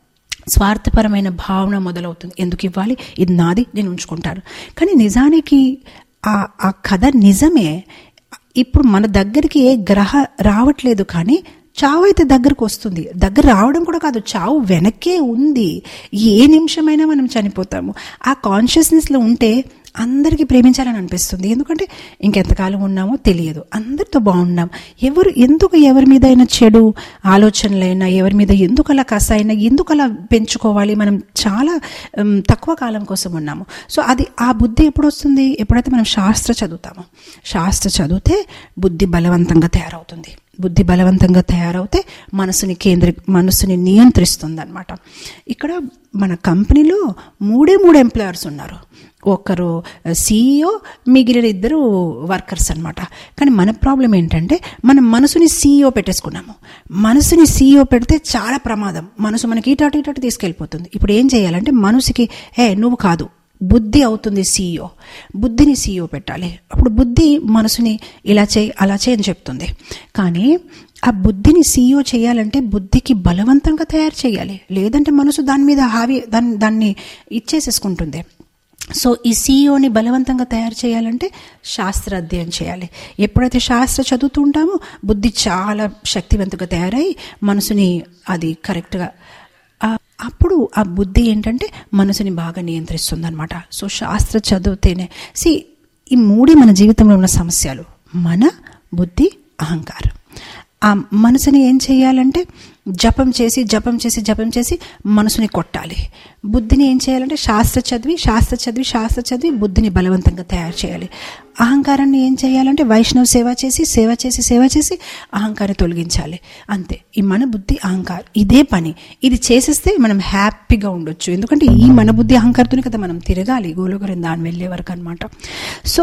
స్వార్థపరమైన భావన మొదలవుతుంది ఎందుకు ఇవ్వాలి ఇది నాది నేను ఉంచుకుంటాను కానీ నిజానికి ఆ ఆ కథ నిజమే ఇప్పుడు మన దగ్గరికి ఏ గ్రహ రావట్లేదు కానీ చావు అయితే దగ్గరకు వస్తుంది దగ్గర రావడం కూడా కాదు చావు వెనకే ఉంది ఏ నిమిషమైనా మనం చనిపోతాము ఆ కాన్షియస్నెస్లో ఉంటే అందరికీ ప్రేమించాలని అనిపిస్తుంది ఎందుకంటే ఇంకెంతకాలం ఉన్నామో తెలియదు అందరితో బాగున్నాం ఎవరు ఎందుకు ఎవరి మీద అయినా చెడు ఆలోచనలైనా ఎవరి మీద ఎందుకు అలా కసాయినా ఎందుకు అలా పెంచుకోవాలి మనం చాలా ఉమ్, తక్కువ కాలం కోసం ఉన్నాము సో అది ఆ బుద్ధి ఎప్పుడు వస్తుంది ఎప్పుడైతే మనం శాస్త్ర చదువుతామో శాస్త్ర చదివితే బుద్ధి బలవంతంగా తయారవుతుంది బుద్ధి బలవంతంగా తయారవుతే మనసుని కేంద్ర మనసుని నియంత్రిస్తుంది అనమాట ఇక్కడ మన కంపెనీలో మూడే మూడు ఎంప్లాయర్స్ ఉన్నారు ఒకరు సీఈఓ మిగిలిన ఇద్దరు వర్కర్స్ అనమాట కానీ మన ప్రాబ్లం ఏంటంటే మనం మనసుని సీఈఓ పెట్టేసుకున్నాము మనసుని సీఈఓ పెడితే చాలా ప్రమాదం మనసు మనకి ఇటాటు ఇటాటు తీసుకెళ్ళిపోతుంది ఇప్పుడు ఏం చేయాలంటే మనసుకి ఏ నువ్వు కాదు బుద్ధి అవుతుంది సీఈఓ బుద్ధిని సీఈఓ పెట్టాలి అప్పుడు బుద్ధి మనసుని ఇలా చేయి అలా చేయి అని చెప్తుంది కానీ ఆ బుద్ధిని సీఈఓ చేయాలంటే బుద్ధికి బలవంతంగా తయారు చేయాలి లేదంటే మనసు దాని మీద హావి దాన్ని దాన్ని ఇచ్చేసేసుకుంటుంది సో ఈ సీఈఓని బలవంతంగా తయారు చేయాలంటే శాస్త్ర అధ్యయనం చేయాలి ఎప్పుడైతే శాస్త్ర చదువుతూ ఉంటామో బుద్ధి చాలా శక్తివంతంగా తయారై మనసుని అది కరెక్ట్గా ఆ- అప్పుడు ఆ బుద్ధి ఏంటంటే మనసుని బాగా నియంత్రిస్తుంది అనమాట సో శాస్త్ర చదివితేనే సి ఈ మూడే మన జీవితంలో ఉన్న సమస్యలు మన బుద్ధి అహంకారం ఆ మనసుని ఏం చేయాలంటే జపం చేసి జపం చేసి జపం చేసి మనసుని కొట్టాలి బుద్ధిని ఏం చేయాలంటే శాస్త్ర చదివి శాస్త్ర చదివి శాస్త్ర చదివి బుద్ధిని బలవంతంగా తయారు చేయాలి అహంకారాన్ని ఏం చేయాలంటే వైష్ణవ సేవ చేసి సేవ చేసి సేవ చేసి అహంకారం తొలగించాలి అంతే ఈ మన బుద్ధి అహంకారం ఇదే పని ఇది చేసేస్తే మనం హ్యాపీగా ఉండొచ్చు ఎందుకంటే ఈ మన బుద్ధి అహంకారంతోనే కదా మనం తిరగాలి గోలోకరం దాని వెళ్ళే వరకు అనమాట సో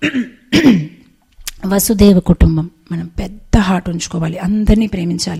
వసుదేవ కుటుంబం మనం పెద్ద హార్ట్ ఉంచుకోవాలి అందరినీ ప్రేమించాలి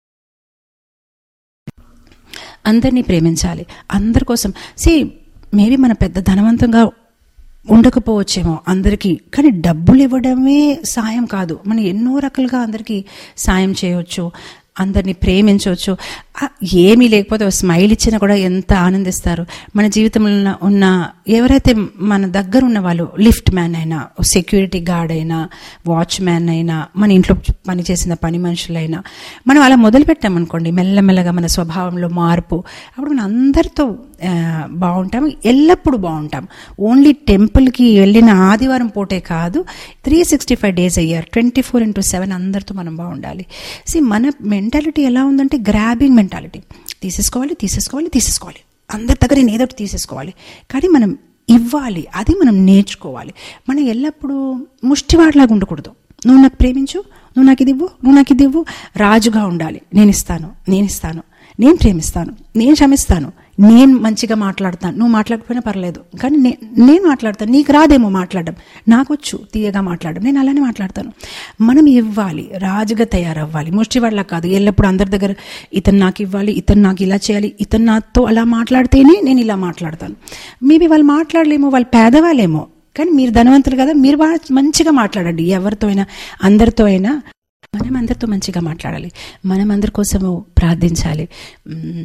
అందరినీ ప్రేమించాలి అందరి కోసం సి మేబీ మన పెద్ద ధనవంతంగా ఉండకపోవచ్చేమో అందరికీ కానీ డబ్బులు ఇవ్వడమే సాయం కాదు మనం ఎన్నో రకాలుగా అందరికీ సాయం చేయవచ్చు అందరినీ ప్రేమించవచ్చు ఆ, ఏమీ లేకపోతే ఒక స్మైల్ ఇచ్చినా కూడా ఎంత ఆనందిస్తారు మన జీవితంలో ఉన్న- ఉన్న ఎవరైతే మన దగ్గర ఉన్న వాళ్ళు లిఫ్ట్ మ్యాన్ అయినా సెక్యూరిటీ గార్డ్ అయినా వాచ్ మ్యాన్ అయినా మన ఇంట్లో పని చేసిన పని మనుషులైనా మనం అలా మొదలు పెట్టామనుకోండి మెల్లమెల్లగా మన స్వభావంలో మార్పు అప్పుడు మనం అందరితో ఆ, బాగుంటాం ఎల్లప్పుడూ బాగుంటాం ఓన్లీ టెంపుల్కి వెళ్ళిన ఆదివారం పూటే కాదు త్రీ సిక్స్టీ ఫైవ్ డేస్ అయ్యారు ట్వంటీ ఫోర్ ఇంటూ సెవెన్ అందరితో మనం బాగుండాలి సి మన మెంటాలిటీ ఎలా ఉందంటే గ్రాబింగ్ మెంటాలిటీ తీసేసుకోవాలి తీసేసుకోవాలి తీసేసుకోవాలి అందరి దగ్గర నేను ఏదో ఒకటి తీసేసుకోవాలి కానీ మనం ఇవ్వాలి అది మనం నేర్చుకోవాలి మనం ఎల్లప్పుడూ ముష్టివాడిలాగా ఉండకూడదు నువ్వు నాకు ప్రేమించు నువ్వు నాకు ఇది ఇవ్వు నువ్వు నాకు ఇది ఇవ్వు రాజుగా ఉండాలి నేను ఇస్తాను నేను ఇస్తాను నేను ప్రేమిస్తాను నేను క్షమిస్తాను నేను మంచిగా మాట్లాడతాను నువ్వు మాట్లాడకపోయినా పర్లేదు కానీ నే నేను మాట్లాడతాను నీకు రాదేమో మాట్లాడడం నాకొచ్చు తీయగా మాట్లాడడం నేను అలానే మాట్లాడతాను మనం ఇవ్వాలి రాజుగా తయారవ్వాలి ముష్టివాళ్ళ కాదు ఎల్లప్పుడు అందరి దగ్గర ఇతను నాకు ఇవ్వాలి ఇతను నాకు ఇలా చేయాలి ఇతను నాతో అలా మాట్లాడితేనే నేను ఇలా మాట్లాడతాను మేబీ వాళ్ళు మాట్లాడలేమో వాళ్ళు పేదవాళ్ళేమో కానీ మీరు ధనవంతులు కదా మీరు బాగా మంచిగా మాట్లాడండి ఎవరితో అయినా అందరితో అయినా మనం అందరితో మంచిగా మాట్లాడాలి మనం అందరి కోసము ప్రార్థించాలి మ్మ్.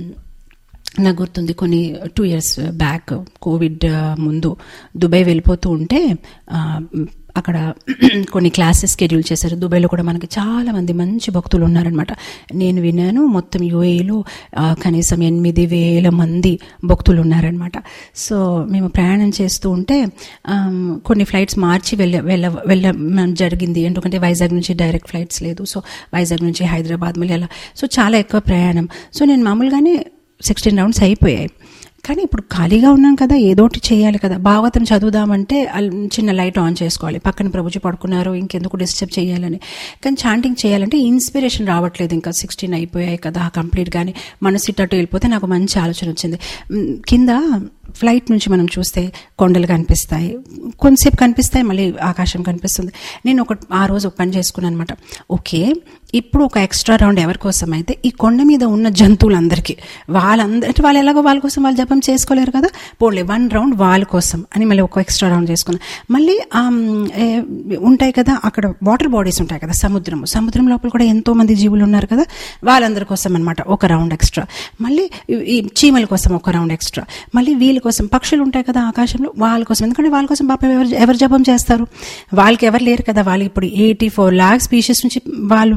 నాకు గుర్తుంది కొన్ని టూ ఇయర్స్ బ్యాక్ కోవిడ్ ఆ, ముందు దుబాయ్ వెళ్ళిపోతూ ఉంటే ఆ, అక్కడ కొన్ని క్లాసెస్ షెడ్యూల్ చేశారు దుబాయ్లో కూడా మనకి చాలా మంది మంచి భక్తులు ఉన్నారనమాట నేను విన్నాను మొత్తం యుఏఈలో కనీసం ఎనిమిది వేల మంది భక్తులు ఉన్నారనమాట సో మేము ప్రయాణం చేస్తూ ఉంటే ఆమ్, కొన్ని ఫ్లైట్స్ మార్చి వెళ్ళ వెళ్ళ వెళ్ళ జరిగింది ఎందుకంటే వైజాగ్ నుంచి డైరెక్ట్ ఫ్లైట్స్ లేదు సో వైజాగ్ నుంచి హైదరాబాద్ మళ్ళీ అలా సో చాలా ఎక్కువ ప్రయాణం సో నేను మామూలుగానే సిక్స్టీన్ రౌండ్స్ అయిపోయాయి కానీ ఇప్పుడు ఖాళీగా ఉన్నాం కదా ఏదో ఒకటి చేయాలి కదా భాగవతం చదువుదామంటే అల్- చిన్న లైట్ ఆన్ చేసుకోవాలి పక్కన ప్రభుజీ పడుకున్నారు ఇంకెందుకు డిస్టర్బ్ చేయాలని కానీ చాంటింగ్ చేయాలంటే ఇన్స్పిరేషన్ రావట్లేదు ఇంకా సిక్స్టీన్ అయిపోయాయి కదా కంప్లీట్ కానీ మనసు ఇట్టట్టు వెళ్ళిపోతే నాకు మంచి ఆలోచన వచ్చింది మ్, కింద ఫ్లైట్ నుంచి మనం చూస్తే కొండలు కనిపిస్తాయి కొంతసేపు కనిపిస్తాయి మళ్ళీ ఆకాశం కనిపిస్తుంది నేను ఒక ఆ రోజు ఒక పని చేసుకున్నాను అనమాట ఓకే ఇప్పుడు ఒక ఎక్స్ట్రా రౌండ్ ఎవరి కోసం అయితే ఈ కొండ మీద ఉన్న జంతువులందరికీ వాళ్ళందరి అంటే వాళ్ళు ఎలాగో వాళ్ళ కోసం వాళ్ళు జపం జపం చేసుకోలేరు కదా పోలే వన్ రౌండ్ వాళ్ళ కోసం అని మళ్ళీ ఒక ఎక్స్ట్రా రౌండ్ చేసుకున్నాం మళ్ళీ ఆమ్, ఏ, ఉంటాయి కదా అక్కడ వాటర్ బాడీస్ ఉంటాయి కదా సముద్రం సముద్రం లోపల కూడా ఎంతో మంది జీవులు ఉన్నారు కదా వాళ్ళందరి కోసం అనమాట ఒక రౌండ్ ఎక్స్ట్రా మళ్ళీ ఈ- ఈ చీమల కోసం ఒక రౌండ్ ఎక్స్ట్రా మళ్ళీ వీళ్ళ కోసం పక్షులు ఉంటాయి కదా ఆకాశంలో వాళ్ళ కోసం ఎందుకంటే వాళ్ళ కోసం పాపం ఎవరు ఎవరు జపం చేస్తారు వాళ్ళకి ఎవరు లేరు కదా వాళ్ళు ఇప్పుడు ఎయిటీ ఫోర్ లాక్ స్పీషీస్ నుంచి వాళ్ళు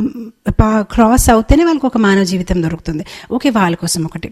క్రాస్ అవుతేనే వాళ్ళకి ఒక మానవ జీవితం దొరుకుతుంది ఓకే వాళ్ళ కోసం ఒకటి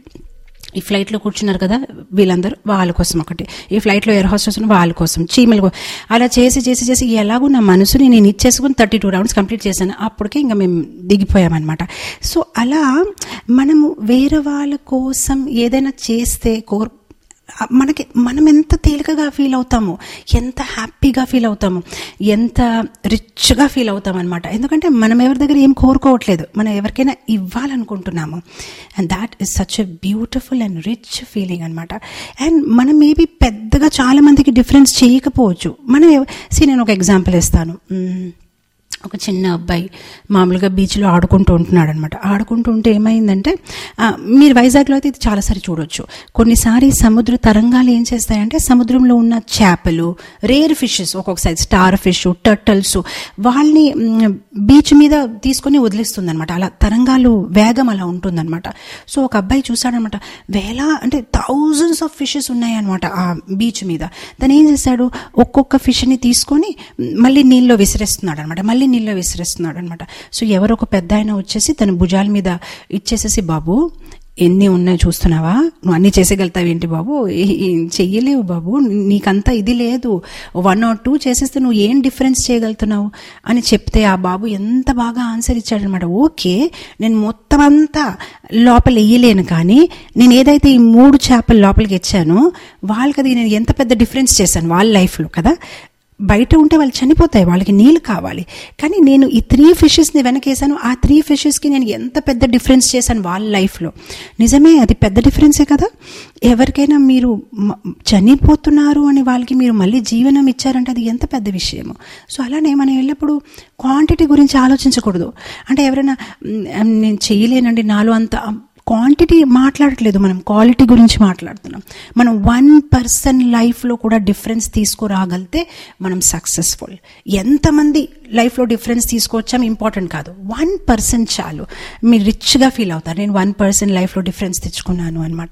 ఈ ఫ్లైట్లో కూర్చున్నారు కదా వీళ్ళందరూ వాళ్ళ కోసం ఒకటి ఈ ఫ్లైట్లో ఎయిర్ హోస్టెస్ ఉన్న వాళ్ళ కోసం చీమల కో- అలా చేసి చేసి చేసి ఎలాగో నా మనసుని నేను ఇచ్చేసుకుని థర్టీ టూ రౌండ్స్ కంప్లీట్ చేశాను అప్పటికే ఇంకా మేము దిగిపోయామన్నమాట సో అలా మనము వేరే వాళ్ళ కోసం ఏదైనా చేస్తే కోర్ మనకి మనం ఎంత తేలికగా ఫీల్ అవుతాము ఎంత హ్యాపీగా ఫీల్ అవుతాము ఎంత రిచ్గా ఫీల్ అవుతాం అనమాట ఎందుకంటే మనం ఎవరి దగ్గర ఏం కోరుకోవట్లేదు మనం ఎవరికైనా ఇవ్వాలనుకుంటున్నాము and that is such a beautiful and rich feeling అనమాట అండ్ మనం మేబీ పెద్దగా చాలా మందికి డిఫరెన్స్ చేయకపోవచ్చు మనం సి నేను ఒక ఎగ్జాంపుల్ ఇస్తాను మ్మ్. ఒక చిన్న అబ్బాయి మామూలుగా బీచ్లో ఆడుకుంటూ ఉంటున్నాడు అనమాట ఆడుకుంటూ ఉంటే ఏమైందంటే ఆ, మీరు వైజాగ్లో అయితే ఇది చాలాసారి చూడొచ్చు కొన్నిసారి సముద్ర తరంగాలు ఏం చేస్తాయంటే సముద్రంలో ఉన్న చేపలు రేర్ ఫిషెస్ ఒక్కొక్కసారి స్టార్ ఫిష్ టర్టల్స్ వాళ్ళని మ్, బీచ్ మీద తీసుకొని వదిలేస్తుంది అనమాట అలా తరంగాలు వేగం అలా ఉంటుందన్నమాట సో ఒక అబ్బాయి చూశాడనమాట వేల అంటే థౌజండ్స్ ఆఫ్ ఫిషెస్ ఉన్నాయన్నమాట ఆ బీచ్ మీద తను ఏం చేశాడు ఒక్కొక్క ఫిష్ని తీసుకొని మళ్ళీ నీళ్ళలో విసిరేస్తున్నాడు అనమాట మళ్ళీ నీళ్ళలో విసిరేస్తున్నాడు అనమాట సో ఎవరో ఒక పెద్ద ఆయన వచ్చేసి తన భుజాల మీద ఇచ్చేసేసి బాబు ఎన్ని ఉన్నాయి చూస్తున్నావా నువ్వు అన్ని చేసేయగలుగుతావు ఏంటి బాబు ఏ- ఏం చెయ్యలేవు బాబు నీకంతా ఇది లేదు వన్ ఆర్ టూ చేసేస్తే నువ్వు ఏం డిఫరెన్స్ చేయగలుగుతున్నావు అని చెప్తే ఆ బాబు ఎంత బాగా ఆన్సర్ ఇచ్చాడనమాట ఓకే నేను మొత్తం అంతా లోపల వేయలేను కానీ నేను ఏదైతే ఈ మూడు చేపలు లోపలికి ఇచ్చానో వాళ్ళకి అది నేను ఎంత పెద్ద డిఫరెన్స్ చేశాను వాళ్ళ లైఫ్లో కదా బయట ఉంటే వాళ్ళు చనిపోతాయి వాళ్ళకి నీళ్ళు కావాలి కానీ నేను ఈ త్రీ ఫిషెస్ని వెనకేసాను ఆ త్రీ ఫిషెస్కి నేను ఎంత పెద్ద డిఫరెన్స్ చేశాను వాళ్ళ లైఫ్లో నిజమే అది పెద్ద డిఫరెన్సే కదా ఎవరికైనా మీరు మ- చనిపోతున్నారు అని వాళ్ళకి మీరు మళ్ళీ జీవనం ఇచ్చారంటే అది ఎంత పెద్ద విషయము సో అలానే మనం ఎల్లప్పుడూ క్వాంటిటీ గురించి ఆలోచించకూడదు అంటే ఎవరైనా "మ్, నేను చేయలేనండి నాలో అంత క్వాంటిటీ మాట్లాడట్లేదు మనం క్వాలిటీ గురించి మాట్లాడుతున్నాం మనం వన్ పర్సన్ లైఫ్లో కూడా డిఫరెన్స్ తీసుకురాగలితే మనం సక్సెస్ఫుల్ ఎంతమంది లైఫ్లో డిఫరెన్స్ తీసుకొచ్చాం ఇంపార్టెంట్ కాదు వన్ పర్సన్ చాలు మీరు రిచ్గా ఫీల్ అవుతారు నేను వన్ పర్సన్ లైఫ్లో డిఫరెన్స్ తెచ్చుకున్నాను అనమాట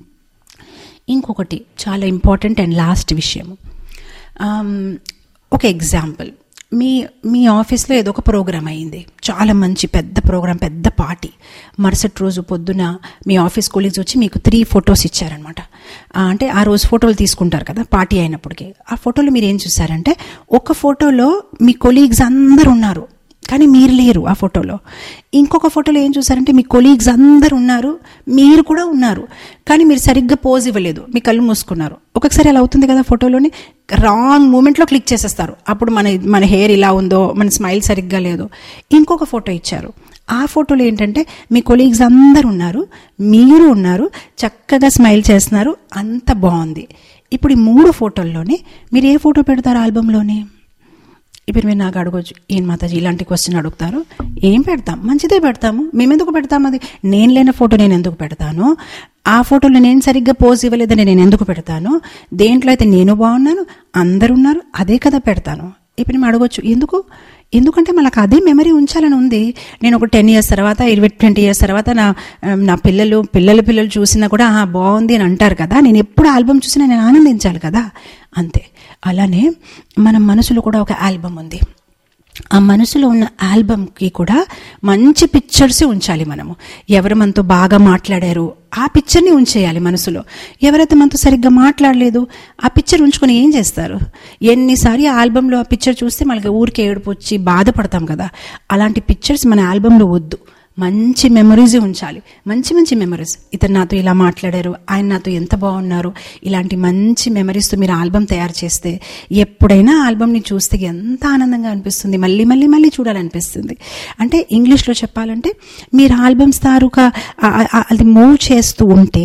ఇంకొకటి చాలా ఇంపార్టెంట్ అండ్ లాస్ట్ విషయం ఆమ్, ఒక ఎగ్జాంపుల్ మీ మీ ఆఫీస్లో ఏదో ఒక ప్రోగ్రామ్ అయింది చాలా మంచి పెద్ద ప్రోగ్రామ్ పెద్ద పార్టీ మరుసటి రోజు పొద్దున మీ ఆఫీస్ కొలీగ్స్ వచ్చి మీకు త్రీ ఫొటోస్ ఇచ్చారనమాట అంటే ఆ రోజు ఫోటోలు తీసుకుంటారు కదా పార్టీ అయినప్పటికీ ఆ ఫోటోలో మీరు ఏం చూసారంటే ఒక ఫోటోలో మీ కొలీగ్స్ అందరు ఉన్నారు కానీ మీరు లేరు ఆ ఫోటోలో ఇంకొక ఫోటోలో ఏం చూసారంటే మీ కొలీగ్స్ అందరు ఉన్నారు మీరు కూడా ఉన్నారు కానీ మీరు సరిగ్గా పోజ్ ఇవ్వలేదు మీ కళ్ళు మూసుకున్నారు ఒక్కొక్కసారి అలా అవుతుంది కదా ఫోటోలోని రాంగ్ మూమెంట్లో క్లిక్ చేసేస్తారు అప్పుడు మన మన హెయిర్ ఇలా ఉందో మన స్మైల్ సరిగ్గా లేదో ఇంకొక ఫోటో ఇచ్చారు ఆ ఫోటోలో ఏంటంటే మీ కొలీగ్స్ అందరు ఉన్నారు మీరు ఉన్నారు చక్కగా స్మైల్ చేస్తున్నారు అంత బాగుంది ఇప్పుడు ఈ మూడు ఫోటోల్లోనే మీరు ఏ ఫోటో పెడతారు ఆల్బంలోనే ఇప్పుడు మీరు నాకు అడగొచ్చు ఏం మాతాజీ ఇలాంటి క్వశ్చన్ అడుగుతారు ఏం పెడతాం మంచిదే పెడతాము మేము ఎందుకు పెడతాం అది నేను లేని ఫోటో నేను ఎందుకు పెడతాను ఆ ఫోటోలో నేను సరిగ్గా పోజ్ ఇవ్వలేదని నేను ఎందుకు పెడతాను దేంట్లో అయితే నేను బాగున్నాను అందరు ఉన్నారు అదే కదా పెడతాను ఇప్పుడు మేము అడగొచ్చు ఎందుకు ఎందుకంటే మనకు అదే మెమరీ ఉంచాలని ఉంది నేను ఒక టెన్ ఇయర్స్ తర్వాత ఇరవై ట్వంటీ ఇయర్స్ తర్వాత నా నా పిల్లలు పిల్లల పిల్లలు చూసినా కూడా "ఆహా, బాగుంది అని అంటారు కదా నేను ఎప్పుడు ఆల్బమ్ చూసినా నేను ఆనందించాలి కదా అంతే అలానే మన మనసులో కూడా ఒక ఆల్బమ్ ఉంది ఆ మనసులో ఉన్న ఆల్బమ్కి కూడా మంచి పిక్చర్స్ ఉంచాలి మనము ఎవరు మనతో బాగా మాట్లాడారు ఆ పిక్చర్ని ఉంచేయాలి మనసులో ఎవరైతే మనతో సరిగ్గా మాట్లాడలేదు ఆ పిక్చర్ ఉంచుకొని ఏం చేస్తారు ఎన్నిసారి ఆ ఆల్బంలో ఆ పిక్చర్ చూస్తే మనకి ఊరికే ఏడుపు వచ్చి బాధపడతాం కదా అలాంటి పిక్చర్స్ మన ఆల్బంలో వద్దు మంచి మెమరీస్ ఉంచాలి మంచి మంచి మెమరీస్ ఇతను నాతో ఇలా మాట్లాడారు ఆయన నాతో ఎంత బాగున్నారు ఇలాంటి మంచి మెమరీస్తో మీరు ఆల్బమ్ తయారు చేస్తే ఎప్పుడైనా ఆల్బమ్ని చూస్తే ఎంత ఆనందంగా అనిపిస్తుంది మళ్ళీ మళ్ళీ మళ్ళీ చూడాలనిపిస్తుంది అంటే ఇంగ్లీష్లో చెప్పాలంటే మీరు ఆల్బమ్స్ తారుగా అది మూవ్ చేస్తూ ఉంటే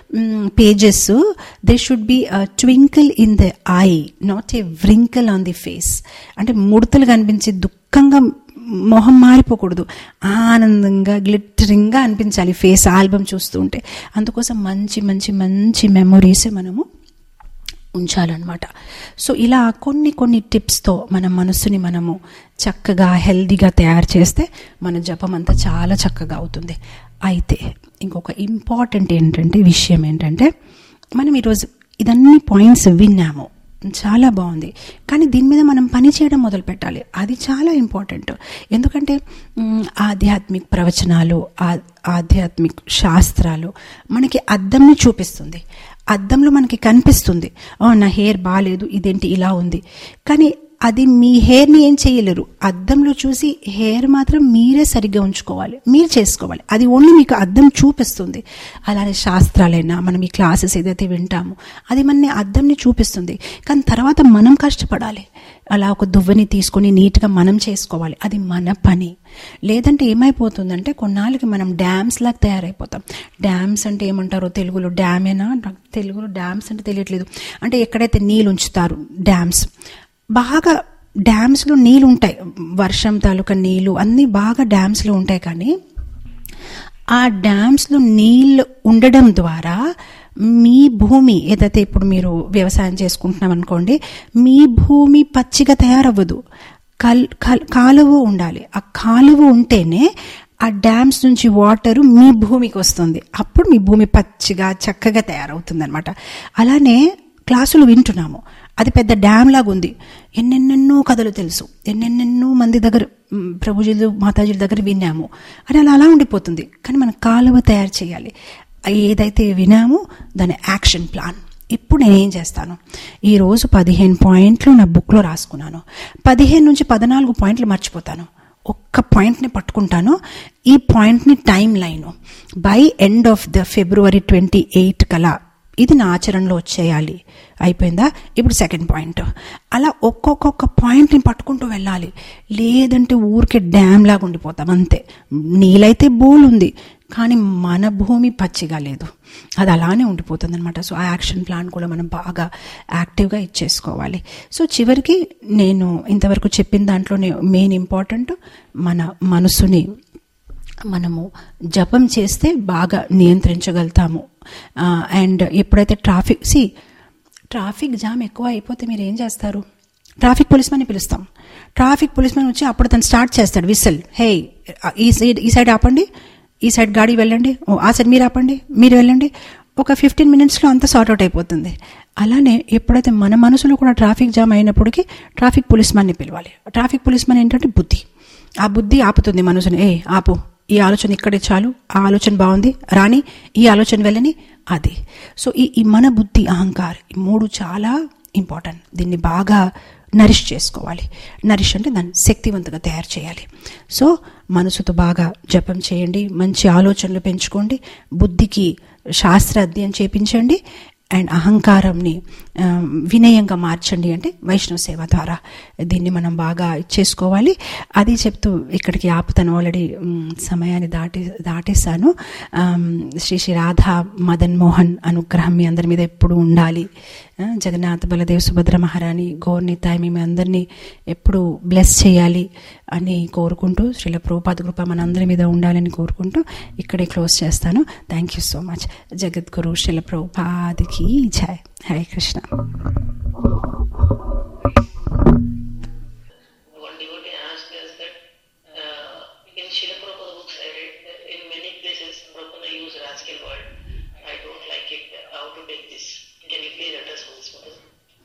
pages they should be twinkle in the eye not a wrinkle on the face అంటే ముడతలు కనిపించి దుఃఖంగా మొహం మారిపోకూడదు ఆనందంగా గ్లిటరింగ్గా అనిపించాలి ఫేస్ ఆల్బమ్ చూస్తూ ఉంటే అందుకోసం మంచి మంచి మంచి మెమొరీస్ మనము ఉంచాలన్నమాట సో ఇలా కొన్ని కొన్ని టిప్స్తో మన మనసుని మనము చక్కగా హెల్దీగా తయారు చేస్తే మన జపం అంతా చాలా చక్కగా అవుతుంది అయితే ఇంకొక ఇంపార్టెంట్ ఏంటంటే విషయం ఏంటంటే మనం ఈరోజు ఇదన్నీ పాయింట్స్ విన్నాము చాలా బాగుంది కానీ దీని మీద మనం పని చేయడం మొదలు పెట్టాలి అది చాలా ఇంపార్టెంట్ ఎందుకంటే మ్, ఆధ్యాత్మిక ప్రవచనాలు ఆ- ఆధ్యాత్మిక శాస్త్రాలు మనకి అద్దంని చూపిస్తుంది అద్దంలో మనకి కనిపిస్తుంది "ఆ, నా హెయిర్ బాగాలేదు ఇదేంటి ఇలా ఉంది కానీ అది మీ హెయిర్ని ఏం చేయలేరు అద్దంలో చూసి హెయిర్ మాత్రం మీరే సరిగ్గా ఉంచుకోవాలి మీరు చేసుకోవాలి అది ఓన్లీ మీకు అద్దం చూపిస్తుంది అలానే శాస్త్రాలైనా మనం ఈ క్లాసెస్ ఏదైతే వింటామో అది మన అద్దంని చూపిస్తుంది కానీ తర్వాత మనం కష్టపడాలి అలా ఒక దువ్వని తీసుకొని నీట్గా మనం చేసుకోవాలి అది మన పని లేదంటే ఏమైపోతుందంటే కొన్నాళ్ళకి మనం డ్యామ్స్ లాగా తయారైపోతాం డ్యామ్స్ అంటే ఏమంటారో తెలుగులో డ్యామేనా నాకు తెలుగులో డ్యామ్స్ అంటే తెలియట్లేదు అంటే ఎక్కడైతే నీళ్ళు ఉంచుతారు డ్యామ్స్ బాగా డ్యామ్స్లో నీళ్ళు ఉంటాయి వర్షం తాలూకా నీళ్ళు అన్నీ బాగా డ్యామ్స్లో ఉంటాయి కానీ ఆ డ్యామ్స్లో నీళ్ళు ఉండడం ద్వారా మీ భూమి ఏదైతే ఇప్పుడు మీరు వ్యవసాయం చేసుకుంటున్నాం అనుకోండి మీ భూమి పచ్చిగా తయారవ్వదు కల్ కల్ కాలువ ఉండాలి ఆ కాలువ ఉంటేనే ఆ డ్యామ్స్ నుంచి వాటరు మీ భూమికి వస్తుంది అప్పుడు మీ భూమి పచ్చిగా చక్కగా తయారవుతుంది అనమాట అలానే క్లాసులు వింటున్నాము అది పెద్ద డ్యామ్ లాగా ఉంది ఎన్నెన్నెన్నో కథలు తెలుసు ఎన్నెన్నెన్నో మంది దగ్గర మ్, ప్రభుజీలు మాతాజీల దగ్గర విన్నాము అని అలా అలా ఉండిపోతుంది కానీ మనం కాలువ తయారు చేయాలి ఏదైతే వినామో దాని యాక్షన్ ప్లాన్ ఇప్పుడు నేనేం చేస్తాను ఈరోజు పదిహేను పాయింట్లు నా బుక్లో రాసుకున్నాను పదిహేను నుంచి పద్నాలుగు పాయింట్లు మర్చిపోతాను ఒక్క పాయింట్ని పట్టుకుంటాను ఈ పాయింట్ని time line by end of the February twenty eight కలా ఇది నా ఆచరణలో వచ్చేయాలి అయిపోయిందా ఇప్పుడు సెకండ్ పాయింట్ అలా ఒక్కొక్క పాయింట్ని పట్టుకుంటూ వెళ్ళాలి లేదంటే ఊరికే డ్యామ్ లాగా ఉండిపోతాం అంతే నీళ్ళైతే బోల్ ఉంది కానీ మన భూమి పచ్చిగా లేదు అది అలానే ఉండిపోతుంది అనమాట సో ఆ యాక్షన్ ప్లాన్ కూడా మనం బాగా యాక్టివ్గా ఇచ్చేసుకోవాలి సో చివరికి నేను ఇంతవరకు చెప్పిన దాంట్లోనే మెయిన్ ఇంపార్టెంట్ మన మనసుని మనము జపం చేస్తే బాగా నియంత్రించగలుగుతాము అండ్ ఎప్పుడైతే ట్రాఫిక్ సి ట్రాఫిక్ జామ్ ఎక్కువ అయిపోతే మీరు ఏం చేస్తారు ట్రాఫిక్ పోలీస్ ని పిలుస్తాం ట్రాఫిక్ పోలీస్ మ్యాన్ వచ్చి అప్పుడు తను స్టార్ట్ చేస్తాడు విసిల్ హే ఈ సైడ్ ఈ సైడ్ ఆపండి ఈ సైడ్ గాడి వెళ్ళండి ఓ, ఆ సైడ్ మీరు ఆపండి మీరు వెళ్ళండి ఒక ఫిఫ్టీన్ మినిట్స్లో అంతా సార్ట్అవుట్ అయిపోతుంది అలానే ఎప్పుడైతే మన మనసులో కూడా ట్రాఫిక్ జామ్ అయినప్పటికీ ట్రాఫిక్ పోలీస్ ని పిలవాలి ట్రాఫిక్ పోలీస్ మ్యాన్ ఏంటంటే బుద్ధి ఆ బుద్ధి ఆపుతుంది మనసుని ఏ ఆపు ఈ ఆలోచన ఇక్కడే చాలు ఆ ఆలోచన బాగుంది రాని ఈ ఆలోచన వెళ్ళని అది సో ఈ ఈ మన బుద్ధి అహంకార్ ఈ మూడు చాలా ఇంపార్టెంట్ దీన్ని బాగా నరిష్ చేసుకోవాలి నరిష్ అంటే దాన్ని శక్తివంతంగా తయారు చేయాలి సో మనసుతో బాగా జపం చేయండి మంచి ఆలోచనలు పెంచుకోండి బుద్ధికి శాస్త్ర అధ్యయనం చేపించండి అండ్ అహంకారంని ఆ, వినయంగా మార్చండి అంటే వైష్ణవ సేవ ద్వారా దీన్ని మనం బాగా ఇచ్చేసుకోవాలి అది చెప్తూ ఇక్కడికి ఆపుతాను ఆల్రెడీ మ్, సమయాన్ని దాటి దాటేశాను ఆమ్, శ్రీ శ్రీ రాధా మదన్ మోహన్ అనుగ్రహం మీ అందరి మీద ఎప్పుడు ఉండాలి ఆ, జగన్నాథ్ బలదేవ్ సుభద్ర మహారాణి గౌర్నితాయ్ మీ అందరినీ ఎప్పుడు బ్లెస్ చేయాలి అని కోరుకుంటూ శ్రీల ప్రభుపాద కృప మన అందరి మీద ఉండాలని కోరుకుంటూ ఇక్కడే క్లోజ్ చేస్తాను thank you so much Jagadguru Srila ప్రభుపాదికి జయ Hare Krishna One devotee asked us that uh, in Srila Prabhupada books I read that in many places Prabhupada use rascal word. I don't like it. How to take this? Can you please address on this matter?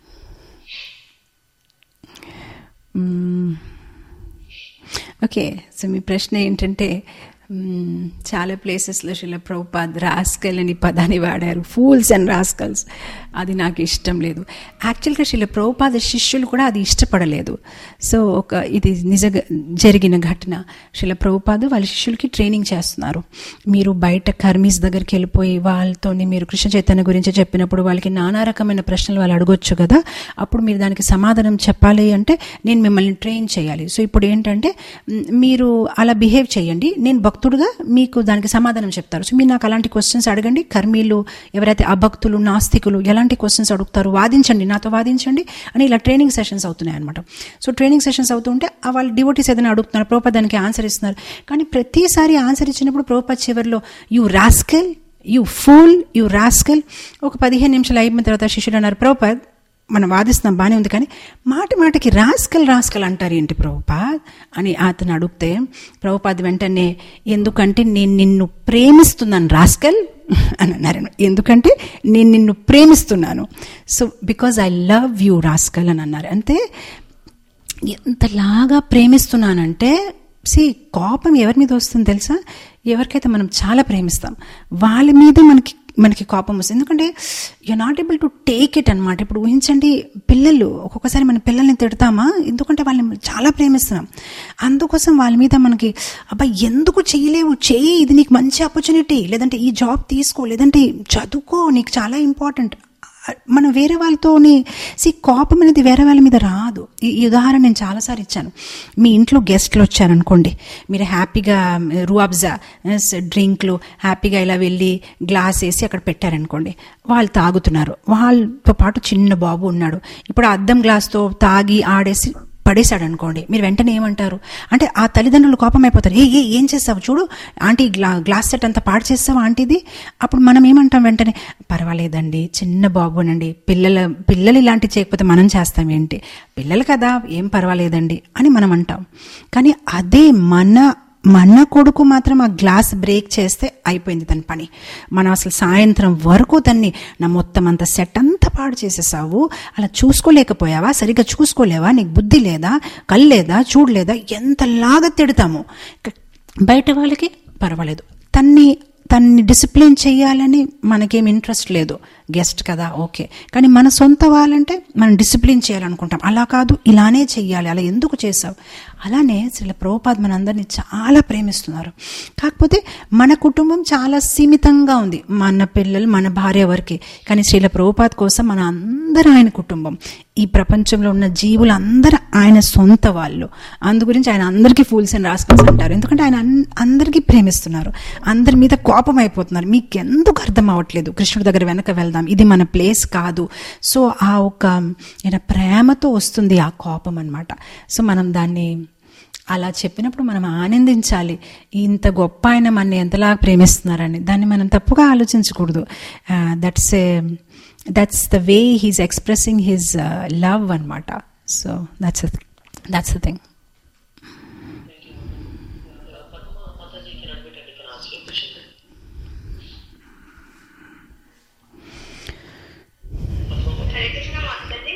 Okay so మీ ప్రశ్న ఏంటంటే మ్మ్, చాలా ప్లేసెస్లో శిల ప్రభుపాద్ రాస్కల్ అని పదాన్ని వాడారు ఫూల్స్ అండ్ రాస్కల్స్ అది నాకు ఇష్టం లేదు యాక్చువల్గా శిల ప్రభుపాద శిష్యులు కూడా అది ఇష్టపడలేదు సో ఒక ఇది నిజ జరిగిన ఘటన శిల ప్రభుపాద వాళ్ళ శిష్యులకి ట్రైనింగ్ చేస్తున్నారు మీరు బయట కర్మీస్ దగ్గరికి వెళ్ళిపోయి వాళ్ళతోని మీరు కృష్ణ చైతన్య గురించి చెప్పినప్పుడు వాళ్ళకి నానా రకమైన ప్రశ్నలు వాళ్ళు అడగొచ్చు కదా అప్పుడు మీరు దానికి సమాధానం చెప్పాలి అంటే నేను మిమ్మల్ని ట్రైన్ చేయాలి సో ఇప్పుడు ఏంటంటే మ్, మీరు అలా బిహేవ్ చేయండి నేను భక్తులు భక్తుడుగా మీకు దానికి సమాధానం చెప్తారు సో మీరు నాకు అలాంటి క్వశ్చన్స్ అడగండి కర్మీలు ఎవరైతే అభక్తులు నాస్తికులు ఎలాంటి క్వశ్చన్స్ అడుగుతారు వాదించండి నాతో వాదించండి అని ఇలా ట్రైనింగ్ సెషన్స్ అవుతున్నాయి అనమాట సో ట్రైనింగ్ సెషన్స్ అవుతుంటే ఆ వాళ్ళు డివోటీస్ ఏదైనా అడుగుతున్నారు ప్రోపా దానికి ఆన్సర్ ఇస్తున్నారు కానీ ప్రతిసారి ఆన్సర్ ఇచ్చినప్పుడు ప్రోపా చివరిలో you rascal you fool you rascal ఒక పదిహేను నిమిషాలు అయిపోయిన తర్వాత శిష్యుడు అన్నారు ప్రోపద్ మనం వాదిస్తున్నాం బాగానే ఉంది కానీ మాటి మాటికి రాస్కల్ రాస్కల్ అంటారు ఏంటి ప్రభుపాద్ అని అతను అడిగితే ప్రభుపాద్ వెంటనే ఎందుకంటే నేను నిన్ను ప్రేమిస్తున్నాను రాస్కల్ అని అన్నారు ఎందుకంటే నేను నిన్ను ప్రేమిస్తున్నాను so because I love you rascal అని అన్నారు అంటే ఎంతలాగా ప్రేమిస్తున్నానంటే సి కోపం ఎవరి మీద వస్తుంది తెలుసా ఎవరికైతే మనం చాలా ప్రేమిస్తాం వాళ్ళ మీద మనకి మనకి కోపం వస్తుంది ఎందుకంటే you not able to take it అనమాట ఇప్పుడు ఊహించండి పిల్లలు ఒక్కొక్కసారి మన పిల్లల్ని తిడతామా ఎందుకంటే వాళ్ళని చాలా ప్రేమిస్తున్నాం అందుకోసం వాళ్ళ మీద మనకి అబ్బా ఎందుకు చేయలేవు చేయి ఇది నీకు మంచి ఆపర్చునిటీ లేదంటే ఈ జాబ్ తీసుకో లేదంటే చదువుకో నీకు చాలా ఇంపార్టెంట్ మనం వేరే వాళ్ళతోని సి కోపం అనేది వేరే వాళ్ళ మీద రాదు ఈ ఈ ఉదాహరణ నేను చాలాసార్లు ఇచ్చాను మీ ఇంట్లో గెస్ట్లు వచ్చారనుకోండి మీరు హ్యాపీగా రూఅబ్జా డ్రింక్లు హ్యాపీగా ఇలా వెళ్ళి గ్లాస్ వేసి అక్కడ పెట్టారనుకోండి వాళ్ళు తాగుతున్నారు వాళ్ళతో పాటు చిన్న బాబు ఉన్నాడు ఇప్పుడు ఆ అద్దం గ్లాస్తో తాగి ఆడేసి పడేశాడు అనుకోండి మీరు వెంటనే ఏమంటారు అంటే ఆ తల్లిదండ్రులు కోపం అయిపోతారు ఏ ఏ ఏం చేస్తావు చూడు ఆంటీ గ్లా గ్లాస్ సెట్ అంతా పాడు చేస్తావు ఆంటీది అప్పుడు మనం ఏమంటాం వెంటనే పర్వాలేదండి చిన్న బాబునండి పిల్లల పిల్లలు ఇలాంటి చేయకపోతే మనం చేస్తాం ఏంటి పిల్లలు కదా ఏం పర్వాలేదండి అని మనం అంటాం కానీ అదే మన మన కొడుకు మాత్రం ఆ గ్లాస్ బ్రేక్ చేస్తే అయిపోయింది తన పని మనం అసలు సాయంత్రం వరకు దాన్ని నా మొత్తం అంత సెట్ అంతా పాడు చేసేసావు అలా చూసుకోలేకపోయావా సరిగ్గా చూసుకోలేవా నీకు బుద్ధి లేదా కళ్ళు లేదా చూడలేదా ఎంతలాగా తిడతాము బయట వాళ్ళకి పర్వాలేదు తన్ని తన్ని డిసిప్లిన్ చేయాలని మనకేం ఇంట్రెస్ట్ లేదు గెస్ట్ కదా ఓకే కానీ మన సొంత వాళ్ళంటే మనం డిసిప్లిన్ చేయాలనుకుంటాం అలా కాదు ఇలానే చెయ్యాలి అలా ఎందుకు చేసావు అలానే శ్రీల ప్రభుపాద్ మనందరినీ చాలా ప్రేమిస్తున్నారు కాకపోతే మన కుటుంబం చాలా సీమితంగా ఉంది మన పిల్లలు మన భార్య వరకే కానీ శ్రీల ప్రభుపాద్ కోసం మన అందరూ ఆయన కుటుంబం ఈ ప్రపంచంలో ఉన్న జీవులు అందరూ ఆయన సొంత వాళ్ళు అందు గురించి ఆయన అందరికీ ఫూల్స్ అని రాసుకొని అంటారు ఎందుకంటే ఆయన అన్- అందరికీ ప్రేమిస్తున్నారు అందరి మీద కోపం అయిపోతున్నారు మీకు ఎందుకు అర్థం అవ్వట్లేదు కృష్ణుడి దగ్గర వెనక వెళ్దాం ఇది మన ప్లేస్ కాదు సో ఆ ఒక ఈయన ప్రేమతో వస్తుంది ఆ కోపం అన్నమాట సో మనం దాన్ని అలా చెప్పినప్పుడు మనం ఆనందించాలి ఇంత గొప్ప ఆయన మన ఎంతలా ప్రేమిస్తున్నారని దాన్ని మనం తప్పుగా ఆలోచించకూడదు that's a that's the way he's expressing his love అనమాట so that's that's the thing Mataji can admit and you can ask your question. Hare Krishna Mataji.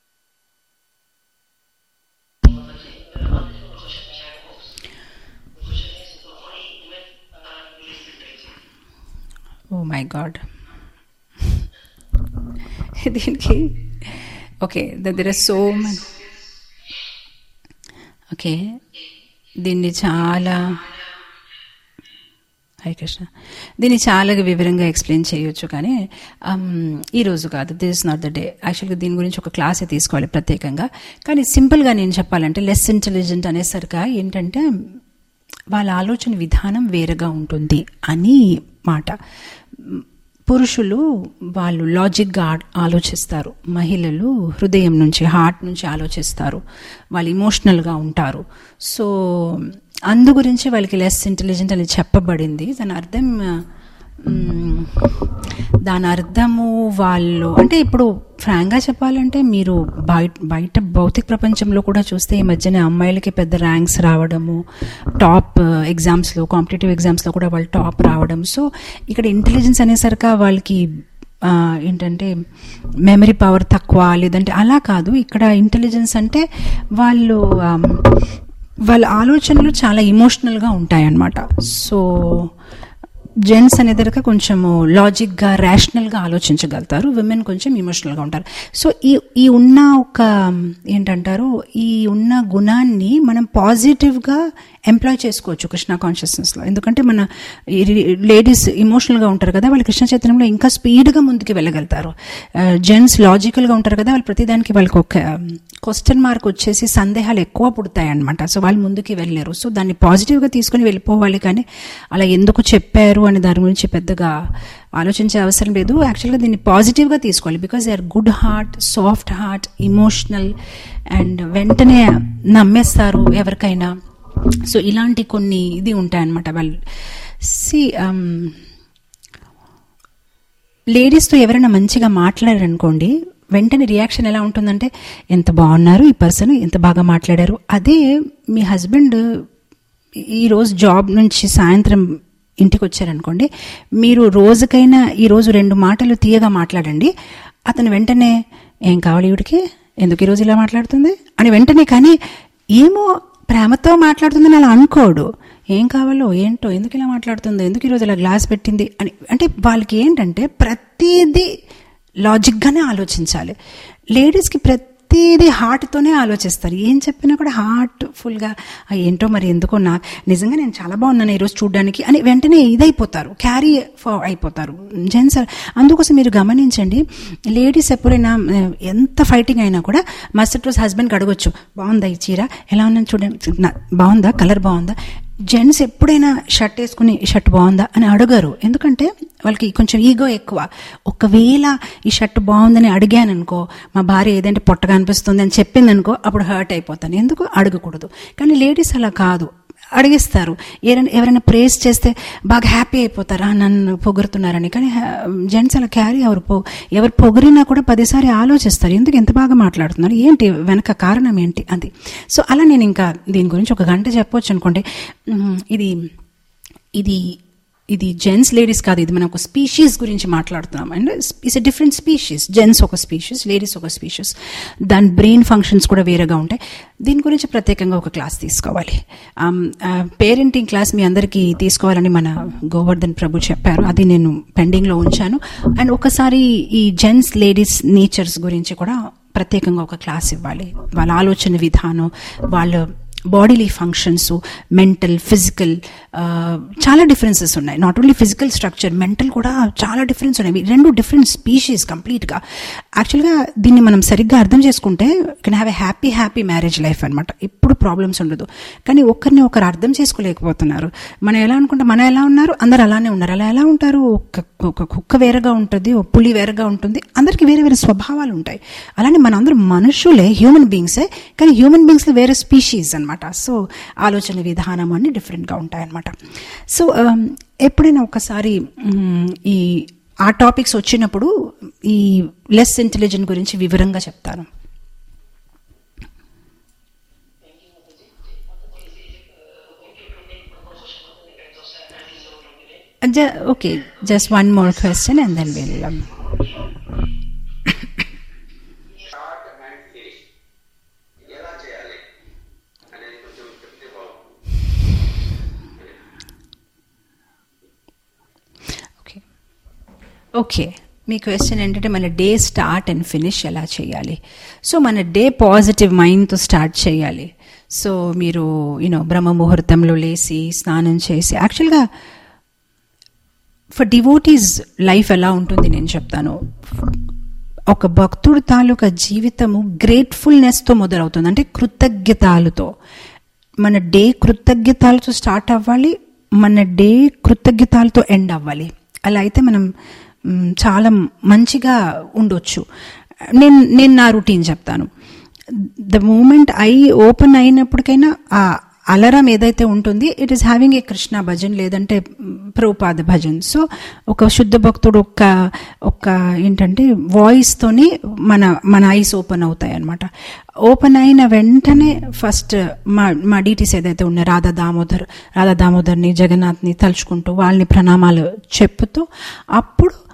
Oh my god దీనికి ఓకే దగ్గర సో మన్ ఓకే దీన్ని చాలా హరే కృష్ణ దీన్ని చాలా వివరంగా ఎక్స్ప్లెయిన్ చేయొచ్చు కానీ um, ఈ రోజు కాదు this is not the day యాక్చువల్గా దీని గురించి ఒక క్లాసే తీసుకోవాలి ప్రత్యేకంగా కానీ సింపుల్గా నేను చెప్పాలంటే లెస్ ఇంటెలిజెంట్ అనేసరిగా ఏంటంటే వాళ్ళ ఆలోచన విధానం వేరుగా ఉంటుంది అని మాట పురుషులు వాళ్ళు లాజిక్గా ఆ- ఆలోచిస్తారు మహిళలు హృదయం నుంచి హార్ట్ నుంచి ఆలోచిస్తారు వాళ్ళు ఇమోషనల్గా ఉంటారు సో అందు గురించి వాళ్ళకి లెస్ ఇంటెలిజెంట్ అని చెప్పబడింది దాని అర్థం మ్, దాని అర్థము వాళ్ళు అంటే ఇప్పుడు ఫ్రాంక్గా చెప్పాలంటే మీరు బయట బయట భౌతిక ప్రపంచంలో కూడా చూస్తే ఈ మధ్యన అమ్మాయిలకి పెద్ద ర్యాంక్స్ రావడము టాప్ ఎగ్జామ్స్లో కాంపిటేటివ్ ఎగ్జామ్స్లో కూడా వాళ్ళు టాప్ రావడం సో ఇక్కడ ఇంటెలిజెన్స్ అనేసరికి వాళ్ళకి ఆ, ఏంటంటే మెమరీ పవర్ తక్కువ లేదంటే అలా కాదు ఇక్కడ ఇంటెలిజెన్స్ అంటే వాళ్ళు ఆమ్, వాళ్ళ ఆలోచనలు చాలా ఇమోషనల్గా ఉంటాయన్నమాట సో జెంట్స్ అనేదరక కొంచెము లాజిక్గా ర్యాషనల్గా ఆలోచించగలుగుతారు విమెన్ కొంచెం ఇమోషనల్గా ఉంటారు సో ఈ ఈ ఉన్న ఒక ఏంటంటారు ఈ ఉన్న గుణాన్ని మనం పాజిటివ్గా ఎంప్లాయ్ చేసుకోవచ్చు కృష్ణ కాన్షియస్నెస్లో ఎందుకంటే మన లేడీస్ ఇమోషనల్గా ఉంటారు కదా వాళ్ళు కృష్ణ చైతన్యంలో ఇంకా స్పీడ్గా ముందుకు వెళ్ళగలుగుతారు జెంట్స్ లాజికల్గా ఉంటారు కదా వాళ్ళు ప్రతిదానికి వాళ్ళకి ఒక క్వశ్చన్ మార్క్ వచ్చేసి సందేహాలు ఎక్కువ పుడతాయి అనమాట సో వాళ్ళు ముందుకు వెళ్ళలేరు సో దాన్ని పాజిటివ్గా తీసుకుని వెళ్ళిపోవాలి కానీ అలా ఎందుకు చెప్పారు అనే దాని గురించి పెద్దగా ఆలోచించే అవసరం లేదు యాక్చువల్గా దీన్ని పాజిటివ్గా తీసుకోవాలి because they are good heart soft heart emotional and వెంటనే నమ్మేస్తారు ఎవరికైనా సో ఇలాంటి కొన్ని ఇది ఉంటాయన్నమాట వాళ్ళు సి లేడీస్తో ఎవరైనా మంచిగా మాట్లాడారనుకోండి వెంటనే రియాక్షన్ ఎలా ఉంటుందంటే ఎంత బాగున్నారు ఈ పర్సన్ ఎంత బాగా మాట్లాడారు అదే మీ హస్బెండ్ ఈరోజు జాబ్ నుంచి సాయంత్రం ఇంటికి వచ్చారనుకోండి మీరు రోజుకైనా ఈరోజు రెండు మాటలు తీయగా మాట్లాడండి అతను వెంటనే ఏం కావాలి వీడికి ఎందుకు ఈరోజు ఇలా మాట్లాడుతుంది అని వెంటనే కానీ ఏమో ప్రేమతో మాట్లాడుతుందని అలా అనుకోడు ఏం కావాలో ఏంటో ఎందుకు ఇలా మాట్లాడుతుందో ఎందుకు ఈరోజు ఇలా గ్లాస్ పెట్టింది అని అంటే వాళ్ళకి ఏంటంటే ప్రతిదీ లాజిక్గానే ఆలోచించాలి లేడీస్కి ప్రతిదీ హార్ట్తోనే ఆలోచిస్తారు ఏం చెప్పినా కూడా హార్ట్ఫుల్గా ఏంటో మరి ఎందుకో నా నిజంగా నేను చాలా బాగున్నాను ఈరోజు చూడడానికి అని వెంటనే ఇదైపోతారు క్యారీ అయిపోతారు జెంట్స్ అందుకోసం మీరు గమనించండి లేడీస్ ఎప్పుడైనా ఆ, ఎంత ఫైటింగ్ అయినా కూడా మరుసటి రోజు హస్బెండ్కి అడగొచ్చు బాగుందా ఈ చీర ఎలా ఉన్నాను చూడండి నా- బాగుందా కలర్ బాగుందా జెంట్స్ ఎప్పుడైనా షర్ట్ వేసుకుని ఈ షర్ట్ బాగుందా అని అడగరు ఎందుకంటే వాళ్ళకి కొంచెం ఈగో ఎక్కువ ఒకవేళ ఈ షర్ట్ బాగుందని అడిగాను అనుకో మా భార్య ఏదంటే పొట్టగా అనిపిస్తుంది అని చెప్పింది అనుకో అప్పుడు హర్ట్ అయిపోతాను ఎందుకు అడగకూడదు కానీ లేడీస్ అలా కాదు అడిగిస్తారు ఎవరైనా ఎవరైనా ప్రేస్ చేస్తే బాగా హ్యాపీ అయిపోతారా నన్ను పొగుడుతున్నారని కానీ జెంట్స్ అలా క్యారీ ఎవరు పో ఎవరు పొగిరినా కూడా పదిసారి ఆలోచిస్తారు ఎందుకు ఎంత బాగా మాట్లాడుతున్నారు ఏంటి వెనక కారణం ఏంటి అది సో అలా నేను ఇంకా దీని గురించి ఒక గంట చెప్పొచ్చు అనుకోండి ఉమ్, ఇది ఇది ఇది జెంట్స్ లేడీస్ కాదు ఇది మనం ఒక స్పీషీస్ గురించి మాట్లాడుతున్నాం and it's a different species gents ఒక స్పీషీస్ లేడీస్ ఒక స్పీషీస్ దాని బ్రెయిన్ ఫంక్షన్స్ కూడా వేరేగా ఉంటాయి దీని గురించి ప్రత్యేకంగా ఒక క్లాస్ తీసుకోవాలి పేరెంటింగ్ క్లాస్ మీ అందరికీ తీసుకోవాలని మన గోవర్ధన్ ప్రభు చెప్పారు అది నేను పెండింగ్లో ఉంచాను అండ్ ఒకసారి ఈ జెంట్స్ లేడీస్ నేచర్స్ గురించి కూడా ప్రత్యేకంగా ఒక క్లాస్ ఇవ్వాలి వాళ్ళ ఆలోచన విధానం వాళ్ళ బాడీలీ ఫంక్షన్స్ మెంటల్ ఫిజికల్ చాలా డిఫరెన్సెస్ ఉన్నాయి not only physical structure mental కూడా చాలా డిఫరెన్స్ ఉన్నాయి ఇవి రెండు డిఫరెంట్ స్పీషీస్ కంప్లీట్గా యాక్చువల్గా దీన్ని మనం సరిగ్గా అర్థం చేసుకుంటే can have a happy happy marriage life అనమాట ఎప్పుడు ప్రాబ్లమ్స్ ఉండదు కానీ ఒకరిని ఒకరు అర్థం చేసుకోలేకపోతున్నారు మనం ఎలా అనుకుంటే మనం ఎలా ఉన్నారు అందరు అలానే ఉన్నారు అలా ఎలా ఉంటారు ఒక ఒక కుక్క వేరేగా ఉంటుంది ఒక పులి వేరేగా ఉంటుంది అందరికీ వేరే వేరే స్వభావాలు ఉంటాయి అలానే మన అందరం మనుషులే హ్యూమన్ బీయింగ్సే కానీ హ్యూమన్ బీయింగ్స్లో వేరే స్పీషీస్ అనమాట సో ఆలోచన విధానం అన్ని డిఫరెంట్గా ఉంటాయి అనమాట సో ఎప్పుడైనా ఒకసారి మ్, ఈ ఆ టాపిక్స్ వచ్చినప్పుడు ఈ లెస్ ఇంటెలిజెంట్ గురించి వివరంగా చెప్తాను okay just one more question and then we'll start and finish ఎలా చేయాలి అనేది కొంచెం చెప్తే బాగుంటుంది ఓకే ఓకే మీ క్వశ్చన్ ఏంటంటే మన డే స్టార్ట్ అండ్ ఫినిష్ ఎలా చేయాలి సో మన డే పాజిటివ్ మైండ్తో స్టార్ట్ చేయాలి సో మీరు యూనో బ్రహ్మ ముహూర్తంలో లేచి స్నానం చేసి యాక్చువల్గా ఫర్ డివోటీస్ లైఫ్ ఎలా ఉంటుంది నేను చెప్తాను ఒక భక్తుడు తాలూకా జీవితము గ్రేట్ఫుల్నెస్తో మొదలవుతుంది అంటే కృతజ్ఞతాలతో మన డే కృతజ్ఞతాలతో స్టార్ట్ అవ్వాలి మన డే కృతజ్ఞతాలతో ఎండ్ అవ్వాలి అలా అయితే మనం మ్, చాలా మంచిగా ఉండొచ్చు నేను నేను నా రొటీన్ చెప్తాను ద మూమెంట్ ఐ ఓపెన్ అయినప్పటికైనా ఆ అలరం ఏదైతే ఉంటుంది it is having a Krishna bhajan లేదంటే ప్రభుపాద భజన్ సో ఒక శుద్ధ భక్తుడు ఒక్క ఒక్క ఏంటంటే వాయిస్తోని మన మన ఐస్ ఓపెన్ అవుతాయి అనమాట ఓపెన్ అయిన వెంటనే ఫస్ట్ మా మా డీటీస్ ఏదైతే ఉన్నాయో రాధా దామోదర్ రాధా దామోదర్ని జగన్నాథ్ని తలుచుకుంటూ వాళ్ళని ప్రణామాలు చెప్పుతూ అప్పుడు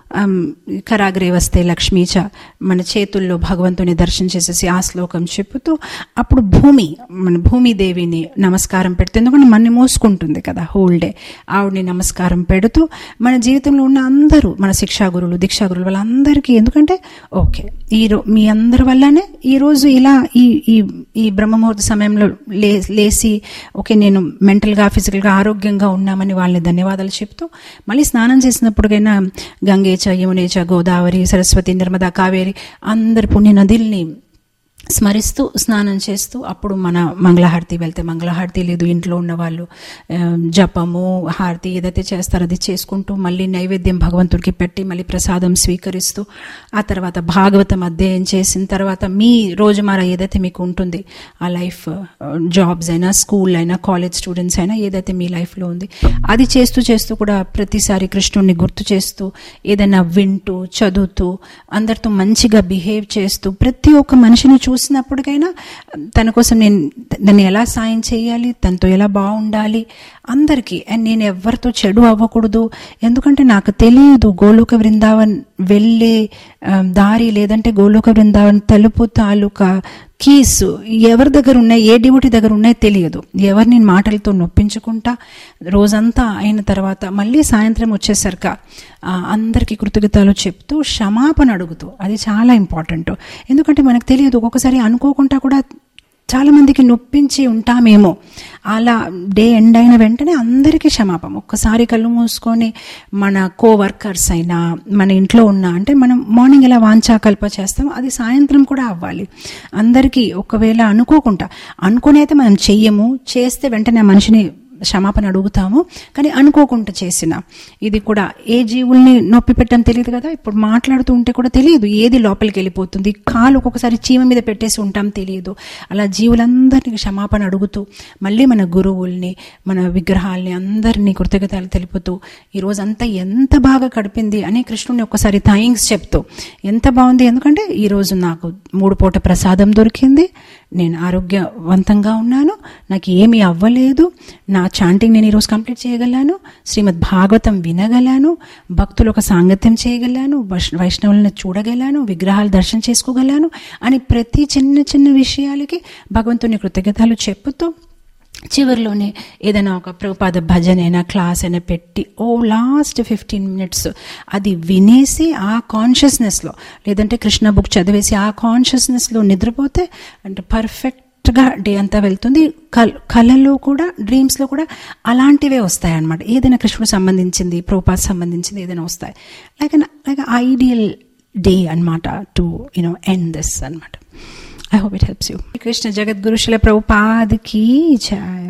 ఆమ్, కరాగ్రే వస్తే లక్ష్మీచ మన చేతుల్లో భగవంతుని దర్శనం చేసేసి ఆ శ్లోకం చెప్పుతూ అప్పుడు భూమి మన భూమిదేవిని నమస్కారం పెడుతూ ఎందుకంటే మనని మోసుకుంటుంది కదా హోల్ డే ఆవిడని నమస్కారం పెడుతూ మన జీవితంలో ఉన్న అందరూ మన శిక్షా గురువులు దీక్షా గురువులు వాళ్ళందరికీ ఎందుకంటే ఓకే ఈ రో మీ అందరి వల్లనే ఈ రోజు ఇలా ఈ ఈ ఈ బ్రహ్మముహూర్త సమయంలో లే లేసి ఓకే నేను మెంటల్గా ఫిజికల్గా ఆరోగ్యంగా ఉన్నామని వాళ్ళని ధన్యవాదాలు చెప్తూ మళ్ళీ స్నానం చేసినప్పటికైనా గంగేచ యమునేచ గోదావరి సరస్వతి నర్మదా కావేరి అందరి పుణ్య నదుల్ని స్మరిస్తూ స్నానం చేస్తూ అప్పుడు మన మంగళహారతి వెళ్తే మంగళహారతి లేదు ఇంట్లో ఉన్న వాళ్ళు ఆ, జపము హారతి ఏదైతే చేస్తారో అది చేసుకుంటూ మళ్ళీ నైవేద్యం భగవంతుడికి పెట్టి మళ్ళీ ప్రసాదం స్వీకరిస్తూ ఆ తర్వాత భాగవతం అధ్యయనం చేసిన తర్వాత మీ రోజుమారా ఏదైతే మీకు ఉంటుంది ఆ లైఫ్ జాబ్స్ అయినా స్కూల్ అయినా కాలేజ్ స్టూడెంట్స్ అయినా ఏదైతే మీ లైఫ్లో ఉంది అది చేస్తూ చేస్తూ కూడా ప్రతిసారి కృష్ణుడిని గుర్తు చేస్తూ ఏదైనా వింటూ చదువుతూ అందరితో మంచిగా బిహేవ్ చేస్తూ ప్రతి ఒక్క మనిషిని చూసినప్పటికైనా తన కోసం నేను దాన్ని ఎలా సాయం చేయాలి తనతో ఎలా బాగుండాలి అందరికీ అండ్ నేను ఎవరితో చెడు అవ్వకూడదు ఎందుకంటే నాకు తెలియదు గోలోక బృందావన్ వెళ్ళే ఆ, దారి లేదంటే గోలోక బృందావన్ తలుపు తాలూకా కీస్ ఎవరి దగ్గర ఉన్నాయి ఏ డివోటీ దగ్గర ఉన్నాయో తెలియదు ఎవరిని మాటలతో నొప్పించుకుంటా రోజంతా అయిన తర్వాత మళ్ళీ సాయంత్రం వచ్చేసరిక ఆ, అందరికీ కృతజ్ఞతలు చెప్తూ క్షమాపణ అడుగుతూ అది చాలా ఇంపార్టెంట్ ఎందుకంటే మనకు తెలియదు ఒక్కొక్కసారి అనుకోకుండా కూడా చాలా మందికి నొప్పించి ఉంటామేమో అలా డే ఎండ్ అయిన వెంటనే అందరికీ క్షమాపం ఒక్కసారి కళ్ళు మూసుకొని మన కో వర్కర్స్ అయినా మన ఇంట్లో ఉన్న అంటే మనం మార్నింగ్ ఎలా వాంఛాకల్ప చేస్తాం అది సాయంత్రం కూడా అవ్వాలి అందరికీ ఒకవేళ అనుకోకుండా అనుకుని అయితే మనం చెయ్యము చేస్తే వెంటనే ఆ మనిషిని క్షమాపణ అడుగుతాము కానీ అనుకోకుండా చేసిన ఇది కూడా ఏ జీవుల్ని నొప్పి పెట్టడం తెలియదు కదా ఇప్పుడు మాట్లాడుతూ ఉంటే కూడా తెలియదు ఏది లోపలికి వెళ్ళిపోతుంది కాలు ఒక్కొక్కసారి చీమ మీద పెట్టేసి ఉంటాం తెలియదు అలా జీవులందరినీ క్షమాపణ అడుగుతూ మళ్ళీ మన గురువుల్ని మన విగ్రహాల్ని అందరినీ కృతజ్ఞతలు తెలుపుతూ ఈ రోజు అంతా ఎంత బాగా గడిపింది అని కృష్ణుని ఒక్కసారి థ్యాంక్స్ చెప్తూ ఎంత బాగుంది ఎందుకంటే ఈ రోజు నాకు మూడు పూట ప్రసాదం దొరికింది నేను ఆరోగ్యవంతంగా ఉన్నాను నాకు ఏమీ అవ్వలేదు నా చాంటింగ్ నేను ఈరోజు కంప్లీట్ చేయగలను శ్రీమద్ భాగవతం వినగలను భక్తులు ఒక సాంగత్యం చేయగలను వైష్- వైష్ణవులను చూడగలను విగ్రహాలు దర్శనం చేసుకోగలను అని ప్రతి చిన్న చిన్న విషయాలకి భగవంతుని కృతజ్ఞతలు చెప్పుతూ చివరిలోనే ఏదైనా ఒక ప్రభుపాద భజన అయినా క్లాస్ అయినా పెట్టి ఓ లాస్ట్ ఫిఫ్టీన్ మినిట్స్ అది వినేసి ఆ కాన్షియస్నెస్లో లేదంటే కృష్ణ బుక్ చదివేసి ఆ కాన్షియస్నెస్లో నిద్రపోతే అంటే పర్ఫెక్ట్గా డే అంతా వెళ్తుంది కల్ కళలో కూడా డ్రీమ్స్లో కూడా అలాంటివే వస్తాయి అన్నమాట ఏదైనా కృష్ణుడు సంబంధించింది ప్రభుపాద సంబంధించింది ఏదైనా వస్తాయి లైక్ లైక్ ఐడియల్ డే అన్నమాట టు యునో ఎండ్ దిస్ అన్నమాట I hope it helps you. Krishna Jagat Guru Shila Prabhupada ki jai.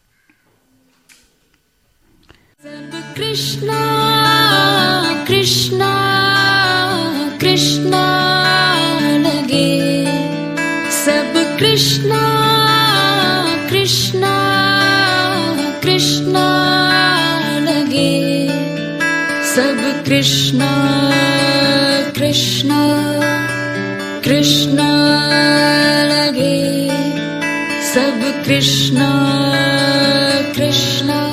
सब कृष्णा कृष्णा कृष्णा लगे सब कृष्णा कृष्णा कृष्णा लगे सब कृष्णा कृष्णा कृष्णा लगे सब कृष्णा कृष्णा